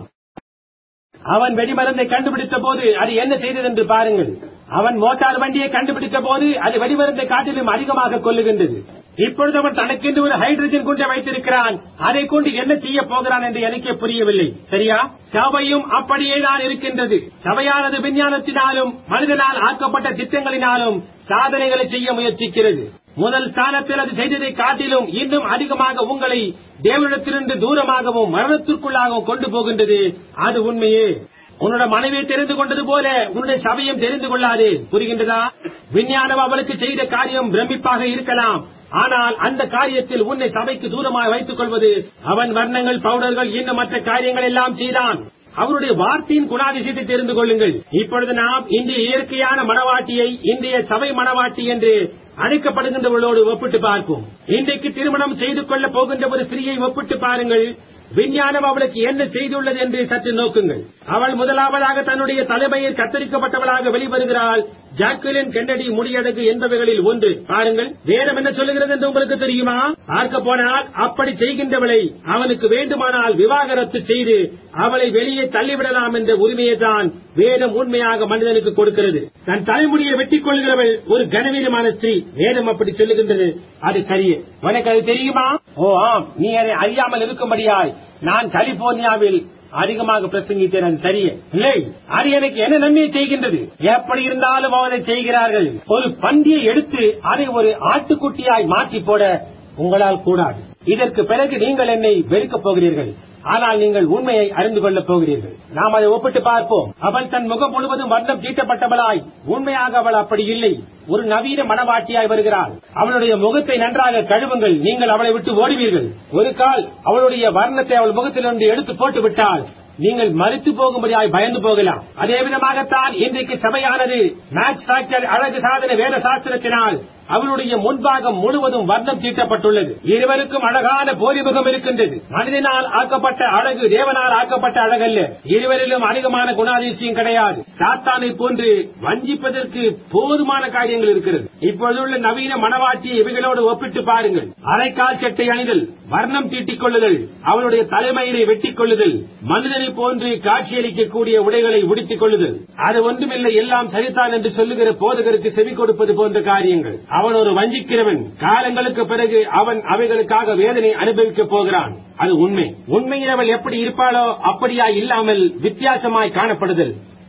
அவன் வெடிமருந்தை கண்டுபிடித்த போது அது என்ன செய்தது என்று பாருங்கள் அவன் மோட்டார் வண்டியை கண்டுபிடித்த போது அது வெடிமருந்தை காட்டிலும் அதிகமாக கொல்லுகின்றது இப்பொழுது அவன் தனக்கென்று ஒரு ஹைட்ரஜன் குண்டை வைத்திருக்கிறான் அதை கொண்டு என்ன செய்ய போகிறான் என்று எனக்கே புரியவில்லை சரியா சபையும் அப்படியே தான் இருக்கின்றது சபையானது விஞ்ஞானத்தினாலும் மனிதனால் ஆக்கப்பட்ட திட்டங்களினாலும் சாதனைகளை செய்ய முயற்சிக்கிறது முதல் ஸ்தானத்தில் அது செய்ததை காட்டிலும் இன்னும் அதிகமாக உங்களை தேவனிடத்திலிருந்து தூரமாகவும் மரணத்திற்குள்ளாகவும் கொண்டு போகின்றது அது உண்மையே உன்னோட மனைவியை தெரிந்து கொண்டது போல உன்னுடைய சபையும் தெரிந்து கொள்ளாது புரிகின்றதா விஞ்ஞானம் அவளுக்கு செய்த காரியம் பிரமிப்பாக இருக்கலாம் ஆனால் அந்த காரியத்தில் உன்னை சபைக்கு தூரமாக வைத்துக் கொள்வது அவன் வர்ணங்கள் பவுடர்கள் இன்னும் மற்ற காரியங்கள் எல்லாம் செய்தான் அவருடைய வார்த்தையின் குணாதிசயத்தை தெரிந்து கொள்ளுங்கள் இப்பொழுது நாம் இந்திய இயற்கையான மனவாட்டியை இந்திய சபை மனவாட்டி என்று அழைக்கப்படுகின்றவர்களோடு ஒப்பிட்டு பார்ப்போம் இன்றைக்கு திருமணம் செய்து கொள்ளப் போகின்ற ஒரு ஸ்திரீயை ஒப்பிட்டு பாருங்கள் விஞ்ஞானம் அவளுக்கு என்ன செய்துள்ளது என்று சற்று நோக்குங்கள் அவள் முதலாவதாக தன்னுடைய தலைமையில் கத்தரிக்கப்பட்டவளாக வெளிவருகிறாள் ஜாக்குலின் கென்னடி முடியடகு என்பவைகளில் ஒன்று பாருங்கள் வேதம் என்ன சொல்லுகிறது என்று உங்களுக்கு தெரியுமா பார்க்க போனால் அப்படி செய்கின்றவளை அவனுக்கு வேண்டுமானால் விவாகரத்து செய்து அவளை வெளியே தள்ளிவிடலாம் என்ற உரிமையை தான் வேதம் உண்மையாக மனிதனுக்கு கொடுக்கிறது தன் தலைமுடியை வெட்டிக் கொள்கிறவள் ஒரு கனவீரமான ஸ்திரீ வேதம் அப்படி சொல்லுகின்றது அது சரியே உனக்கு அது தெரியுமா ஓ ஆம் நீ அதை அறியாமல் இருக்கும்படியாய் நான் கலிபோர்னியாவில் அதிகமாக பிரசங்கித்தேன் அது சரியே இல்லை அது எனக்கு என்ன நன்மையை செய்கின்றது எப்படி இருந்தாலும் அவனை செய்கிறார்கள் ஒரு பந்தியை எடுத்து அதை ஒரு ஆட்டுக்குட்டியாய் மாற்றி போட உங்களால் கூடாது இதற்கு பிறகு நீங்கள் என்னை வெறுக்கப் போகிறீர்கள் ஆனால் நீங்கள் உண்மையை அறிந்து கொள்ளப் போகிறீர்கள் நாம் அதை ஒப்பிட்டு பார்ப்போம் அவள் தன் முகம் முழுவதும் வர்ணம் தீட்டப்பட்டவளாய் உண்மையாக அவள் அப்படி இல்லை ஒரு நவீன மனவாட்டியாய் வருகிறாள் அவளுடைய முகத்தை நன்றாக கழுவுங்கள் நீங்கள் அவளை விட்டு ஓடுவீர்கள் ஒரு கால் அவளுடைய வர்ணத்தை அவள் முகத்திலிருந்து எடுத்து போட்டு விட்டால் நீங்கள் மறித்து போகும்படியாய் பயந்து போகலாம் அதே விதமாகத்தான் இன்றைக்கு சபையானது மேட்ச் ஃபேக்டர் அழகு சாதன வேத சாஸ்திரத்தினால் அவருடைய முன்பாகம் முழுவதும் வர்ணம் தீட்டப்பட்டுள்ளது இருவருக்கும் அழகான போலிமுகம் இருக்கின்றது மனிதனால் ஆக்கப்பட்ட அழகு தேவனால் ஆக்கப்பட்ட அழகல்ல இருவரிலும் அதிகமான குணாதிசயம் கிடையாது சாத்தானை போன்று வஞ்சிப்பதற்கு போதுமான காரியங்கள் இருக்கிறது இப்பொழுதுள்ள நவீன மனவாட்டியை இவைகளோடு ஒப்பிட்டு பாருங்கள் அரைக்கால் சட்டை அணிதல் வர்ணம் தீட்டிக் கொள்ளுதல் அவளுடைய தலைமயிரை வெட்டிக் கொள்ளுதல் மனிதனை போன்று காட்சியளிக்கக்கூடிய உடைகளை உடுத்திக் கொள்ளுதல் அது ஒன்றுமில்லை எல்லாம் சரிதான் என்று சொல்லுகிற போதகருக்கு செவி கொடுப்பது போன்ற காரியங்கள் அவன் ஒரு வஞ்சிக்கிறவன் காலங்களுக்கு பிறகு அவன் அவைகளுக்காக வேதனை அனுபவிக்கப் போகிறான் அது உண்மை உண்மையில் அவள் எப்படி இருப்பாளோ அப்படியா இல்லாமல் வித்தியாசமாய் காணப்படுதல்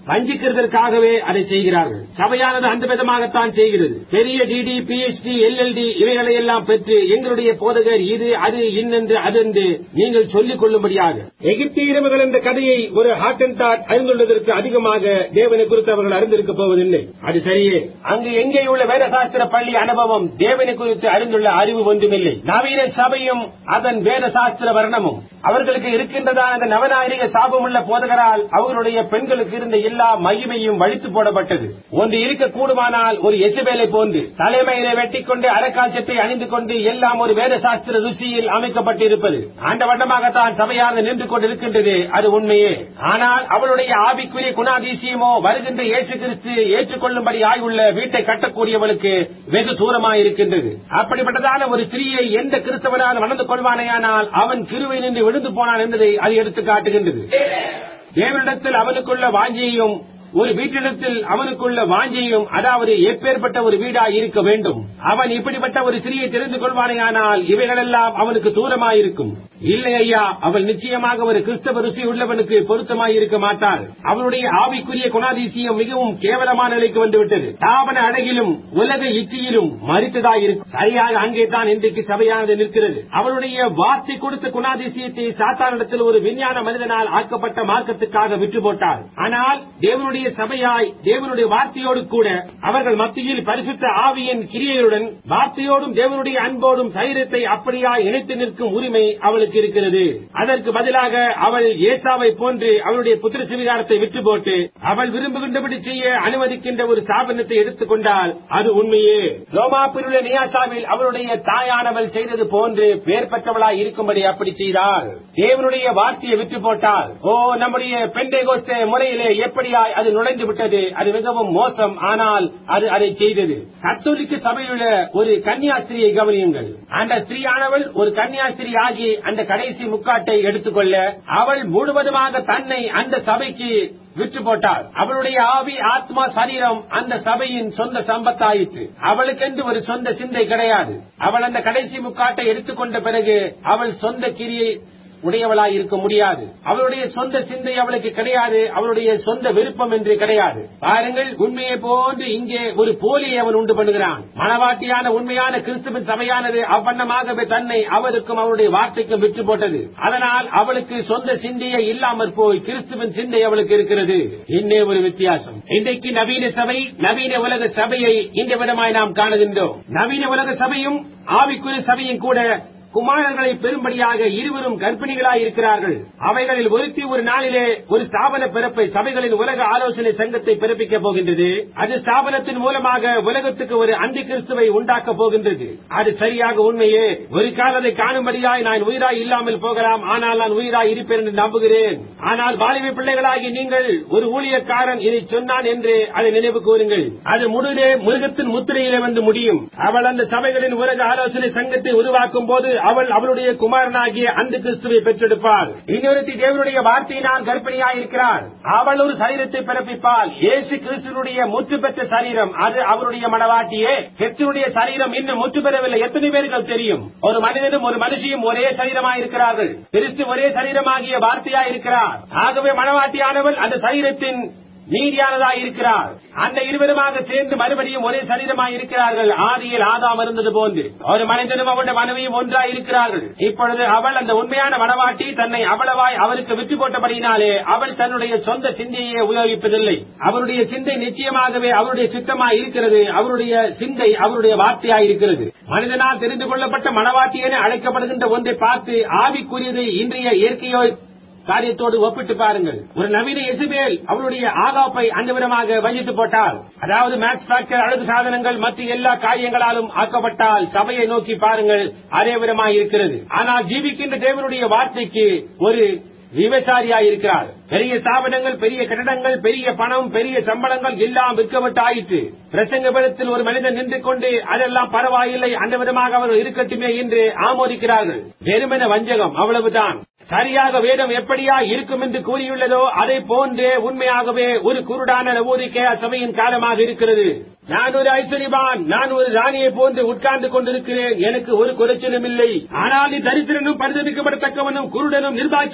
வஞ்சிக்கிறதற்காகவே அதை செய்கிறார்கள் சபையானது அந்த விதமாகத்தான் செய்கிறது பெரிய டிடி பிஎச்டி எல்எல்டி இவைகளை எல்லாம் பெற்று எங்களுடைய போதகர் இது அது இன்னென்று அதென்று நீங்கள் சொல்லிக் கொள்ளும்படியாக எகிப்திய இரவுகள் என்ற கதையை ஒரு ஹாட் அண்ட் டாட் அறிந்துள்ளதற்கு அதிகமாக தேவனை குறித்து அவர்கள் அறிந்திருக்க போவதில்லை அது சரியே அங்கு எங்கே உள்ள வேதசாஸ்திர பள்ளி அனுபவம் தேவனை குறித்து அறிந்துள்ள அறிவு ஒன்றுமில்லை நவீன சபையும் அதன் வேதசாஸ்திர வர்ணமும் அவர்களுக்கு இருக்கின்றதான அந்த நவநாகரிக சாபமுள்ள போதகரால் அவர்களுடைய பெண்களுக்கு இருந்த எல்லா மகிமையும் வழித்து போடப்பட்டது ஒன்று இருக்க கூடுமானால் ஒரு எசுபேலை போன்று தலைமையிலே வெட்டிக்கொண்டு அரக்காட்சத்தை அணிந்து கொண்டு எல்லாம் ஒரு வேதசாஸ்திர ருசியில் அமைக்கப்பட்டிருப்பது அந்த வண்ணமாகத்தான் சபையானது நின்று கொண்டிருக்கின்றது அது உண்மையே ஆனால் அவளுடைய ஆவிக்குரிய குணாதிசயமோ வருகின்ற இயேசு கிறிஸ்து ஏற்றுக்கொள்ளும்படி ஆயுள்ள வீட்டை கட்டக்கூடியவளுக்கு வெகு தூரமாயிருக்கின்றது அப்படிப்பட்டதான ஒரு ஸ்திரீயை எந்த கிறிஸ்தவனால் வளர்ந்து கொள்வானேயானால் அவன் கிருவை நின்று விழுந்து போனான் என்பதை அது எடுத்து காட்டுகின்றது தேவனிடத்தில் அவனுக்குள்ள வாஞ்சியையும் ஒரு வீட்டிடத்தில் அவனுக்குள்ள வாஞ்சியும் அதாவது எப்பேற்பட்ட ஒரு வீடா இருக்க வேண்டும் அவன் இப்படிப்பட்ட ஒரு சிறியை தெரிந்து கொள்வானேயானால் இவைகளெல்லாம் அவனுக்கு தூரமாயிருக்கும் இல்லை ஐயா அவள் நிச்சயமாக ஒரு கிறிஸ்தவ ருசி உள்ளவனுக்கு பொருத்தமாயிருக்க மாட்டாள் அவளுடைய ஆவிக்குரிய குணாதிசயம் மிகவும் கேவலமான நிலைக்கு வந்துவிட்டது தாபன அழகிலும் உலக இச்சையிலும் மறித்ததாயிருக்கும் சரியாக அங்கே தான் இன்றைக்கு சபையானது நிற்கிறது அவளுடைய வார்த்தை கொடுத்த குணாதிசயத்தை சாத்தானிடத்தில் ஒரு விஞ்ஞான மனிதனால் ஆக்கப்பட்ட மார்க்கத்துக்காக விற்று போட்டார் ஆனால் தேவனுடைய சபையாய் தேவனுடைய வார்த்தையோடு கூட அவர்கள் மத்தியில் பரிசுத்த ஆவியின் கிரியையுடன் வார்த்தையோடும் தேவனுடைய அன்போடும் சைரத்தை அப்படியாய் இணைத்து நிற்கும் உரிமை அவளுக்கு இருக்கிறது அதற்கு பதிலாக அவள் ஏசாவை போன்று அவளுடைய புத்திர சிவிகாரத்தை விட்டு போட்டு அவள் விரும்புகின்றபடி செய்ய அனுமதிக்கின்ற ஒரு ஸ்தாபனத்தை எடுத்துக்கொண்டால் அது உண்மையே ரோமாப்பிலுள்ள நியாசாவில் அவளுடைய தாயானவள் செய்தது போன்று பெயர் பெற்றவளாய் இருக்கும்படி அப்படி செய்தாள் தேவனுடைய வார்த்தையை விட்டு போட்டால் ஓ நம்முடைய பெண்டை கோஸ்த முறையிலே எப்படியாய் அது நுழைந்து விட்டது அது மிகவும் மோசம் ஆனால் அது அதை செய்தது கத்தோலிக்க சபையுள்ள ஒரு கன்னியாஸ்திரியை கவனியுங்கள் அந்த ஸ்திரீயானவள் ஒரு கன்னியாஸ்திரி ஆகி அந்த கடைசி முக்காட்டை எடுத்துக்கொள்ள அவள் முழுவதுமாக தன்னை அந்த சபைக்கு விற்று போட்டாள் அவளுடைய ஆவி ஆத்மா சரீரம் அந்த சபையின் சொந்த சம்பத்தாயிற்று அவளுக்கென்று ஒரு சொந்த சிந்தை கிடையாது அவள் அந்த கடைசி முக்காட்டை எடுத்துக்கொண்ட பிறகு அவள் சொந்த கிரியை உடையவளாய் இருக்க முடியாது அவளுடைய சொந்த சிந்தை அவளுக்கு கிடையாது அவளுடைய சொந்த விருப்பம் என்று கிடையாது பாருங்கள் உண்மையை போன்று இங்கே ஒரு போலியை அவன் உண்டு பண்ணுகிறான் மனவாட்டியான உண்மையான கிறிஸ்துவின் சபையானது அவ்வண்ணமாகவே தன்னை அவருக்கும் அவருடைய வார்த்தைக்கும் விற்று போட்டது அதனால் அவளுக்கு சொந்த சிந்தையே இல்லாமற் போய் கிறிஸ்துவின் சிந்தை அவளுக்கு இருக்கிறது இன்னே ஒரு வித்தியாசம் இன்றைக்கு நவீன சபை நவீன உலக சபையை இந்த விதமாய் நாம் காணுகின்றோம் நவீன உலக சபையும் ஆவிக்குரிய சபையும் கூட குமாரர்களை பெரும்படியாக இருவரும் கர்ப்பிணிகளாய் இருக்கிறார்கள் அவைகளில் ஒருத்தி ஒரு நாளிலே ஒரு ஸ்தாபன பிறப்பை சபைகளின் உலக ஆலோசனை சங்கத்தை பிறப்பிக்கப் போகின்றது அது ஸ்தாபனத்தின் மூலமாக உலகத்துக்கு ஒரு அந்தி கிறிஸ்துவை உண்டாக்கப் போகின்றது அது சரியாக உண்மையே ஒரு காலத்தை காணும்படியாய் நான் உயிராய் இல்லாமல் போகலாம் ஆனால் நான் உயிராய் இருப்பேன் என்று நம்புகிறேன் ஆனால் வாலிப பிள்ளைகளாகி நீங்கள் ஒரு ஊழியக்காரன் இதை சொன்னான் என்று அதை நினைவு கூறுங்கள் அது முழுதே மிருகத்தின் முத்திரையிலே வந்து முடியும் அவள் அந்த சபைகளின் உலக ஆலோசனை சங்கத்தை உருவாக்கும் போது அவள் அவளுடைய குமாரனாகிய அந்த கிறிஸ்துவை பெற்றெடுப்பாள் இன்னொருத்தி தேவனுடைய வார்த்தையினால் கர்ப்பிணியாய் இருக்கிறார் அவள் ஒரு சரீரத்தை பிறப்பிப்பாள் இயேசு கிறிஸ்துவனுடைய முற்று பெற்ற சரீரம் அது அவருடைய மனவாட்டியே கிறிஸ்துவனுடைய சரீரம் இன்னும் முற்று பெறவில்லை எத்தனை பேருக்கு தெரியும் ஒரு மனிதனும் ஒரு மனுஷியும் ஒரே சரீரமாய் இருக்கிறார்கள் கிறிஸ்து ஒரே சரீரமாகிய வார்த்தையாய் இருக்கிறார் ஆகவே மனவாட்டியானவள் அந்த சரீரத்தின் நீதியானதாய் இருக்கிறார் அந்த இருவருமாக சேர்ந்து மறுபடியும் ஒரே சரீரமாய் இருக்கிறார்கள் ஆதியில் ஆதாம் இருந்தது போன்று ஒரு மனிதனும் அவருடைய மனைவியும் ஒன்றாய் இருக்கிறார்கள் இப்பொழுது அவள் அந்த உண்மையான மனவாட்டி தன்னை அவ்வளவாய் அவருக்கு விற்று போட்டபடியினாலே அவள் தன்னுடைய சொந்த சிந்தையை உபயோகிப்பதில்லை அவருடைய சிந்தை நிச்சயமாகவே அவருடைய சித்தமாய் இருக்கிறது அவருடைய சிந்தை அவருடைய வார்த்தையாய் இருக்கிறது மனிதனால் தெரிந்து கொள்ளப்பட்ட மனவாட்டி என அழைக்கப்படுகின்ற ஒன்றை பார்த்து ஆவிக்குரியது இன்றைய இயற்கையோ காரியத்தோடு ஒப்பிட்டு பாருங்கள் ஒரு நவீன எசுபேல் அவளுடைய ஆகாப்பை அந்த விதமாக வஞ்சித்து போட்டால் அதாவது மேக்ஸ் ஃபேக்டர் அழகு சாதனங்கள் மற்ற எல்லா காரியங்களாலும் ஆக்கப்பட்டால் சபையை நோக்கி பாருங்கள் அதே விதமாக இருக்கிறது ஆனால் ஜீவிக்கின்ற தேவனுடைய வார்த்தைக்கு ஒரு விவசாரியாய் இருக்கிறார் பெரிய ஸ்தாபனங்கள் பெரிய கட்டடங்கள் பெரிய பணம் பெரிய சம்பளங்கள் எல்லாம் விற்கப்பட்டு ஆயிற்று பிரசங்க படத்தில் ஒரு மனிதன் நின்று கொண்டு அதெல்லாம் பரவாயில்லை அந்த விதமாக அவர் இருக்கட்டுமே என்று ஆமோதிக்கிறார்கள் வெறுமென வஞ்சகம் அவ்வளவுதான் சரியாக வேதம் எப்படியா இருக்கும் என்று கூறியுள்ளதோ அதை போன்றே உண்மையாகவே ஒரு குருடான நவோதிக்கே சபையின் காலமாக இருக்கிறது நான் ஒரு ஐஸ்வர்யவான் நான் ஒரு ராணியை போன்று உட்கார்ந்து கொண்டிருக்கிறேன் எனக்கு ஒரு குறைச்சலும் இல்லை ஆனால் நீ தரித்திரனும் பரிதவிக்கப்படத்தக்கவனும் குருடனும் நிர்பாக்கியம் உள்ளவன்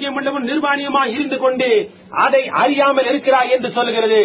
நிர்வாணியும் நிர்வாணியுமாய் இருந்து கொண்டு அதை அறியாமல் இருக்கிறாய் என்று சொல்கிறது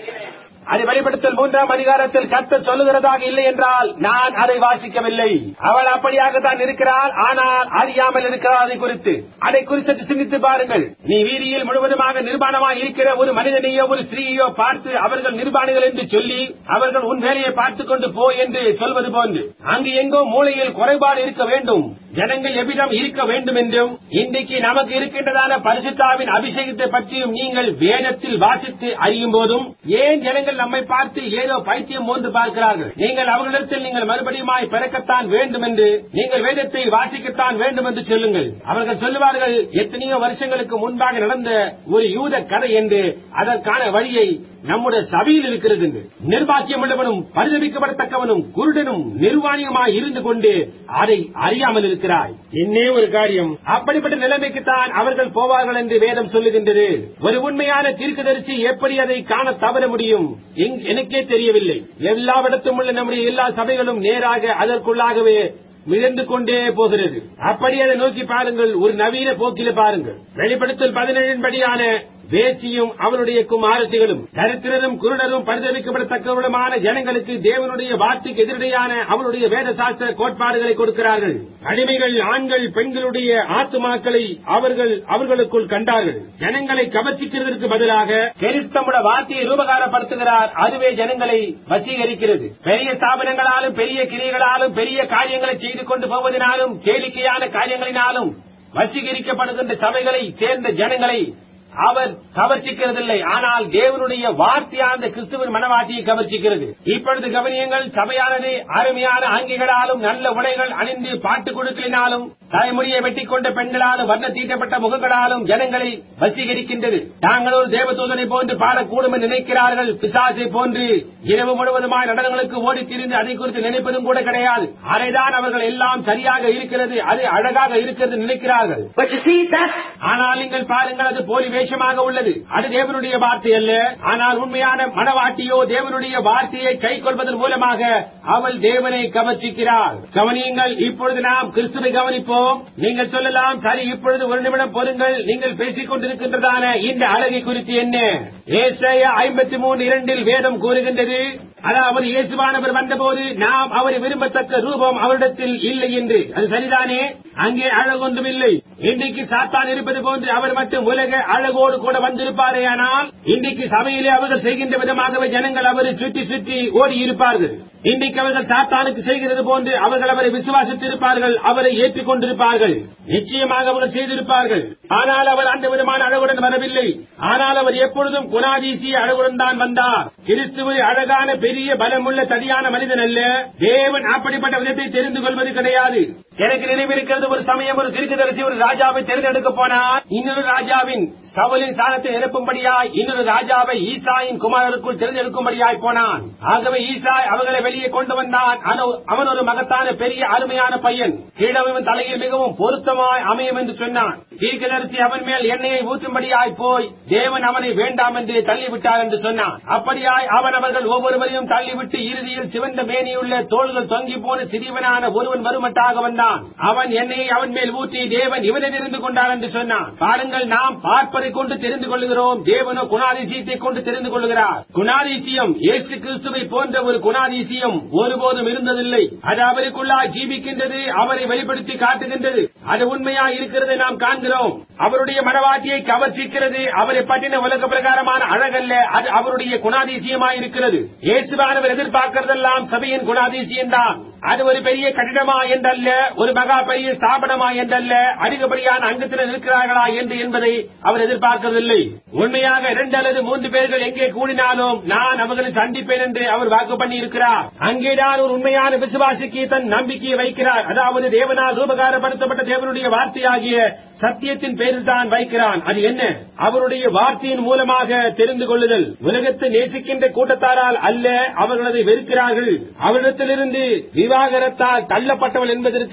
அது வெளிப்படுத்தல் மூன்றாம் அதிகாரத்தில் கர்த்தர் சொல்லுகிறதாக இல்லை என்றால் நான் அதை வாசிக்கவில்லை அவள் அப்படியாகத்தான் இருக்கிறாள் ஆனால் அறியாமல் இருக்கிறாள் அதை குறித்து அதை குறித்து சிந்தித்து பாருங்கள் நீ வீதியில் முழுவதுமாக நிர்மாணமாக இருக்கிற ஒரு மனிதனையோ ஒரு ஸ்திரீயோ பார்த்து அவர்கள் நிர்மாணிகள் என்று சொல்லி அவர்கள் உன் வேலையை பார்த்துக் கொண்டு போ என்று சொல்வது போன்று அங்கு எங்கோ மூலையில் குறைபாடு இருக்க வேண்டும் ஜனங்கள் எவ்விதம் இருக்க வேண்டும் என்றும் இன்றைக்கு நமக்கு இருக்கின்றதான பரிசுத்தாவின் அபிஷேகத்தை பற்றியும் நீங்கள் வேதத்தில் வாசித்து அறியும் போதும் ஏன் ஜனங்கள் நம்மை பார்த்து ஏதோ பைத்தியம் போன்று பார்க்கிறார்கள் நீங்கள் அவர்களிடத்தில் நீங்கள் மறுபடியுமாய் பிறக்கத்தான் வேண்டும் என்று நீங்கள் வேதத்தை வாசிக்கத்தான் வேண்டும் என்று சொல்லுங்கள் அவர்கள் சொல்லுவார்கள் எத்தனையோ வருஷங்களுக்கு முன்பாக நடந்த ஒரு யூத கதை என்று அதற்கான வழியை நம்முடைய சபையில் இருக்கிறது என்று நிர்வாக்கியம் உள்ளவனும் பரிதவிக்கப்படத்தக்கவனும் குருடனும் நிர்வாணியமாய் இருந்து கொண்டு அதை அறியாமல் இருக்கிறாய் என்னே ஒரு காரியம் அப்படிப்பட்ட நிலைமைக்குத்தான் அவர்கள் போவார்கள் என்று வேதம் சொல்லுகின்றது ஒரு உண்மையான தீர்க்கதரிசி எப்படி அதை காண தவற முடியும் எங்- எனக்கே தெரியவில்லை எல்லாவிடத்தும் உள்ள நம்முடைய எல்லா சபைகளும் நேராக அதற்குள்ளாகவே மிதந்து கொண்டே போகிறது அப்படி அதை நோக்கி பாருங்கள் ஒரு நவீன போக்கில பாருங்கள் வெளிப்படுத்தல் பதினேழின் படியான வேசியும் அவருடைய குமாரத்திகளும் தரித்திரரும் குருடரும் பரிதவிக்கப்படத்தக்கவருமான ஜனங்களுக்கு தேவனுடைய வார்த்தைக்கு எதிரடையான அவருடைய வேத சாஸ்திர கோட்பாடுகளை கொடுக்கிறார்கள் அடிமைகள் ஆண்கள் பெண்களுடைய ஆத்துமாக்களை அவர்கள் அவர்களுக்குள் கண்டார்கள் ஜனங்களை கவர்ச்சிக்கிறதற்கு பதிலாக கிறிஸ்தமுட வார்த்தையை ரூபகாரப்படுத்துகிறார் அதுவே ஜனங்களை வசீகரிக்கிறது பெரிய ஸ்தாபனங்களாலும் பெரிய கிரியைகளாலும் பெரிய காரியங்களை செய்து கொண்டு போவதனாலும் கேளிக்கையான காரியங்களினாலும் வசீகரிக்கப்படுகின்ற சபைகளை சேர்ந்த ஜனங்களை அவர் கவர்ச்சிக்கிறதில்லை ஆனால் தேவனுடைய வார்த்தையான கிறிஸ்துவின் மனவாட்டியை கவர்ச்சிக்கிறது இப்பொழுது கவனியங்கள் சபையானது அருமையான அங்கிகளாலும் நல்ல உடைகள் அணிந்து பாட்டு குழுக்களினாலும் தலைமுடியை வெட்டிக் கொண்ட பெண்களாலும் வண்ண தீட்டப்பட்ட முகங்களாலும் ஜனங்களை வசீகரிக்கின்றது தாங்கள் ஒரு தேவதூதனை போன்று பாடக்கூடும் என்று நினைக்கிறார்கள் பிசாசை போன்று இரவு முழுவதுமாய் நடனங்களுக்கு ஓடி திரிந்து அதை குறித்து நினைப்பதும் கூட கிடையாது அதைதான் அவர்கள் எல்லாம் சரியாக இருக்கிறது அது அழகாக இருக்கிறது நினைக்கிறார்கள் But you see, that's ஆனால் நீங்கள் பாருங்கள் அது போலி வேஷமாக உள்ளது அது தேவனுடைய வார்த்தை அல்ல ஆனால் உண்மையான மனவாட்டியோ தேவனுடைய வார்த்தையை கை கொள்வதன் மூலமாக அவள் தேவனை கவர்ச்சிக்கிறாள் கவனியுங்கள் இப்பொழுது நாம் கிறிஸ்துவை கவனிப்போம் நீங்கள் சொல்லலாம் சரி இப்பொழுது ஒரு நிமிடம் பொறுங்கள் நீங்கள் பேசிக் கொண்டிருக்கின்றதான இந்த அழகை குறித்து என்ன ஏசாயா ஐம்பத்தி மூணு இரண்டில் வேதம் கூறுகின்றது அதாவது இயேசுவானவர் வந்தபோது நாம் அவரை விரும்பத்தக்க ரூபம் அவரிடத்தில் இல்லை என்று அது சரிதானே அங்கே அழகொன்றும் இல்லை இன்றைக்கு சாத்தான் இருப்பது போன்று அவர் மட்டும் உலக அழகோடு கூட வந்திருப்பாரே ஆனால் இன்றைக்கு சபையிலே அவர்கள் செய்கின்ற விதமாகவே ஜனங்கள் அவரை சுற்றி சுற்றி ஓடி இருப்பார்கள் இன்றைக்கு அவர்கள் சாத்தானுக்கு செய்கிறது போன்று அவர்கள் அவரை விசுவாசித்திருப்பார்கள் அவரை ஏற்றுக் கொண்டிருப்பார்கள் நிச்சயமாக அவர்கள் செய்திருப்பார்கள் ஆனால் அவர் அந்த விதமான அழகுடன் வரவில்லை ஆனால் அவர் எப்பொழுதும் குணாதீசிய அழகுடன் தான் வந்தார் கிறிஸ்துவை அழகான பெரிய பலமுள்ள தடியான மனிதன் அல்ல தேவன் அப்படிப்பட்ட விதத்தை தெரிந்து கொள்வது கிடையாது எனக்கு நினைவிருக்கிறது ஒரு சமயம் ஒரு தீர்க்கதரிசி ஒரு ராஜாவை தேர்ந்தெடுக்க போனார் இன்னொரு ராஜாவின் சவுலின் சாணத்தை நிரப்பும்படியாய் இன்னொரு ராஜாவை ஈசாயின் குமாரருக்குள் தேர்ந்தெடுக்கும்படியாய் போனான் ஆகவே ஈசாய் அவர்களை வெளியே கொண்டு வந்தான் அனு- அவன் ஒரு மகத்தான பெரிய அருமையான பையன் கீழவன் தலையில் மிகவும் பொருத்தமாய் அமையும் என்று சொன்னான் தீர்க்கதரிசி அவன் மேல் எண்ணெயை ஊற்றும்படியாய் போய் தேவன் அவனை வேண்டாம் என்று தள்ளிவிட்டார் என்று சொன்னான் அப்படியாய் அவன் அவர்கள் ஒவ்வொருவரையும் தள்ளிவிட்டு இறுதியில் சிவந்த மேனியுள்ள தோள்கள் தொங்கி போன சிறியவனான ஒருவன் வருமட்டாக வந்தான் அவன் எண்ணெயை அவன் மேல் ஊற்றி தேவன் இவனை தெரிந்து கொண்டார் என்று சொன்னான் பாருங்கள் நாம் பார்ப்பதை கொண்டு தெரிந்து கொள்கிறோம் தேவனோ குணாதிசயத்தை கொண்டு தெரிந்து கொள்கிறார் குணாதிசயம் இயேசு கிறிஸ்துவை போன்ற ஒரு குணாதிசயம் ஒருபோதும் இருந்ததில்லை அது அவருக்குள்ளாய் ஜீவிக்கின்றது அவரை வெளிப்படுத்தி காட்டுகின்றது அது உண்மையா இருக்கிறதை நாம் காண்கிறோம் அவருடைய மனவாட்டியை கவர்ச்சிக்கிறது அவரை பற்றின உலக பிரகாரமான அழகல்ல அது அவருடைய குணாதிசயமாய் இருக்கிறது இயேசுவானவர் எதிர்பார்க்கிறதெல்லாம் சபையின் குணாதிசயம் தான் அது ஒரு பெரிய கட்டிடமா என்றல்ல ஒரு மகா பெரிய ஸ்தாபனமா என்றல்ல அதிகப்படியான அங்கத்தினர் இருக்கிறார்களா என்று என்பதை அவர் எதிர்பார்க்கவில்லை உண்மையாக இரண்டு அல்லது மூன்று பேர்கள் எங்கே கூடினாலும் நான் அவர்களை சந்திப்பேன் என்று அவர் வாக்கு பண்ணி இருக்கிறார் அங்கேதான் ஒரு உண்மையான விசுவாசிக்கு தன் நம்பிக்கையை வைக்கிறார் அதாவது தேவனால் ரூபகாரப்படுத்தப்பட்ட தேவனுடைய வார்த்தையாகிய சத்தியத்தின் பேரில் தான் வைக்கிறான் அது என்ன அவருடைய வார்த்தையின் மூலமாக தெரிந்து கொள்ளுதல் உலகத்தை நேசிக்கின்ற கூட்டத்தாரால் அல்ல அவர்கள் அதை வெறுக்கிறார்கள் அவரிடத்திலிருந்து விவாகரத்தால் தள்ளப்பட்டவள் என்பதற்கு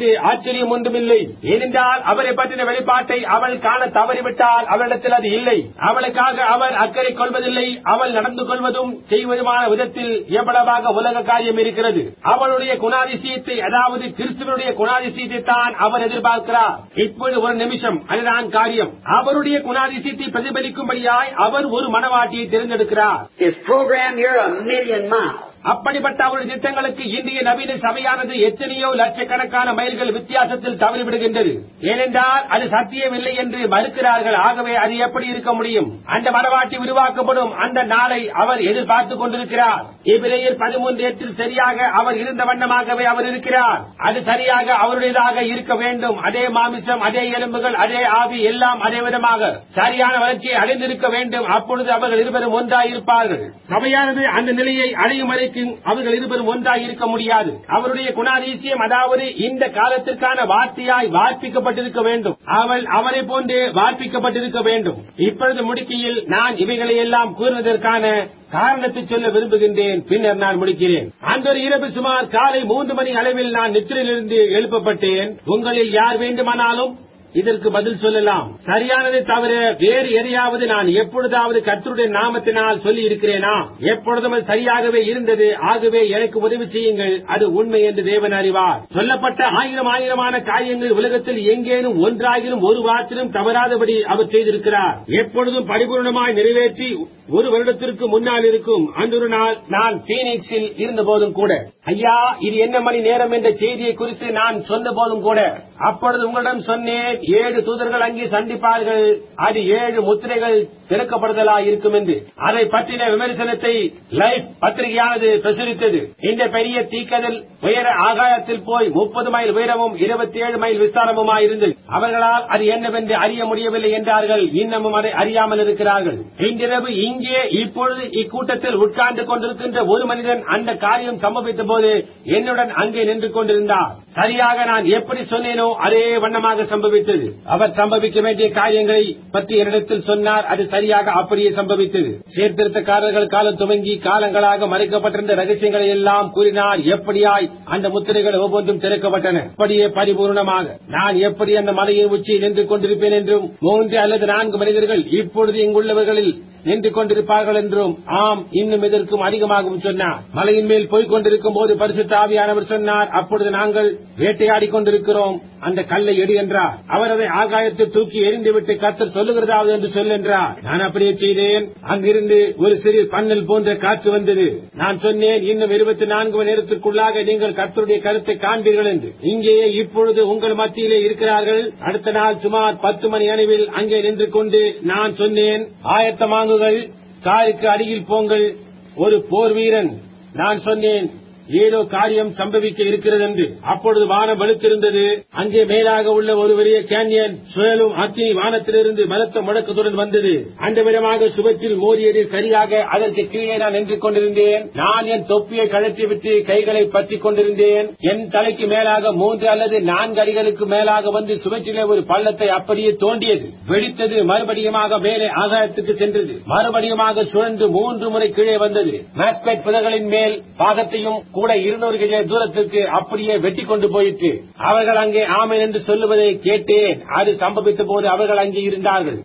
ஆச்சரியம் ஒன்றுமில்லை ஏனென்றால் அவரை பற்றின வெளிப்பாட்டை அவள் காண தவறிவிட்டால் அவளிடத்தில் அது இல்லை அவளுக்காக அவர் அக்கறை கொள்வதில்லை அவள் நடந்து கொள்வதும் செய்வதுமான விதத்தில் எவ்வளவாக உலக காரியம் இருக்கிறது அவளுடைய குணாதிசயத்தை அதாவது கிறிஸ்துவனுடைய குணாதிசயத்தை தான் அவர் எதிர்பார்க்கிறார் இப்பொழுது ஒரு நிமிஷம் அதுதான் காரியம் அவருடைய குணாதிசயத்தை பிரதிபலிக்கும்படியாய் அவர் ஒரு மனவாட்டியை தேர்ந்தெடுக்கிறார் His program, you're a million miles. அப்படிப்பட்ட அவருடைய திட்டங்களுக்கு இந்திய நவீன சபையானது எத்தனையோ லட்சக்கணக்கான மைல்கள் வித்தியாசத்தில் தவறிவிடுகின்றது ஏனென்றால் அது சத்தியமில்லை என்று மறுக்கிறார்கள் ஆகவே அது எப்படி இருக்க முடியும் அந்த மனவாட்டி உருவாக்கப்படும் அந்த நாளை அவர் எதிர்பார்த்துக் கொண்டிருக்கிறார் இவ்விரையில் பதிமூன்று எட்டில் சரியாக அவர் இருந்த வண்ணமாகவே அவர் இருக்கிறார் அது சரியாக அவருடையதாக இருக்க வேண்டும் அதே மாமிசம் அதே எலும்புகள் அதே ஆவி எல்லாம் அதே விதமாக சரியான வளர்ச்சியை அடைந்திருக்க வேண்டும் அப்பொழுது அவர்கள் இருவரும் ஒன்றாயிருப்பார்கள் சபையானது அந்த நிலையை அடையும் வரைக்கும் அவர்கள் இருவரும் ஒன்றாய் இருக்க முடியாது அவருடைய குணாதிசயம் அதாவது இந்த காலத்திற்கான வார்த்தையாய் வார்ப்பிக்கப்பட்டிருக்க வேண்டும் அவள் அவரை போன்றே வார்ப்பிக்கப்பட்டிருக்க வேண்டும் இப்பொழுது முடிக்கையில் நான் இவைகளை எல்லாம் கூறுவதற்கான காரணத்தை சொல்ல விரும்புகின்றேன் பின்னர் நான் முடிக்கிறேன் அந்த ஒரு இரவு சுமார் காலை மூன்று மணி அளவில் நான் நித்திரையிலிருந்து எழுப்பப்பட்டேன் உங்களில் யார் வேண்டுமானாலும் இதற்கு பதில் சொல்லலாம் சரியானதை தவிர வேறு எதையாவது நான் எப்பொழுதாவது கர்த்தருடைய நாமத்தினால் சொல்லி இருக்கிறேனா எப்பொழுதும் அது சரியாகவே இருந்தது ஆகவே எனக்கு உதவி செய்யுங்கள் அது உண்மை என்று தேவன் அறிவார் சொல்லப்பட்ட ஆயிரம் ஆயிரமான காரியங்கள் உலகத்தில் எங்கேனும் ஒன்றாகிலும் ஒரு வார்த்தையும் தவறாதபடி அவர் செய்திருக்கிறார் எப்பொழுதும் பரிபூர்ணமாய் நிறைவேற்றி ஒரு வருடத்திற்கு முன்னால் இருக்கும் அந்த ஒரு நாள் நான் பீனிக்ஸில் இருந்த போதும் கூட ஐயா இது என்ன மணி நேரம் என்ற செய்தியை குறித்து நான் சொன்ன போதும் கூட அப்பொழுது உங்களிடம் சொன்னேன் ஏழு தூதர்கள் அங்கே சந்திப்பார்கள் அது ஏழு முத்திரைகள் திறக்கப்படுதலா இருக்கும் என்று அதை பற்றின விமர்சனத்தை லைஃப் பத்திரிகையானது பிரசுரித்தது இந்த பெரிய தீக்கதல் உயர ஆகாயத்தில் போய் முப்பது மைல் உயரமும் இருபத்தி ஏழு மைல் விஸ்தாரமுமாய் இருந்தது அவர்களால் அது என்னவென்று அறிய முடியவில்லை என்றார்கள் இன்னமும் அதை அறியாமல் இருக்கிறார்கள் இன்றிரவு இங்கே இப்பொழுது இக்கூட்டத்தில் உட்கார்ந்து கொண்டிருக்கின்ற ஒரு மனிதன் அந்த காரியம் சம்பவித்த போது என்னுடன் அங்கே நின்று கொண்டிருந்தார் சரியாக நான் எப்படி சொன்னேனோ அதே வண்ணமாக சம்பவித்தது அவர் சம்பவிக்க வேண்டிய காரியங்களை பற்றி என்னிடத்தில் சொன்னார் அது சரியாக அப்படியே சம்பவித்தது சீர்திருத்தக்காரர்கள் காலம் துவங்கி காலங்களாக மறைக்கப்பட்டிருந்த ரகசியங்களை எல்லாம் கூறினார் எப்படியாய் அந்த முத்திரைகள் ஒவ்வொன்றும் திறக்கப்பட்டன அப்படியே பரிபூர்ணமாக நான் எப்படி அந்த மலையின் உச்சியில் நின்று கொண்டிருப்பேன் என்றும் மூன்று அல்லது நான்கு மனிதர்கள் இப்பொழுது இங்குள்ளவர்களில் நின்று கொண்டிருப்பார்கள் என்றும் ஆம் இன்னும் இதற்கும் அதிகமாகவும் சொன்னார் மலையின் மேல் போய்க் கொண்டிருக்கும் போது பரிசுத்த ஆவியானவர் சொன்னார் அப்பொழுது நாங்கள் வேட்டையாடிக் கொண்டிருக்கிறோம் அந்த கல்லை எடு என்றார் அவர் அதை ஆகாயத்தில் தூக்கி எரிந்துவிட்டு கத்தர் சொல்லுகிறதாவது என்று சொல் என்றார் நான் அப்படியே செய்தேன் அங்கிருந்து ஒரு சிறு பன்னல் போன்ற காற்று வந்தது நான் சொன்னேன் இன்னும் இருபத்தி நான்கு மணி நேரத்திற்குள்ளாக நீங்கள் கர்த்தருடைய கருத்தை காண்பீர்கள் என்று இங்கேயே இப்பொழுது உங்கள் மத்தியிலே இருக்கிறார்கள் அடுத்த நாள் சுமார் பத்து மணி அளவில் அங்கே நின்று கொண்டு நான் சொன்னேன் ஆயத்தமாங்குகள் காருக்கு அடியில் போங்கள் ஒரு போர் வீரன் நான் சொன்னேன் ஏதோ காரியம் சம்பவிக்க இருக்கிறது என்று அப்பொழுது வானம் வெளுத்திருந்தது அங்கே மேலாக உள்ள ஒரு பெரிய கேன்யன் சுழலும் அக்கினி வானத்திலிருந்து பலத்த முழக்கத்துடன் வந்தது அந்த விதமாக சுவற்றில் மோதியது சரியாக அதற்கு கீழே நான் நின்று கொண்டிருந்தேன் நான் என் தொப்பியை கழற்றிவிட்டு கைகளை பற்றிக் கொண்டிருந்தேன் என் தலைக்கு மேலாக மூன்று அல்லது நான்கு அடிகளுக்கு மேலாக வந்து சுவற்றிலே ஒரு பள்ளத்தை அப்படியே தோண்டியது வெடித்தது மறுபடியுமாக மேலே ஆகாயத்துக்கு சென்றது மறுபடியுமாக சுழன்று மூன்று முறை கீழே வந்தது மேஸ்பேட் புதர்களின் மேல் பாகத்தையும் கூட இருநூறு கிலோ தூரத்திற்கு அப்படியே வெட்டி கொண்டு போயிற்று அவர்கள் அங்கே ஆமேன் என்று சொல்லுவதை கேட்டேன் அது சம்பவித்த போது அவர்கள் அங்கே இருந்தார்கள்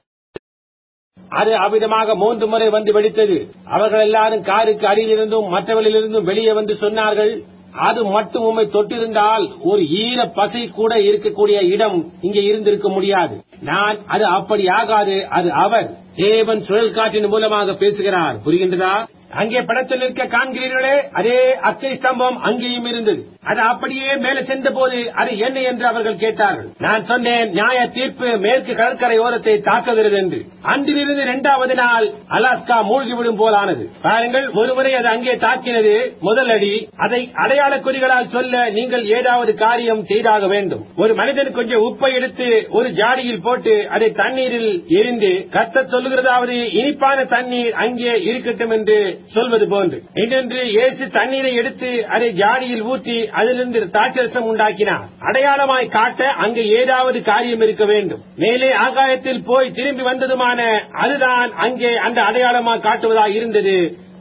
அது அவ்விதமாக மூன்று முறை வந்து வெடித்தது அவர்கள் எல்லாரும் காருக்கு அடியிலிருந்தும் மற்றவர்களிலிருந்தும் வெளியே வந்து சொன்னார்கள் அது மட்டும் உண்மை தொட்டிருந்தால் ஒரு ஈர பசை கூட இருக்கக்கூடிய இடம் இங்கே இருந்திருக்க முடியாது நான் அது அப்படி ஆகாது அது அவர் தேவன் சுழல் காற்றின் மூலமாக பேசுகிறார் புரிகின்றதா அங்கே படத்தில் இருக்க காண்கிறீர்களே அதே அக்கை ஸ்தம்பம் அங்கேயும் இருந்தது அது அப்படியே மேலே சென்ற போது அது என்ன என்று அவர்கள் கேட்டார்கள் நான் சொன்னேன் நியாய தீர்ப்பு மேற்கு கடற்கரை ஓரத்தை தாக்குகிறது என்று அன்றிலிருந்து இரண்டாவது நாள் அலாஸ்கா மூழ்கிவிடும் போலானது பாருங்கள் ஒருமுறை அது அங்கே தாக்கினது முதல் அடி அதை அடையாள குறிகளால் சொல்ல நீங்கள் ஏதாவது காரியம் செய்தாக வேண்டும் ஒரு மனிதன் கொஞ்சம் உப்பை எடுத்து ஒரு ஜாடியில் போட்டு அதை தண்ணீரில் எரிந்து கத்த சொல்லுகிறதாவது இனிப்பான தண்ணீர் அங்கே இருக்கட்டும் என்று சொல்வது போன்று இன்னொன்று இயேசு தண்ணீரை எடுத்து அதை ஜாடியில் ஊற்றி அதிலிருந்து தாட்சரசம் உண்டாக்கினார் அடையாளமாய் காட்ட அங்கு ஏதாவது காரியம் இருக்க வேண்டும் மேலே ஆகாயத்தில் போய் திரும்பி வந்ததுமான அதுதான் அங்கே அந்த அடையாளமாய் காட்டுவதாக இருந்தது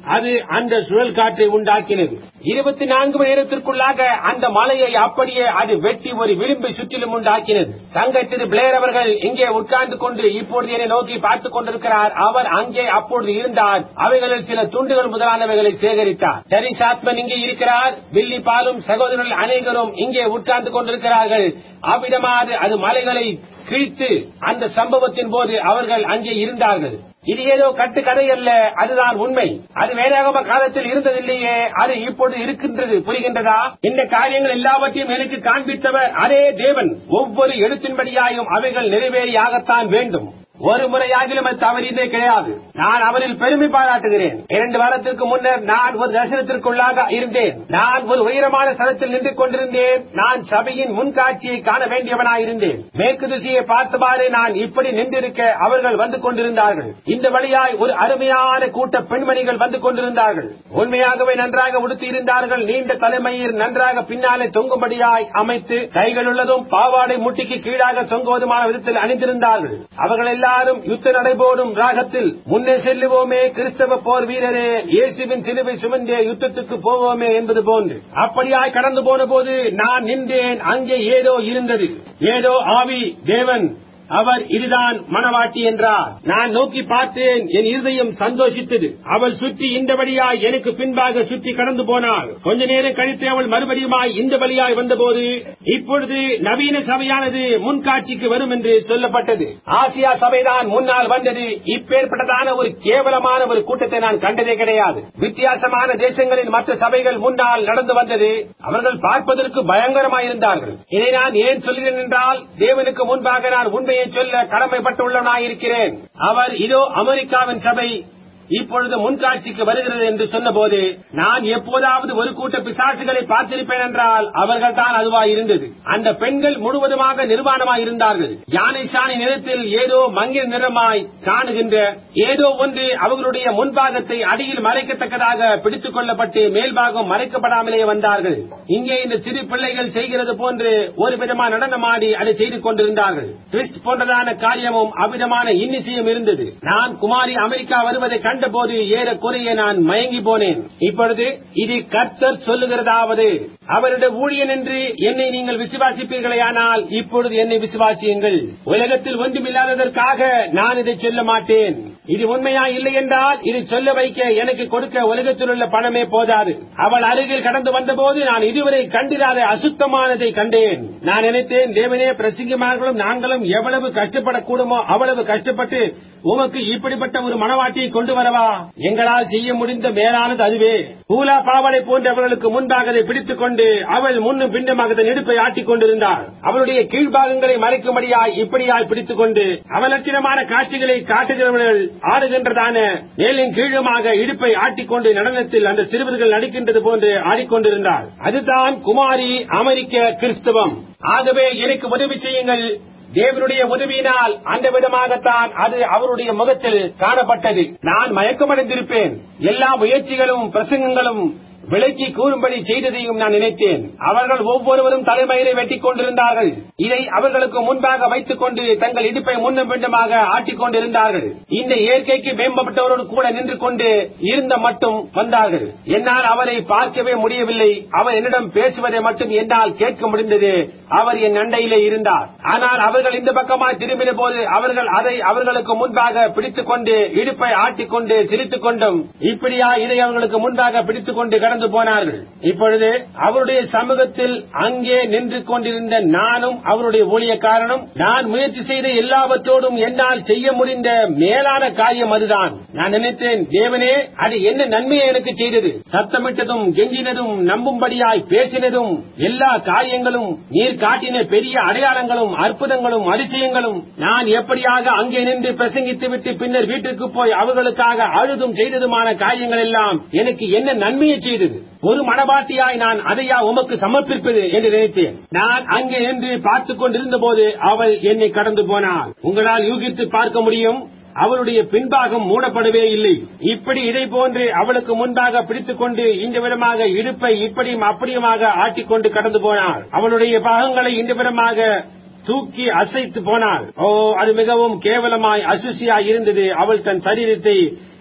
அது அந்த சுழல் காற்றை உண்டாக்கினது இருபத்தி நான்கு மணி நேரத்திற்குள்ளாக அந்த மலையை அப்படியே அது வெட்டி ஒரு விளிம்பை சுற்றிலும் உண்டாக்கினது சங்க திரு பிளேர் அவர்கள் இங்கே உட்கார்ந்து கொண்டு இப்பொழுது என்னை நோக்கி பார்த்துக் கொண்டிருக்கிறார் அவர் அங்கே அப்பொழுது இருந்தார் அவைகளில் சில துண்டுகள் முதலானவைகளை சேகரித்தார் டெரி சாத்மன் இங்கே இருக்கிறார் பில்லி பாலும் சகோதரர்கள் அனைவரும் இங்கே உட்கார்ந்து கொண்டிருக்கிறார்கள் அவ்விடமாக அது மலைகளை கிழித்து அந்த சம்பவத்தின் போது அவர்கள் அங்கே இருந்தார்கள் இது ஏதோ கட்டுக்கதை அல்ல அதுதான் உண்மை அது வேதாகம காலத்தில் இருந்ததில்லையே அது இப்பொழுது இருக்கின்றது புரிகின்றதா இந்த காரியங்கள் எல்லாவற்றையும் எனக்கு காண்பித்தவர் அதே தேவன் ஒவ்வொரு எழுத்தின்படியாயும் அவைகள் நிறைவேறியாகத்தான் வேண்டும் ஒரு முறையாகிலும் அது தவறியதே கிடையாது நான் அவரில் பெருமை பாராட்டுகிறேன் இரண்டு வாரத்திற்கு முன்னர் நான் ஒரு தரிசனத்திற்குள்ளாக இருந்தேன் நான் ஒரு உயரமான ஸ்தலத்தில் நின்று கொண்டிருந்தேன் நான் சபையின் முன்காட்சியை காண வேண்டியவனாயிருந்தேன் மேற்கு திசையை பார்த்தவாறு நான் இப்படி நின்றிருக்க அவர்கள் வந்து கொண்டிருந்தார்கள் இந்த வழியாய் ஒரு அருமையான கூட்ட பெண்மணிகள் வந்து கொண்டிருந்தார்கள் உண்மையாகவே நன்றாக உடுத்தி இருந்தார்கள் நீண்ட தலைமையில் நன்றாக பின்னாலே தொங்கும்படியாய் அமைத்து கைகள் உள்ளதும் பாவாடை முட்டிக்கு கீழாக தொங்குவதுமான விதத்தில் அணிந்திருந்தார்கள் அவர்கள் எல்லாரும் யுத்த நடைபோடும் ராகத்தில் முன்னே செல்லுவோமே கிறிஸ்தவ போர் வீரரே இயேசுவின் சிலுவை சுமந்தே யுத்தத்துக்கு போவோமே என்பது போன்று அப்படியாய் கடந்து போன போது நான் நின்றேன் அங்கே ஏதோ இருந்தது ஏதோ ஆவி தேவன் அவர் இதுதான் மணவாட்டி என்றார் நான் நோக்கி பார்த்தேன் என் இருதயம் சந்தோஷித்தது அவள் சுற்றி இந்த வழியாய் எனக்கு பின்பாக சுற்றி கடந்து போனாள் கொஞ்ச நேரம் கழித்து அவள் மறுபடியுமாய் இந்த வழியாய் வந்தபோது இப்பொழுது நவீன சபையானது முன்காட்சிக்கு வரும் என்று சொல்லப்பட்டது ஆசியா சபைதான் முன்னால் வந்தது இப்பேற்பட்டதான ஒரு கேவலமான ஒரு கூட்டத்தை நான் கண்டதே கிடையாது வித்தியாசமான தேசங்களின் மற்ற சபைகள் முன்னால் நடந்து வந்தது அவர்கள் பார்ப்பதற்கு பயங்கரமாயிருந்தார்கள் இதை நான் ஏன் சொல்கிறேன் என்றால் தேவனுக்கு முன்பாக நான் உண்மையை சொல்ல கடமைப்பட்டுள்ளவனாயிருக்கிறேன் அவர் இதோ அமெரிக்காவின் சபை இப்பொழுது முன்காட்சிக்கு வருகிறது என்று சொன்னபோது நான் எப்போதாவது ஒரு கூட்ட பிசாசுகளை பார்த்திருப்பேன் என்றால் அவர்கள் தான் அதுவாய் இருந்தது அந்த பெண்கள் முழுவதுமாக நிர்வாணமாய் இருந்தார்கள் யானை சாணி நிறத்தில் ஏதோ மங்கில் நிறமாய் காணுகின்ற ஏதோ ஒன்று அவர்களுடைய முன்பாகத்தை அடியில் மறைக்கத்தக்கதாக பிடித்துக் கொள்ளப்பட்டு மேல்பாகம் மறைக்கப்படாமலே வந்தார்கள் இங்கே இந்த சிறு பிள்ளைகள் செய்கிறது போன்று ஒரு விதமான நடனமாடி அதை செய்து கொண்டிருந்தார்கள் கிறிஸ்ட் போன்றதான காரியமும் அவ்விதமான இன்னிசையும் இருந்தது நான் குமாரி அமெரிக்கா வருவதை கண்டபோது ஏறக்குறைய நான் மயங்கி போனேன் இப்பொழுது இது கர்த்தர் சொல்லுகிறதாவது அவருடைய ஊழியன் என்று என்னை நீங்கள் விசுவாசிப்பீர்களேயானால் இப்பொழுது என்னை விசுவாசியுங்கள் உலகத்தில் ஒன்றுமில்லாததற்காக நான் இதை சொல்ல மாட்டேன் இது உண்மையா இல்லை என்றால் இது சொல்ல வைக்க எனக்கு கொடுக்க உலகத்தில் உள்ள பணமே போதாது அவள் அருகில் கடந்து வந்தபோது நான் இதுவரை கண்டிராத அசுத்தமானதை கண்டேன் நான் நினைத்தேன் தேவனே பிரசிங்கமார்களும் நாங்களும் எவ்வளவு கஷ்டப்படக்கூடுமோ அவ்வளவு கஷ்டப்பட்டு உமக்கு இப்படிப்பட்ட ஒரு மனவாட்டியை கொண்டு வரவா எங்களால் செய்ய முடிந்த மேலானது அதுவே பூலா பாவலை போன்றவர்களுக்கு முன்பாக அதை பிடித்துக் கொண்டு அவள் முன்னும் பின்னமாக அதன் இடுப்பை ஆட்டிக் கொண்டிருந்தாள் அவளுடைய கீழ்பாகங்களை மறைக்கும்படியாய் இப்படியாய் பிடித்துக் கொண்டு அவலட்சணமான காட்சிகளை காட்டுகிறவர்கள் ஆடுகின்றதான மேலும் கீழுமாக இடுப்பை ஆட்டிக்கொண்டு நடனத்தில் அந்த சிறுவர்கள் நடிக்கின்றது போன்று ஆடிக்கொண்டிருந்தார் அதுதான் குமாரி அமெரிக்க கிறிஸ்தவம் ஆகவே எனக்கு உதவி செய்யுங்கள் தேவனுடைய உதவியினால் அந்த விதமாகத்தான் அது அவருடைய முகத்தில் காணப்பட்டது நான் மயக்கமடைந்திருப்பேன் எல்லா முயற்சிகளும் பிரசங்கங்களும் விலக்கி கூறும்படி செய்ததையும் நான் நினைத்தேன் அவர்கள் ஒவ்வொருவரும் தலைமயிரை வெட்டிக் கொண்டிருந்தார்கள் இதை அவர்களுக்கு முன்பாக வைத்துக் கொண்டு தங்கள் இடுப்பை முன்னும் பின்னுமாக ஆட்டிக் கொண்டிருந்தார்கள் இந்த இயற்கைக்கு மேம்பட்டவரோடு கூட நின்று கொண்டு இருந்த மட்டும் வந்தார்கள் என்னால் அவரை பார்க்கவே முடியவில்லை அவர் என்னிடம் பேசுவதை மட்டும் என்னால் கேட்க முடிந்தது அவர் என் அண்டையிலே இருந்தார் ஆனால் அவர்கள் இந்த பக்கமாய் திரும்பின போது அவர்கள் அதை அவர்களுக்கு முன்பாக பிடித்துக் கொண்டு இடுப்பை ஆட்டிக்கொண்டு சிரித்துக் கொண்டும் இப்படியா இதை அவர்களுக்கு முன்பாக பிடித்துக் கொண்டு கடந்து போனார்கள் இப்பொழுது அவருடைய சமூகத்தில் அங்கே நின்று கொண்டிருந்த நானும் அவருடைய ஊழியக்காரனும் நான் முயற்சி செய்த எல்லாவற்றோடும் என்னால் செய்ய முடிந்த மேலான காரியம் அதுதான் நான் நினைத்தேன் தேவனே அது என்ன நன்மையை எனக்கு செய்தது சத்தமிட்டதும் கெஞ்சினதும் நம்பும்படியாய் பேசினதும் எல்லா காரியங்களும் நீர் காட்டின பெரிய அடையாளங்களும் அற்புதங்களும் அதிசயங்களும் நான் எப்படியாக அங்கே நின்று பிரசங்கித்து விட்டு பின்னர் வீட்டுக்கு போய் அவர்களுக்காக அழுதும் செய்ததுமான காரியங்கள் எல்லாம் எனக்கு என்ன நன்மையை செய்தது ஒரு மனபாட்டியாய் நான் அதையா உமக்கு சமர்ப்பிப்பது என்று நினைத்தேன் நான் அங்கே நின்று பார்த்துக் கொண்டிருந்த போது அவள் என்னை கடந்து போனாள் உங்களால் யூகித்து பார்க்க முடியும் அவளுடைய பின்பாகம் மூடப்படவே இல்லை இப்படி இதை போன்று அவளுக்கு முன்பாக பிடித்துக் கொண்டு இந்த விதமாக இடுப்பை இப்படியும் அப்படியுமாக ஆட்டிக்கொண்டு கடந்து போனாள் அவளுடைய பாகங்களை இந்த விதமாக தூக்கி அசைத்து போனாள் ஓ அது மிகவும் கேவலமாய் அசுசியாய் இருந்தது அவள் தன் சரீரத்தை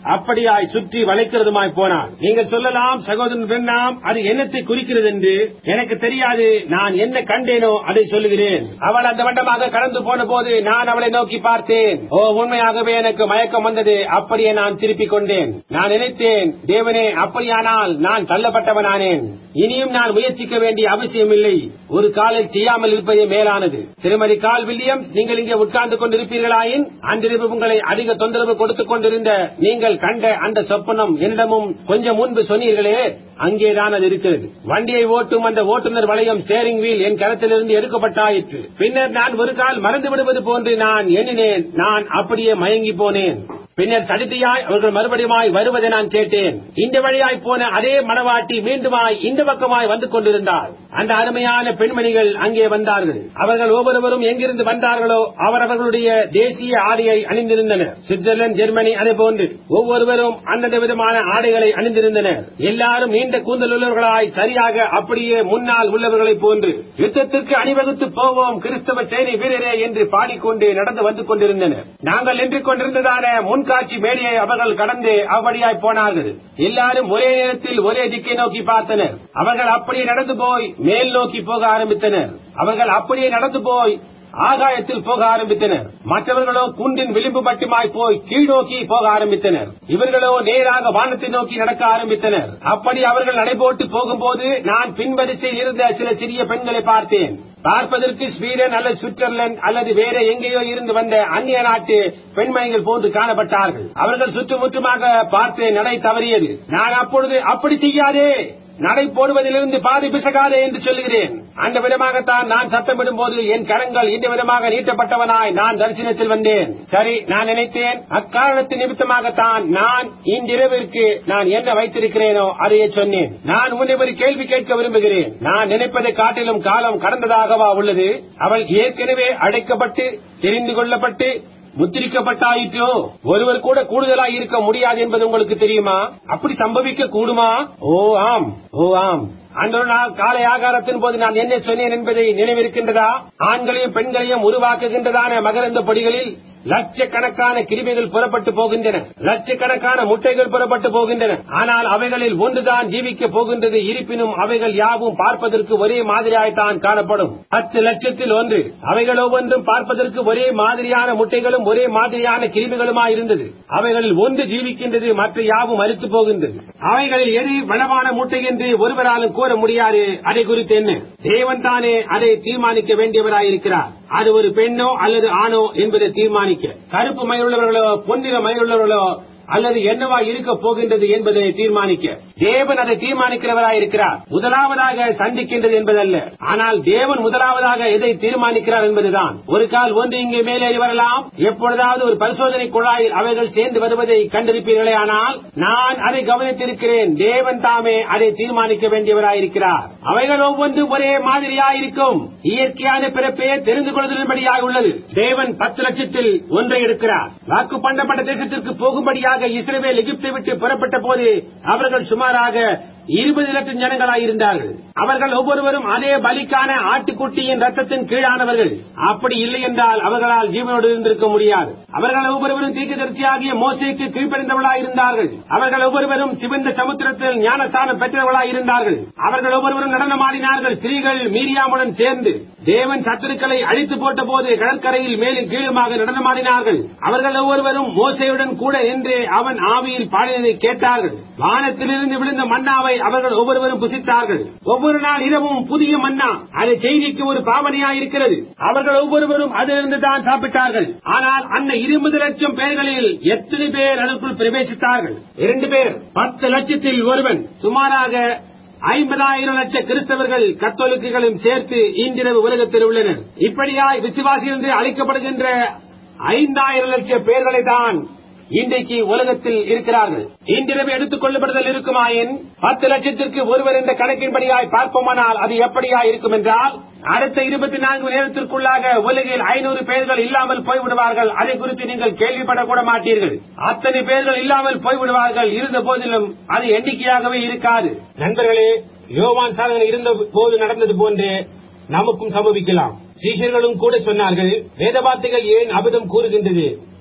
அப்படியாய் சுற்றி வளைக்கிறதுமாய் போனான் நீங்கள் சொல்லலாம் சகோதரன் பெண்ணாம் அது என்னத்தை குறிக்கிறது என்று எனக்கு தெரியாது நான் என்ன கண்டேனோ அதை சொல்லுகிறேன் அவள் அந்த வண்டமாக கடந்து போன போது நான் அவளை நோக்கி பார்த்தேன் ஓ உண்மையாகவே எனக்கு மயக்கம் வந்தது அப்படியே நான் திருப்பிக் கொண்டேன் நான் நினைத்தேன் தேவனே அப்படியானால் நான் தள்ளப்பட்டவனானேன் இனியும் நான் முயற்சிக்க வேண்டிய அவசியமில்லை ஒரு காலில் செய்யாமல் இருப்பதே மேலானது திருமதி கால் வில்லியம்ஸ் நீங்கள் இங்கே உட்கார்ந்து கொண்டிருப்பீர்களாயின் அன்றிரவு உங்களை அதிக தொந்தரவு கொடுத்துக் கொண்டிருந்த நீங்கள் கண்ட அந்த சொப்பனம் என்னிடமும் கொஞ்சம் முன்பு சொன்னீர்களே அங்கேதான் அது இருக்கிறது வண்டியை ஓட்டும் அந்த ஓட்டுநர் வளையம் ஸ்டேரிங் வீல் என் கரத்திலிருந்து எடுக்கப்பட்டாயிற்று பின்னர் நான் ஒரு கால் மறந்து விடுவது போன்று நான் எண்ணினேன் நான் அப்படியே மயங்கி போனேன் பின்னர் சடிதியாய் அவர்கள் மறுபடியுமாய் வருவதை நான் கேட்டேன் இந்த வழியாய் போன அதே மணவாட்டி மீண்டுமாய் இந்த பக்கமாய் வந்து கொண்டிருந்தார் அந்த அருமையான பெண்மணிகள் அங்கே வந்தார்கள் அவர்கள் ஒவ்வொருவரும் எங்கிருந்து வந்தார்களோ அவரவர்களுடைய தேசிய ஆடையை அணிந்திருந்தனர் சுவிட்சர்லாந்து ஜெர்மனி அதே போன்று ஒவ்வொருவரும் அந்தந்த விதமான ஆடைகளை அணிந்திருந்தனர் எல்லாரும் நீண்ட கூந்தல் உள்ளவர்களாய் சரியாக அப்படியே முன்னால் உள்ளவர்களைப் போன்று யுத்தத்திற்கு அணிவகுத்து போவோம் கிறிஸ்தவ சேனை வீரரே என்று பாடிக்கொண்டு நடந்து வந்து கொண்டிருந்தனர் நாங்கள் நின்று கொண்டிருந்ததான முன்காட்சி மேடையை அவர்கள் கடந்து அவ்வழியாய் போனார்கள் எல்லாரும் ஒரே நேரத்தில் ஒரே திக்கை நோக்கி பார்த்தனர் அவர்கள் அப்படியே நடந்து போய் மேல் நோக்கி போக ஆரம்பித்தனர் அவர்கள் அப்படியே நடந்து போய் ஆகாயத்தில் போக ஆரம்பித்தனர் மற்றவர்களோ குன்றின் விளிம்பு மட்டுமாய் போய் கீழ்நோக்கி போக ஆரம்பித்தனர் இவர்களோ நேராக வானத்தை நோக்கி நடக்க ஆரம்பித்தனர் அப்படி அவர்கள் நடைபோட்டு போகும்போது நான் பின்வரிசையில் இருந்த சில சிறிய பெண்களை பார்த்தேன் பார்ப்பதற்கு ஸ்வீடன் அல்லது சுவிட்சர்லாந்து அல்லது வேற எங்கேயோ இருந்து வந்த அந்நிய நாட்டு பெண்மணிகள் போன்று காணப்பட்டார்கள் அவர்கள் சுற்றுமுற்றுமாக பார்த்து நடை தவறியது நான் அப்பொழுது அப்படி செய்யாதே நடை போடுவதிலிருந்து பாதி பிசகாதே என்று சொல்லுகிறேன் அந்த விதமாகத்தான் நான் சத்தமிடும் போது என் கரங்கள் இந்த விதமாக நீட்டப்பட்டவனாய் நான் தரிசனத்தில் வந்தேன் சரி நான் நினைத்தேன் அக்காரணத்து நிமித்தமாகத்தான் நான் இன்றிரவிற்கு நான் என்ன வைத்திருக்கிறேனோ அதையே சொன்னேன் நான் உன்னை ஒரு கேள்வி கேட்க விரும்புகிறேன் நான் நினைப்பதை காட்டிலும் காலம் கடந்ததாகவா உள்ளது அவள் ஏற்கனவே அடைக்கப்பட்டு தெரிந்து கொள்ளப்பட்டு முத்திரிக்கப்பட்டாயிற்றோ ஒருவர் கூட கூடுதலாய் இருக்க முடியாது என்பது உங்களுக்கு தெரியுமா அப்படி சம்பவிக்க கூடுமா ஓ ஆம் ஓ ஆம் அன்று நாள் காலை ஆகாரத்தின் போது நான் என்ன சொன்னேன் என்பதை நினைவிருக்கின்றதா ஆண்களையும் பெண்களையும் உருவாக்குகின்றதான மகரந்த பொடிகளில் லட்சக்கணக்கான கிருமிகள் புறப்பட்டு போகின்றன லட்சக்கணக்கான முட்டைகள் புறப்பட்டு போகின்றன ஆனால் அவைகளில் ஒன்றுதான் ஜீவிக்க போகின்றது இருப்பினும் அவைகள் யாவும் பார்ப்பதற்கு ஒரே மாதிரியாய்த்தான் காணப்படும் பத்து லட்சத்தில் ஒன்று அவைகள் ஒவ்வொன்றும் பார்ப்பதற்கு ஒரே மாதிரியான முட்டைகளும் ஒரே மாதிரியான கிருமிகளுமாய் இருந்தது அவைகளில் ஒன்று ஜீவிக்கின்றது மற்ற யாவும் மறுத்து போகின்றது அவைகளில் எது வளமான முட்டை என்று ஒருவராலும் கூற முடியாது அதை குறித்து என்ன தேவன் தானே அதை தீர்மானிக்க வேண்டியவராயிருக்கிறார் அது ஒரு பெண்ணோ அல்லது ஆணோ என்பதை தீர்மானிக்க கருப்பு மயிருள்ளவர்களோ பொன்னிற மயிருள்ளவர்களோ அல்லது என்னவா இருக்க போகின்றது என்பதை தீர்மானிக்க தேவன் அதை தீர்மானிக்கிறவராயிருக்கிறார் முதலாவதாக சந்திக்கின்றது என்பதல்ல ஆனால் தேவன் முதலாவதாக எதை தீர்மானிக்கிறார் என்பதுதான் ஒரு கால் ஒன்று இங்கே மேலே வரலாம் எப்பொழுதாவது ஒரு பரிசோதனை குழாயில் அவைகள் சேர்ந்து வருவதை கண்டிருப்பீர்களே ஆனால் நான் அதை கவனித்திருக்கிறேன் தேவன் தாமே அதை தீர்மானிக்க வேண்டியவராயிருக்கிறார் அவைகள் ஒவ்வொன்றும் ஒரே மாதிரியாயிருக்கும் இயற்கையான பிறப்பே தெரிந்து கொள்வதன்படியாக உள்ளது தேவன் பத்து லட்சத்தில் ஒன்றை எடுக்கிறார் வாக்கு பண்ணப்பட்ட தேசத்திற்கு போகும்படியாக இஸ்ரேல் எகிப்தை விட்டு புறப்பட்ட போது அவர்கள் சுமாராக இருபது லட்சம் ஜனங்களாயிருந்தார்கள் அவர்கள் ஒவ்வொருவரும் அதே பலிக்கான ஆட்டுக்குட்டியின் ரத்தத்தின் கீழானவர்கள் அப்படி இல்லை என்றால் அவர்களால் ஜீவனோடு இருந்திருக்க முடியாது அவர்கள் ஒவ்வொருவரும் தீர்க்கதரிசியாகிய மோசைக்கு கீழ்ப்படைந்தவர்களாயிருந்தார்கள் அவர்கள் ஒவ்வொருவரும் சிவந்த சமுத்திரத்தில் ஞானஸ்தானம் பெற்றவர்களாயிருந்தார்கள் அவர்கள் ஒவ்வொருவரும் நடனமாடினார்கள் ஸ்திரீகள் மீரியாமுடன் சேர்ந்து தேவன் சத்துருக்களை அழித்து போட்ட போது கடற்கரையில் மேலும் கீழுமாக நடனமாடினார்கள் அவர்கள் ஒவ்வொருவரும் மோசையுடன் கூட நின்று அவன் ஆவியில் பாடினதை கேட்டார்கள் வானத்திலிருந்து விழுந்த மன்னாவை அவர்கள் ஒவ்வொருவரும் புசித்தார்கள் ஒவ்வொரு நாள் இரவும் புதிய மன்னா அது செய்திக்கு ஒரு பாவனையாக இருக்கிறது அவர்கள் ஒவ்வொருவரும் அதிலிருந்து தான் சாப்பிட்டார்கள் ஆனால் அந்த இருபது லட்சம் பேர்களில் எத்தனை பேர் அதற்குள் பிரவேசித்தார்கள் இரண்டு பேர் பத்து லட்சத்தில் ஒருவன் சுமாராக ஐம்பதாயிரம் லட்ச கிறிஸ்தவர்கள் கத்தோலிக்குகளும் சேர்த்து இன்றிரவு உலகத்தில் உள்ளனர் இப்படியாய் விசுவாசி என்று அழைக்கப்படுகின்ற ஐந்தாயிரம் லட்சம் பேர்களை தான் இன்றைக்கு உலகத்தில் இருக்கிறார்கள் இன்றிரவு எடுத்துக் கொள்ளப்படுதல் இருக்குமாயின் பத்து லட்சத்திற்கு ஒருவர் என்ற கணக்கின்படியாய் பார்ப்போமானால் அது எப்படியா இருக்கும் என்றால் அடுத்த இருபத்தி நான்கு மணி நேரத்திற்குள்ளாக உலகில் ஐநூறு பேர்கள் இல்லாமல் போய்விடுவார்கள் அதை குறித்து நீங்கள் கேள்விப்படக்கூட மாட்டீர்கள் அத்தனை பேர்கள் இல்லாமல் போய்விடுவார்கள் இருந்த போதிலும் அது எண்ணிக்கையாகவே இருக்காது நண்பர்களே யோவான் சாதனை இருந்த போது நடந்தது போன்றே நமக்கும் சம்பவிக்கலாம் சீஷர்களும் கூட சொன்னார்கள் வேத வார்த்தைகள் ஏன் அபதம் கூறுகின்றது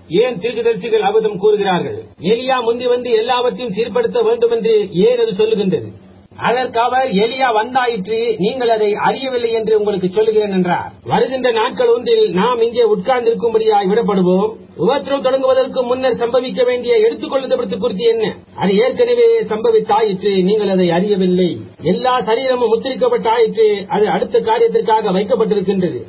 ஏன் தீர்க்கதரிசிகள் அபதம் கூறுகிறார்கள் எலியா முந்தி வந்து எல்லாவற்றையும் சீர்படுத்த வேண்டும் என்று ஏன் அது சொல்லுகின்றது அதற்கு அவர் எலியா வந்தாயிற்று நீங்கள் அதை அறியவில்லை என்று உங்களுக்கு சொல்லுகிறேன் என்றார் வருகின்ற நாட்கள் ஒன்றில் நாம் இங்கே உட்கார்ந்திருக்கும்படியாய் விடப்படுவோம் உபத்திரம் தொடங்குவதற்கு முன்னர் சம்பவிக்க வேண்டிய எடுத்துக்கொள்ளுதற்கு குறித்து என்ன அது ஏற்கனவே சம்பவித்தாயிற்று நீங்கள் அதை அறியவில்லை எல்லா சரீரமும் முத்திரிக்கப்பட்டாயிற்று அது அடுத்த காரியத்திற்காக வைக்கப்பட்டிருக்கின்றது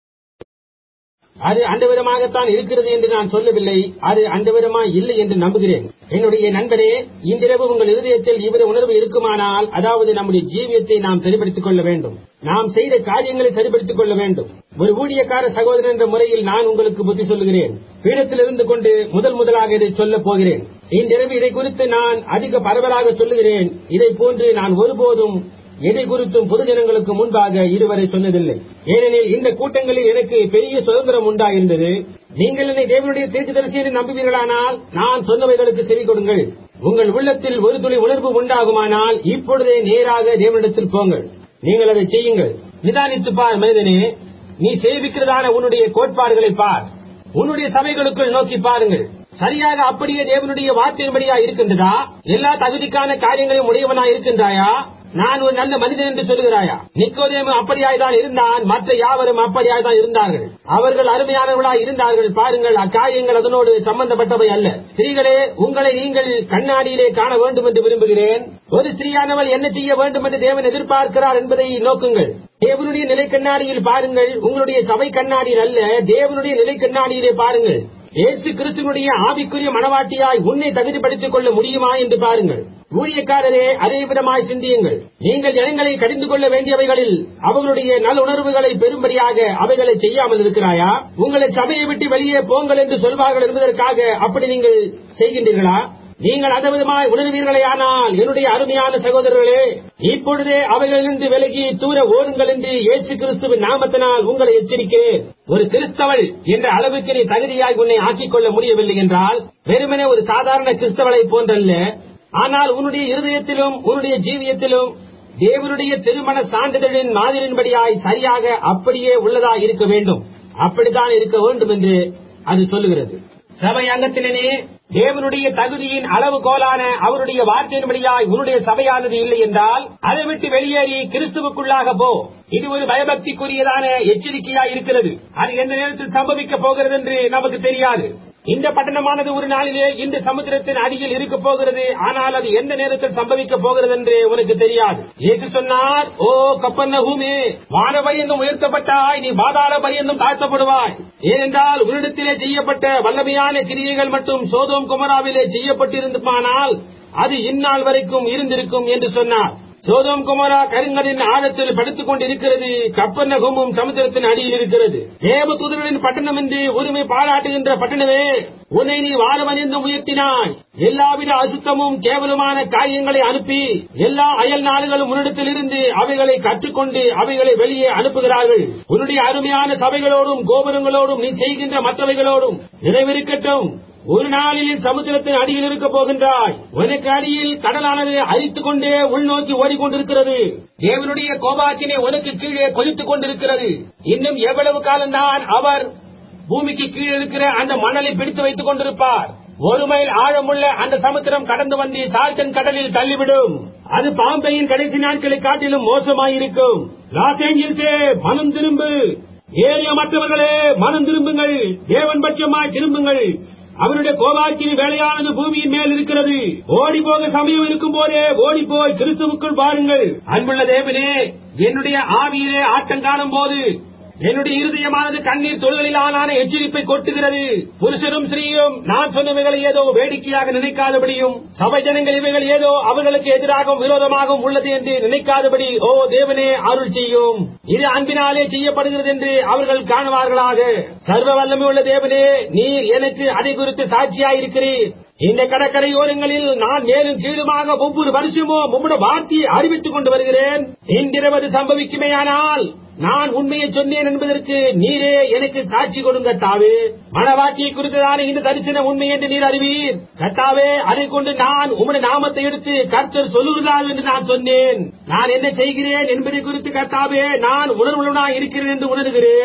அது அந்த விதமாகத்தான் இருக்கிறது என்று நான் சொல்லவில்லை அது அந்த விதமா இல்லை என்று நம்புகிறேன் என்னுடைய நண்பரே இன்றிரவு உங்கள் இருதயத்தில் இவ்வித உணர்வு இருக்குமானால் அதாவது நம்முடைய ஜீவியத்தை நாம் சரிப்படுத்திக் கொள்ள வேண்டும் நாம் செய்த காரியங்களை சரிப்படுத்திக் கொள்ள வேண்டும் ஒரு ஊழியக்கார சகோதரன் என்ற முறையில் நான் உங்களுக்கு புத்தி சொல்லுகிறேன் பீடத்தில் இருந்து கொண்டு முதல் முதலாக இதை சொல்லப் போகிறேன் இன்றிரவு இதை குறித்து நான் அதிக பரவலாக சொல்லுகிறேன் இதை போன்று நான் ஒருபோதும் எதை குறித்தும் பொதுஜனங்களுக்கு முன்பாக இதுவரை சொன்னதில்லை ஏனெனில் இந்த கூட்டங்களில் எனக்கு பெரிய சுதந்திரம் உண்டாயிருந்தது நீங்கள் என்னை தேவனுடைய தீர்க்கதரிசி என்று நம்புவீர்களானால் நான் சொன்னவைகளுக்கு செவி கொடுங்கள் உங்கள் உள்ளத்தில் ஒரு துளி உணர்வு உண்டாகுமானால் இப்பொழுதே நேராக தேவனிடத்தில் போங்கள் நீங்கள் அதை செய்யுங்கள் நிதானித்து பார் மனிதனே நீ சேவிக்கிறதான உன்னுடைய கோட்பாடுகளை பார் உன்னுடைய சபைகளுக்குள் நோக்கி பாருங்கள் சரியாக அப்படியே தேவனுடைய வார்த்தையின்படியா இருக்கின்றதா எல்லா தகுதிக்கான காரியங்களையும் உடையவனா இருக்கின்றாயா நான் ஒரு நல்ல மனிதன் என்று சொல்லுகிறாயா நிக்கோதேமு அப்படியாய்தான் இருந்தான் மற்ற யாவரும் அப்படியாய்தான் இருந்தார்கள் அவர்கள் அருமையானவர்களாய் இருந்தார்கள் பாருங்கள் அக்காரியங்கள் அதனோடு சம்பந்தப்பட்டவை அல்ல ஸ்திரீகளே உங்களை நீங்கள் கண்ணாடியிலே காண வேண்டும் என்று விரும்புகிறேன் ஒரு ஸ்திரீயானவள் என்ன செய்ய வேண்டும் என்று தேவன் எதிர்பார்க்கிறார் என்பதை நோக்குங்கள் தேவனுடைய நிலை கண்ணாடியில் பாருங்கள் உங்களுடைய சபை கண்ணாடியில் அல்ல தேவனுடைய நிலை கண்ணாடியிலே பாருங்கள் இயேசு கிறிஸ்துவனுடைய ஆவிக்குரிய மனவாட்டியாய் உன்னை தகுதிப்படுத்திக் கொள்ள முடியுமா என்று பாருங்கள் ஊழியக்காரரே அதே விதமாய் சிந்தியுங்கள் நீங்கள் ஜனங்களை கடிந்து கொள்ள வேண்டியவைகளில் அவர்களுடைய நல் உணர்வுகளை பெறும்படியாக அவைகளை செய்யாமல் இருக்கிறாயா உங்களை சபையை விட்டு வெளியே போங்கள் என்று சொல்வார்கள் என்பதற்காக அப்படி நீங்கள் செய்கின்றீர்களா நீங்கள் அந்த விதமாய் உணர்வீர்களே ஆனால் என்னுடைய அருமையான சகோதரர்களே இப்பொழுதே அவைகளிலிருந்து விலகி தூர ஓடுங்கள் என்று இயேசு கிறிஸ்துவின் நாமத்தினால் உங்களை எச்சரிக்கிறேன் ஒரு கிறிஸ்தவள் என்ற அளவுக்கு நீ தகுதியாய் உன்னை ஆக்கிக் கொள்ள முடியவில்லை என்றால் வெறுமனே ஒரு சாதாரண கிறிஸ்தவளை போன்றல்ல ஆனால் உன்னுடைய இருதயத்திலும் உன்னுடைய ஜீவியத்திலும் தேவனுடைய திருமண சான்றிதழின் மாதிரின்படியாய் சரியாக அப்படியே உள்ளதாய் இருக்க வேண்டும் அப்படித்தான் இருக்க வேண்டும் என்று அது சொல்லுகிறது சபை அங்கத்தினே தேவனுடைய தகுதியின் அளவுகோலான அவருடைய வார்த்தையின்படியாய் உன்னுடைய சபையானது இல்லை என்றால் அதை விட்டு வெளியேறி கிறிஸ்துவுக்குள்ளாக போ இது ஒரு பயபக்திக்குரியதான எச்சரிக்கையாய் இருக்கிறது அது எந்த நேரத்தில் சம்பவிக்க போகிறது என்று நமக்கு தெரியாது இந்த பட்டணமானது ஒரு நாளிலே இந்த சமுத்திரத்தின் அடியில் இருக்க போகிறது ஆனால் அது எந்த நேரத்தில் சம்பவிக்க போகிறது என்று உனக்கு தெரியாது இயேசு சொன்னார் ஓ கப்பன்ன பூமி வான பயந்தும் உயர்த்தப்பட்டாய் நீ பாதாள பயந்தும் தாழ்த்தப்படுவாய் ஏனென்றால் உன்னிடத்திலே செய்யப்பட்ட வல்லமையான கிரியைகள் மட்டும் சோதோம் குமராவிலே செய்யப்பட்டிருந்துமானால் அது இந்நாள் வரைக்கும் இருந்திருக்கும் என்று சொன்னார் சோதோம் குமாரா கருங்கலின் ஆழத்தில் படுத்துக் கொண்டிருக்கிறது கப்பன்னகமும் சமுத்திரத்தின் அடியில் இருக்கிறது தேவ தூதர்களின் பட்டணம் என்று உரிமை பாராட்டுகின்ற பட்டணமே உன்னை நீ வாரவனிந்தும் உயர்த்தினாய் எல்லாவித அசுத்தமும் கேவலமான காரியங்களை அனுப்பி எல்லா அயல் நாடுகளும் உன்னிடத்தில் இருந்து அவைகளை கற்றுக்கொண்டு அவைகளை வெளியே அனுப்புகிறார்கள் உன்னுடைய அருமையான சபைகளோடும் கோபுரங்களோடும் நீ செய்கின்ற மற்றவைகளோடும் நிறைவேறிக்கட்டும் ஒரு நாளில் சமுத்திரத்தின் அடியில் இருக்க போகின்றாய் உனக்கு அடியில் கடலானது அரித்துக் கொண்டே உள்நோக்கி ஓடிக்கொண்டிருக்கிறது தேவனுடைய கோபாக்கினை உனக்கு கீழே கொதித்துக் கொண்டிருக்கிறது இன்னும் எவ்வளவு காலம்தான் அவர் பூமிக்கு கீழே இருக்கிற அந்த மணலை பிடித்து வைத்துக் கொண்டிருப்பார் ஒரு மைல் ஆழமுள்ள அந்த சமுத்திரம் கடந்து வந்து சால்டன் கடலில் தள்ளிவிடும் அது பாம்பையின் கடைசி நாட்களை காட்டிலும் மோசமாயிருக்கும் லாஸ் ஏஞ்சல்ஸே மனம் திரும்பு ஏரிய மற்றவர்களே மனம் திரும்புங்கள் தேவன் பட்சமாய் திரும்புங்கள் அவருடைய கோபாக்கினி வேலையானது பூமியின் மேல் இருக்கிறது ஓடி போக சமயம் இருக்கும் போதே ஓடி போய் கிறிஸ்துவுக்குள் பாருங்கள் அன்புள்ள தேவனே என்னுடைய ஆவியிலே ஆட்டம் காணும் போது என்னுடைய இருதயமானது கண்ணீர் தொழிலான எச்சரிப்பை கொட்டுகிறது புருஷரும் ஸ்ரீயும் நான் சொன்னவைகளை ஏதோ வேடிக்கையாக நினைக்காதபடியும் சபை ஜனங்கள் இவைகள் ஏதோ அவர்களுக்கு எதிராகவும் விரோதமாகவும் உள்ளது என்று நினைக்காதபடி ஓ தேவனே அருள் செய்யும் இது அன்பினாலே செய்யப்படுகிறது என்று அவர்கள் காணுவார்களாக சர்வ வல்லமை உள்ள தேவனே நீர் எனக்கு அதை குறித்து சாட்சியாயிருக்கிறீர் இந்த கடற்கரையோரங்களில் நான் மேலும் கீழுமாக ஒவ்வொரு வருஷமும் உம்முடைய வார்த்தையை அறிவித்துக் கொண்டு வருகிறேன் இன்றிரவது சம்பவிக்குமேயானால் நான் உண்மையை சொன்னேன் என்பதற்கு நீரே எனக்கு சாட்சி கொடுங்க தாவே மனவாட்டியை குறித்ததான இந்த தரிசனம் உண்மை என்று நீர் அறிவீர் கத்தாவே அதை கொண்டு நான் உம்முடைய நாமத்தை எடுத்து கர்த்தர் சொல்லுகிறார் என்று நான் சொன்னேன் நான் என்ன செய்கிறேன் என்பதை குறித்து கர்த்தாவே நான் உணர்வுள்ளனாய் இருக்கிறேன் என்று உணர்கிறேன்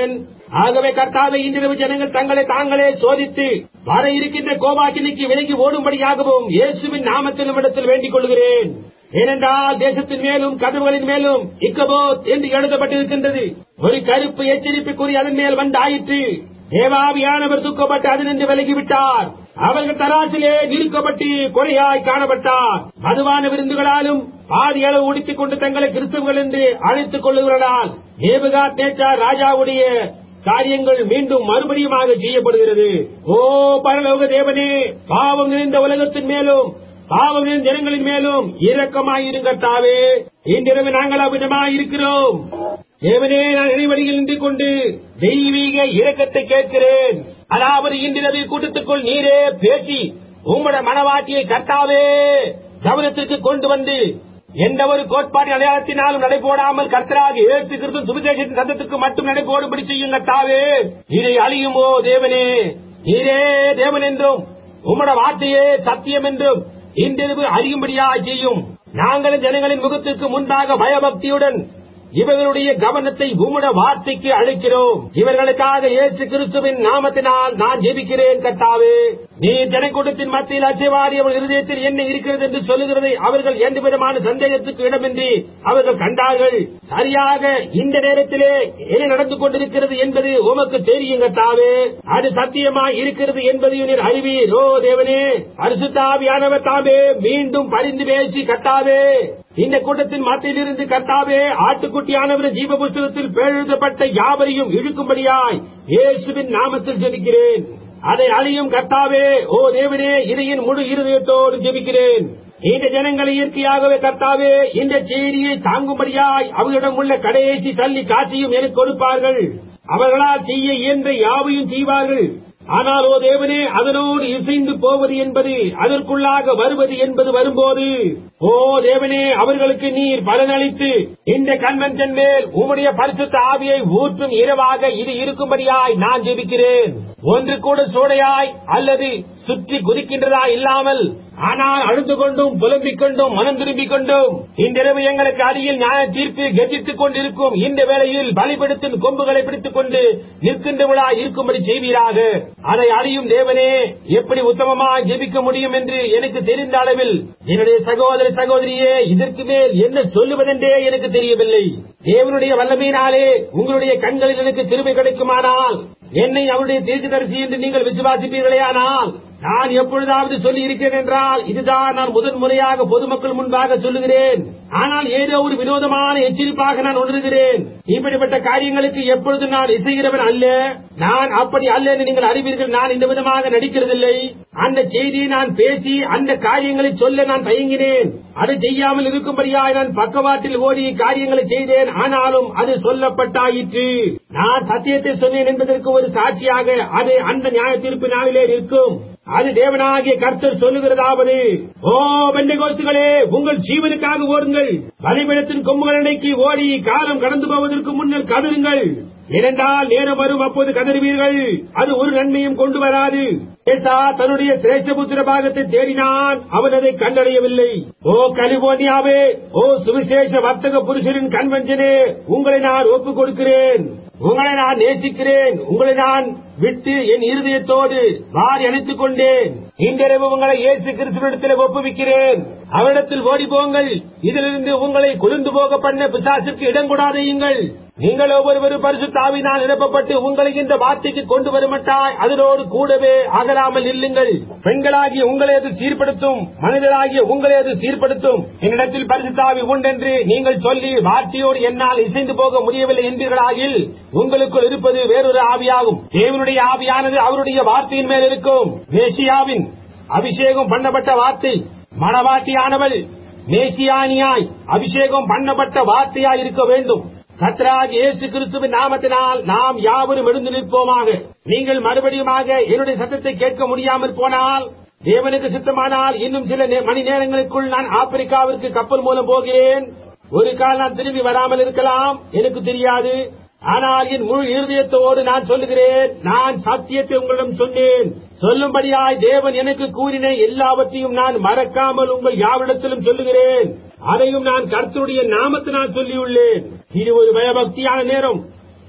ஆகவே கர்த்தாவை இன்றிரவு ஜனங்கள் தங்களை தாங்களே சோதித்து வர இருக்கின்ற கோபாக்கினிக்கு விலகி ஓடும்படியாகவும் இயேசுவின் நாமத்தில் இடத்தில் வேண்டிக் கொள்கிறேன் ஏனென்றால் தேசத்தின் மேலும் கதவுகளின் மேலும் இக்கபோத் என்று எழுதப்பட்டிருக்கின்றது ஒரு கருப்பு எச்சரிப்புக்குறி அதன் மேல் வந்தாயிற்று தேவாவியானவர் தூக்கப்பட்டு அதிலிருந்து விலகிவிட்டார் அவர்கள் தராசிலே நிறுக்கப்பட்டு கொலையாய் காணப்பட்டார் மதுவான விருந்துகளாலும் பாதி அளவு உடுத்திக் கொண்டு தங்களை கிறிஸ்தவர்கள் என்று அழைத்துக் கொள்ளுகிறார்கள் நேபுகாத் நேச்சார் ராஜாவுடைய காரியங்கள் மீண்டும் மறுபடியுமாக செய்யப்படுகிறது ஓ பரலோக தேவனே பாவம் நிறைந்த உலகத்தின் மேலும் பாவம் நிறைந்த ஜனங்களின் மேலும் இரக்கமாயிருங்கட்டாவே இன்றிரவு நாங்கள் அவ்விதமாய் இருக்கிறோம் தேவனே நான் இறைவழியில் நின்று கொண்டு தெய்வீக இரக்கத்தை கேட்கிறேன் அதாவது இன்றிரவு கூட்டத்துக்குள் நீரே பேசி உம்மட மனவாட்டியை கர்த்தாவே கவனத்திற்கு கொண்டு வந்து எந்த ஒரு கோட்பாடு அடையாளத்தினாலும் நடைபோடாமல் கர்த்தராக இயேசு கிறிஸ்து சுவிசேஷத்தின் சத்தத்துக்கு மட்டும் நடைபோடும்படி செய்யும் கர்த்தாவே இதை அழியுமோ தேவனே நீரே தேவன் என்றும் உம்மட வார்த்தையே சத்தியம் என்றும் இன்றிரவு அறியும்படியாய் செய்யும் நாங்களும் ஜனங்களின் முகத்திற்கு முன்பாக பயபக்தியுடன் இவர்களுடைய கவனத்தை உம்முட வார்த்தைக்கு அழைக்கிறோம் இவர்களுக்காக இயேசு கிறிஸ்துவின் நாமத்தினால் நான் ஜெபிக்கிறேன் கர்த்தாவே நீ ஜனக்கூட்டத்தின் மத்தியில் அச்சவாடி அவர்கள் இருதயத்தில் என்ன இருக்கிறது என்று சொல்லுகிறதை அவர்கள் எந்த விதமான சந்தேகத்துக்கு இடமின்றி அவர்கள் கண்டார்கள் சரியாக இந்த நேரத்திலே என்ன நடந்து கொண்டிருக்கிறது என்பது உமக்கு தெரியும் கர்த்தாவே அது சத்தியமாய் இருக்கிறது என்பதையும் நீர் அறிவீர் ஓ தேவனே பரிசுத்தாவியானவர் தாமே மீண்டும் பரிந்து பேசி கர்த்தாவே இந்த கூட்டத்தின் மத்தியிலிருந்து கர்த்தாவே ஆட்டுக்குட்டியானவர் ஜீவ புஸ்தகத்தில் பேரெழுதப்பட்ட யாவரையும் இழுக்கும்படியாய் இயேசுவின் நாமத்தில் ஜெபிக்கிறேன் அதை அழியும் கர்த்தாவே ஓ தேவனே இதையின் முழு இருதயத்தோடு ஜெபிக்கிறேன் இந்த ஜனங்களை இயற்கையாகவே கர்த்தாவே இந்த செய்தியை தாங்கும்படியாய் அவர்களிடம் உள்ள கடைசி தள்ளி காட்சியும் எனக்கு கொடுப்பார்கள் அவர்களால் செய்ய இயன்ற யாவையும் செய்வார்கள் ஆனால் ஓ தேவனே அதனோடு இசைந்து போவது என்பது அதற்குள்ளாக வருவது என்பது வரும்போது ஓ தேவனே அவர்களுக்கு நீர் பலனளித்து இந்த கன்வென்ஷன் மேல் உம்முடைய பரிசுத்த ஆவியை ஊற்றும் இரவாக இது இருக்கும்படியாய் நான் ஜெபிக்கிறேன் ஒன்று கூட சூடையாய் அல்லது சுற்றி குதிக்கின்றதா இல்லாமல் ஆனால் அழுது கொண்டும் புலம்பிக் கொண்டும் மனம் திரும்பிக் கொண்டும் இன்றிரவு எங்களுக்கு அடியில் நியாய தீர்ப்பு கெஜித்துக் கொண்டிருக்கும் இந்த வேளையில் பலிபடுத்தும் கொம்புகளை பிடித்துக் கொண்டு நிற்கின்றவளா இருக்கும்படி செய்வீராக அதை அறியும் தேவனே எப்படி உத்தமமாக ஜெபிக்க முடியும் என்று எனக்கு தெரிந்த அளவில் என்னுடைய சகோதர சகோதரியே இதற்கு மேல் என்ன சொல்லுவதென்றே எனக்கு தெரியவில்லை தேவனுடைய வல்லமையினாலே உங்களுடைய கண்களில் எனக்கு திரும்பி கிடைக்குமானால் என்னை அவருடைய தீர்க்கதரிசி என்று நீங்கள் விசுவாசிப்பீர்களே ஆனால் நான் எப்பொழுதாவது சொல்லி இருக்கிறேன் என்றால் இதுதான் நான் முதன் முறையாக பொதுமக்கள் முன்பாக சொல்லுகிறேன் ஆனால் ஏதோ ஒரு வினோதமான எச்சரிப்பாக நான் உணர்கிறேன் இப்படிப்பட்ட காரியங்களுக்கு எப்பொழுதும் நான் இசைகிறவன் அல்ல நான் அப்படி அல்ல என்று நீங்கள் அறிவீர்கள் நான் இந்த விதமாக நடிக்கிறதில்லை அந்த செய்தியை நான் பேசி அந்த காரியங்களை சொல்ல நான் தயங்கினேன் அதை செய்யாமல் இருக்கும்படியாய் நான் பக்கவாட்டில் ஓடி காரியங்களை செய்தேன் ஆனாலும் அது சொல்லப்பட்டாயிற்று நான் சத்தியத்தை சொன்னேன் என்பதற்கு ஒரு சாட்சியாக அது அந்த நியாய தீர்ப்பு நாளிலே நிற்கும் அது தேவனாகிய கர்த்தர் சொல்லுகிறதாவது ஓ பெண்டைகோஸ்துகளே உங்கள் ஜீவனுக்காக ஓடுங்கள் பலிபிடத்தின் கொம்புகள் அன்னைக்கு ஓடி காலம் கடந்து போவதற்கு முன்னர் கதறுங்கள் ஏனென்றால் நேரம் வரும் அப்போது கதறுவீர்கள் அது ஒரு நன்மையும் கொண்டு வராது ஏசா தன்னுடைய சிரேஷ்டபுத்திர பாகத்தை தேடினான் அவன் அதை கண்டடையவில்லை ஓ கலிபோர்னியாவே ஓ சுவிசேஷ வர்த்தக புருஷரின் கன்வென்ஷனே உங்களை நான் ஒப்புக் கொடுக்கிறேன் உங்களை நான் நேசிக்கிறேன் உங்களை நான் விட்டு என் இருதயத்தோடு வாரி அணைத்துக் கொண்டேன் இன்றிரவு உங்களை இயேசு கிறிஸ்துவிடத்தில் ஒப்புவிக்கிறேன் அவரிடத்தில் ஓடி போங்கள் இதிலிருந்து உங்களை குளிர்ந்து போக பண்ண பிசாசிற்கு இடம் கொடாதையுங்கள் நீங்கள் ஒவ்வொருவரும் பரிசுத்தாவினால் நிரப்பப்பட்டு உங்களை இந்த வார்த்தைக்கு கொண்டு வருமட்டாய் அதனோடு கூடவே அகலாமல் இல்லுங்கள் பெண்களாகிய உங்களை அது சீர்படுத்தும் மனிதராகிய உங்களை அது சீர்படுத்தும் என்னிடத்தில் பரிசுத்தாவி உண்டென்று நீங்கள் சொல்லி வார்த்தையோடு என்னால் இசைந்து போக முடியவில்லை என்பீர்களாகில் உங்களுக்குள் இருப்பது வேறொரு ஆவியாகும் தேவனுடைய ஆவியானது அவருடைய வார்த்தையின் மேல் இருக்கும் மேசியாவின் அபிஷேகம் பண்ணப்பட்ட வார்த்தை மணவாட்டியானவள் மேசியானியாய் அபிஷேகம் பண்ணப்பட்ட வார்த்தையாய் இருக்க வேண்டும் கத்ராக் இயேசு கிறிஸ்துவின் நாமத்தினால் நாம் யாவரும் எழுந்து நிற்போமாக நீங்கள் மறுபடியுமாக என்னுடைய சத்தத்தை கேட்க முடியாமல் போனால் தேவனுக்கு சித்தமானால் இன்னும் சில நே- மணி நேரங்களுக்குள் நான் ஆப்பிரிக்காவிற்கு கப்பல் மூலம் போகிறேன் ஒரு கால் நான் திரும்பி வராமல் இருக்கலாம் எனக்கு தெரியாது ஆனால் என் முழு இருதயத்தோடு நான் சொல்லுகிறேன் நான் சத்தியத்தை உங்களிடம் சொன்னேன் சொல்லும்படியாய் தேவன் எனக்கு கூறின எல்லாவற்றையும் நான் மறக்காமல் உங்கள் யாவிடத்திலும் சொல்லுகிறேன் அதையும் நான் கர்த்தருடைய நாமத்தினால் சொல்லியுள்ளேன் இது ஒரு பயபக்தியான நேரம்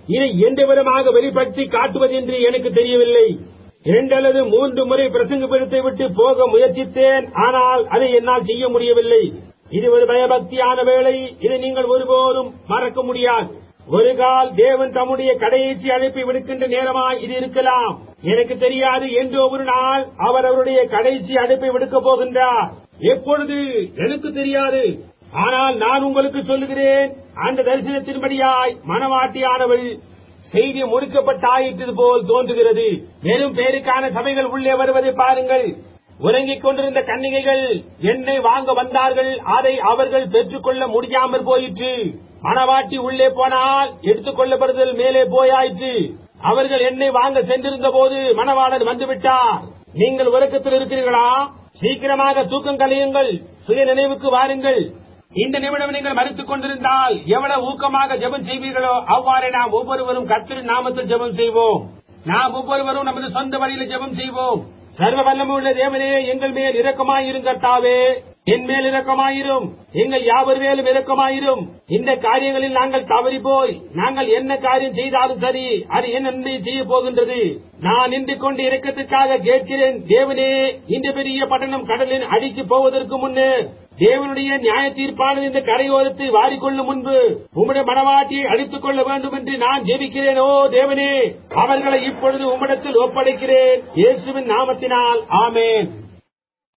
இதை எந்த விதமாக வெளிப்படுத்தி காட்டுவது என்று எனக்கு தெரியவில்லை இரண்டு அல்லது மூன்று முறை பிரசங்கப்படுத்தி விட்டு போக முயற்சித்தேன் ஆனால் அதை என்னால் செய்ய முடியவில்லை இது ஒரு பயபக்தியான வேளை இதை நீங்கள் ஒருபோதும் மறக்க முடியாது ஒரு கால் தேவன் தம்முடைய கடைசி அழைப்பை விடுக்கின்ற நேரமாய் இது இருக்கலாம் எனக்கு தெரியாது என்றோ ஒரு நாள் அவர் அவருடைய கடைசி அழைப்பை விடுக்கப் போகின்றார் எப்பொழுது எனக்கு தெரியாது ஆனால் நான் உங்களுக்கு சொல்லுகிறேன் அந்த தரிசனத்தின்படியாய் மனவாட்டியானவள் செய்தி முடிக்கப்பட்டாயிற்று போல் தோன்றுகிறது வெறும் பேருக்கான சபைகள் உள்ளே வருவதை பாருங்கள் உறங்கிக் கொண்டிருந்த கன்னிகைகள் என்னை வாங்க வந்தார்கள் அதை அவர்கள் பெற்றுக்கொள்ள முடியாமல் போயிற்று மணவாட்டி உள்ளே போனால் எடுத்துக் கொள்ளப்படுதல் மேலே போயாயிற்று அவர்கள் என்னை வாங்க சென்றிருந்த போது மணவாளர் வந்துவிட்டார் நீங்கள் உறக்கத்தில் இருக்கிறீர்களா சீக்கிரமாக தூக்கம் கலையுங்கள் சுய நினைவுக்கு வாருங்கள் இந்த நிமிடம் நீங்கள் மறுத்துக் கொண்டிருந்தால் எவ்வளவு ஊக்கமாக ஜெபம் செய்வீர்களோ அவ்வாறே நாம் ஒவ்வொருவரும் கர்த்தரின் நாமத்தில் ஜெபம் செய்வோம் நாம் ஒவ்வொருவரும் நமது சொந்த வழியில் ஜெபம் செய்வோம் சர்வ வல்லமுள்ள தேவனே எங்கள் மேல் இரக்கமாயிரும் கர்த்தாவே என் மேல் இரக்கமாயிரும் எங்கள் யாவர் மேலும் இரக்கமாயிரும் இந்த காரியங்களில் நாங்கள் தவறி போய் நாங்கள் என்ன காரியம் செய்தாலும் சரி அது என் நன்மை செய்ய போகின்றது நான் நின்று கொண்டு இரக்கத்திற்காக கேட்கிறேன் தேவனே இந்த பெரிய பட்டணம் கடலின் அடிக்கு போவதற்கு முன்னே தேவனுடைய நியாய தீர்ப்பானது இந்த கரையோரத்தை வாரிக்கொள்ளும் முன்பு உம்முடைய மனவாட்டியை அழித்துக் கொள்ள வேண்டும் என்று நான் ஜெபிக்கிறேன் ஓ தேவனே அவர்களை இப்பொழுது உம்மிடத்தில் ஒப்படைக்கிறேன் இயேசுவின் நாமத்தினால் ஆமென்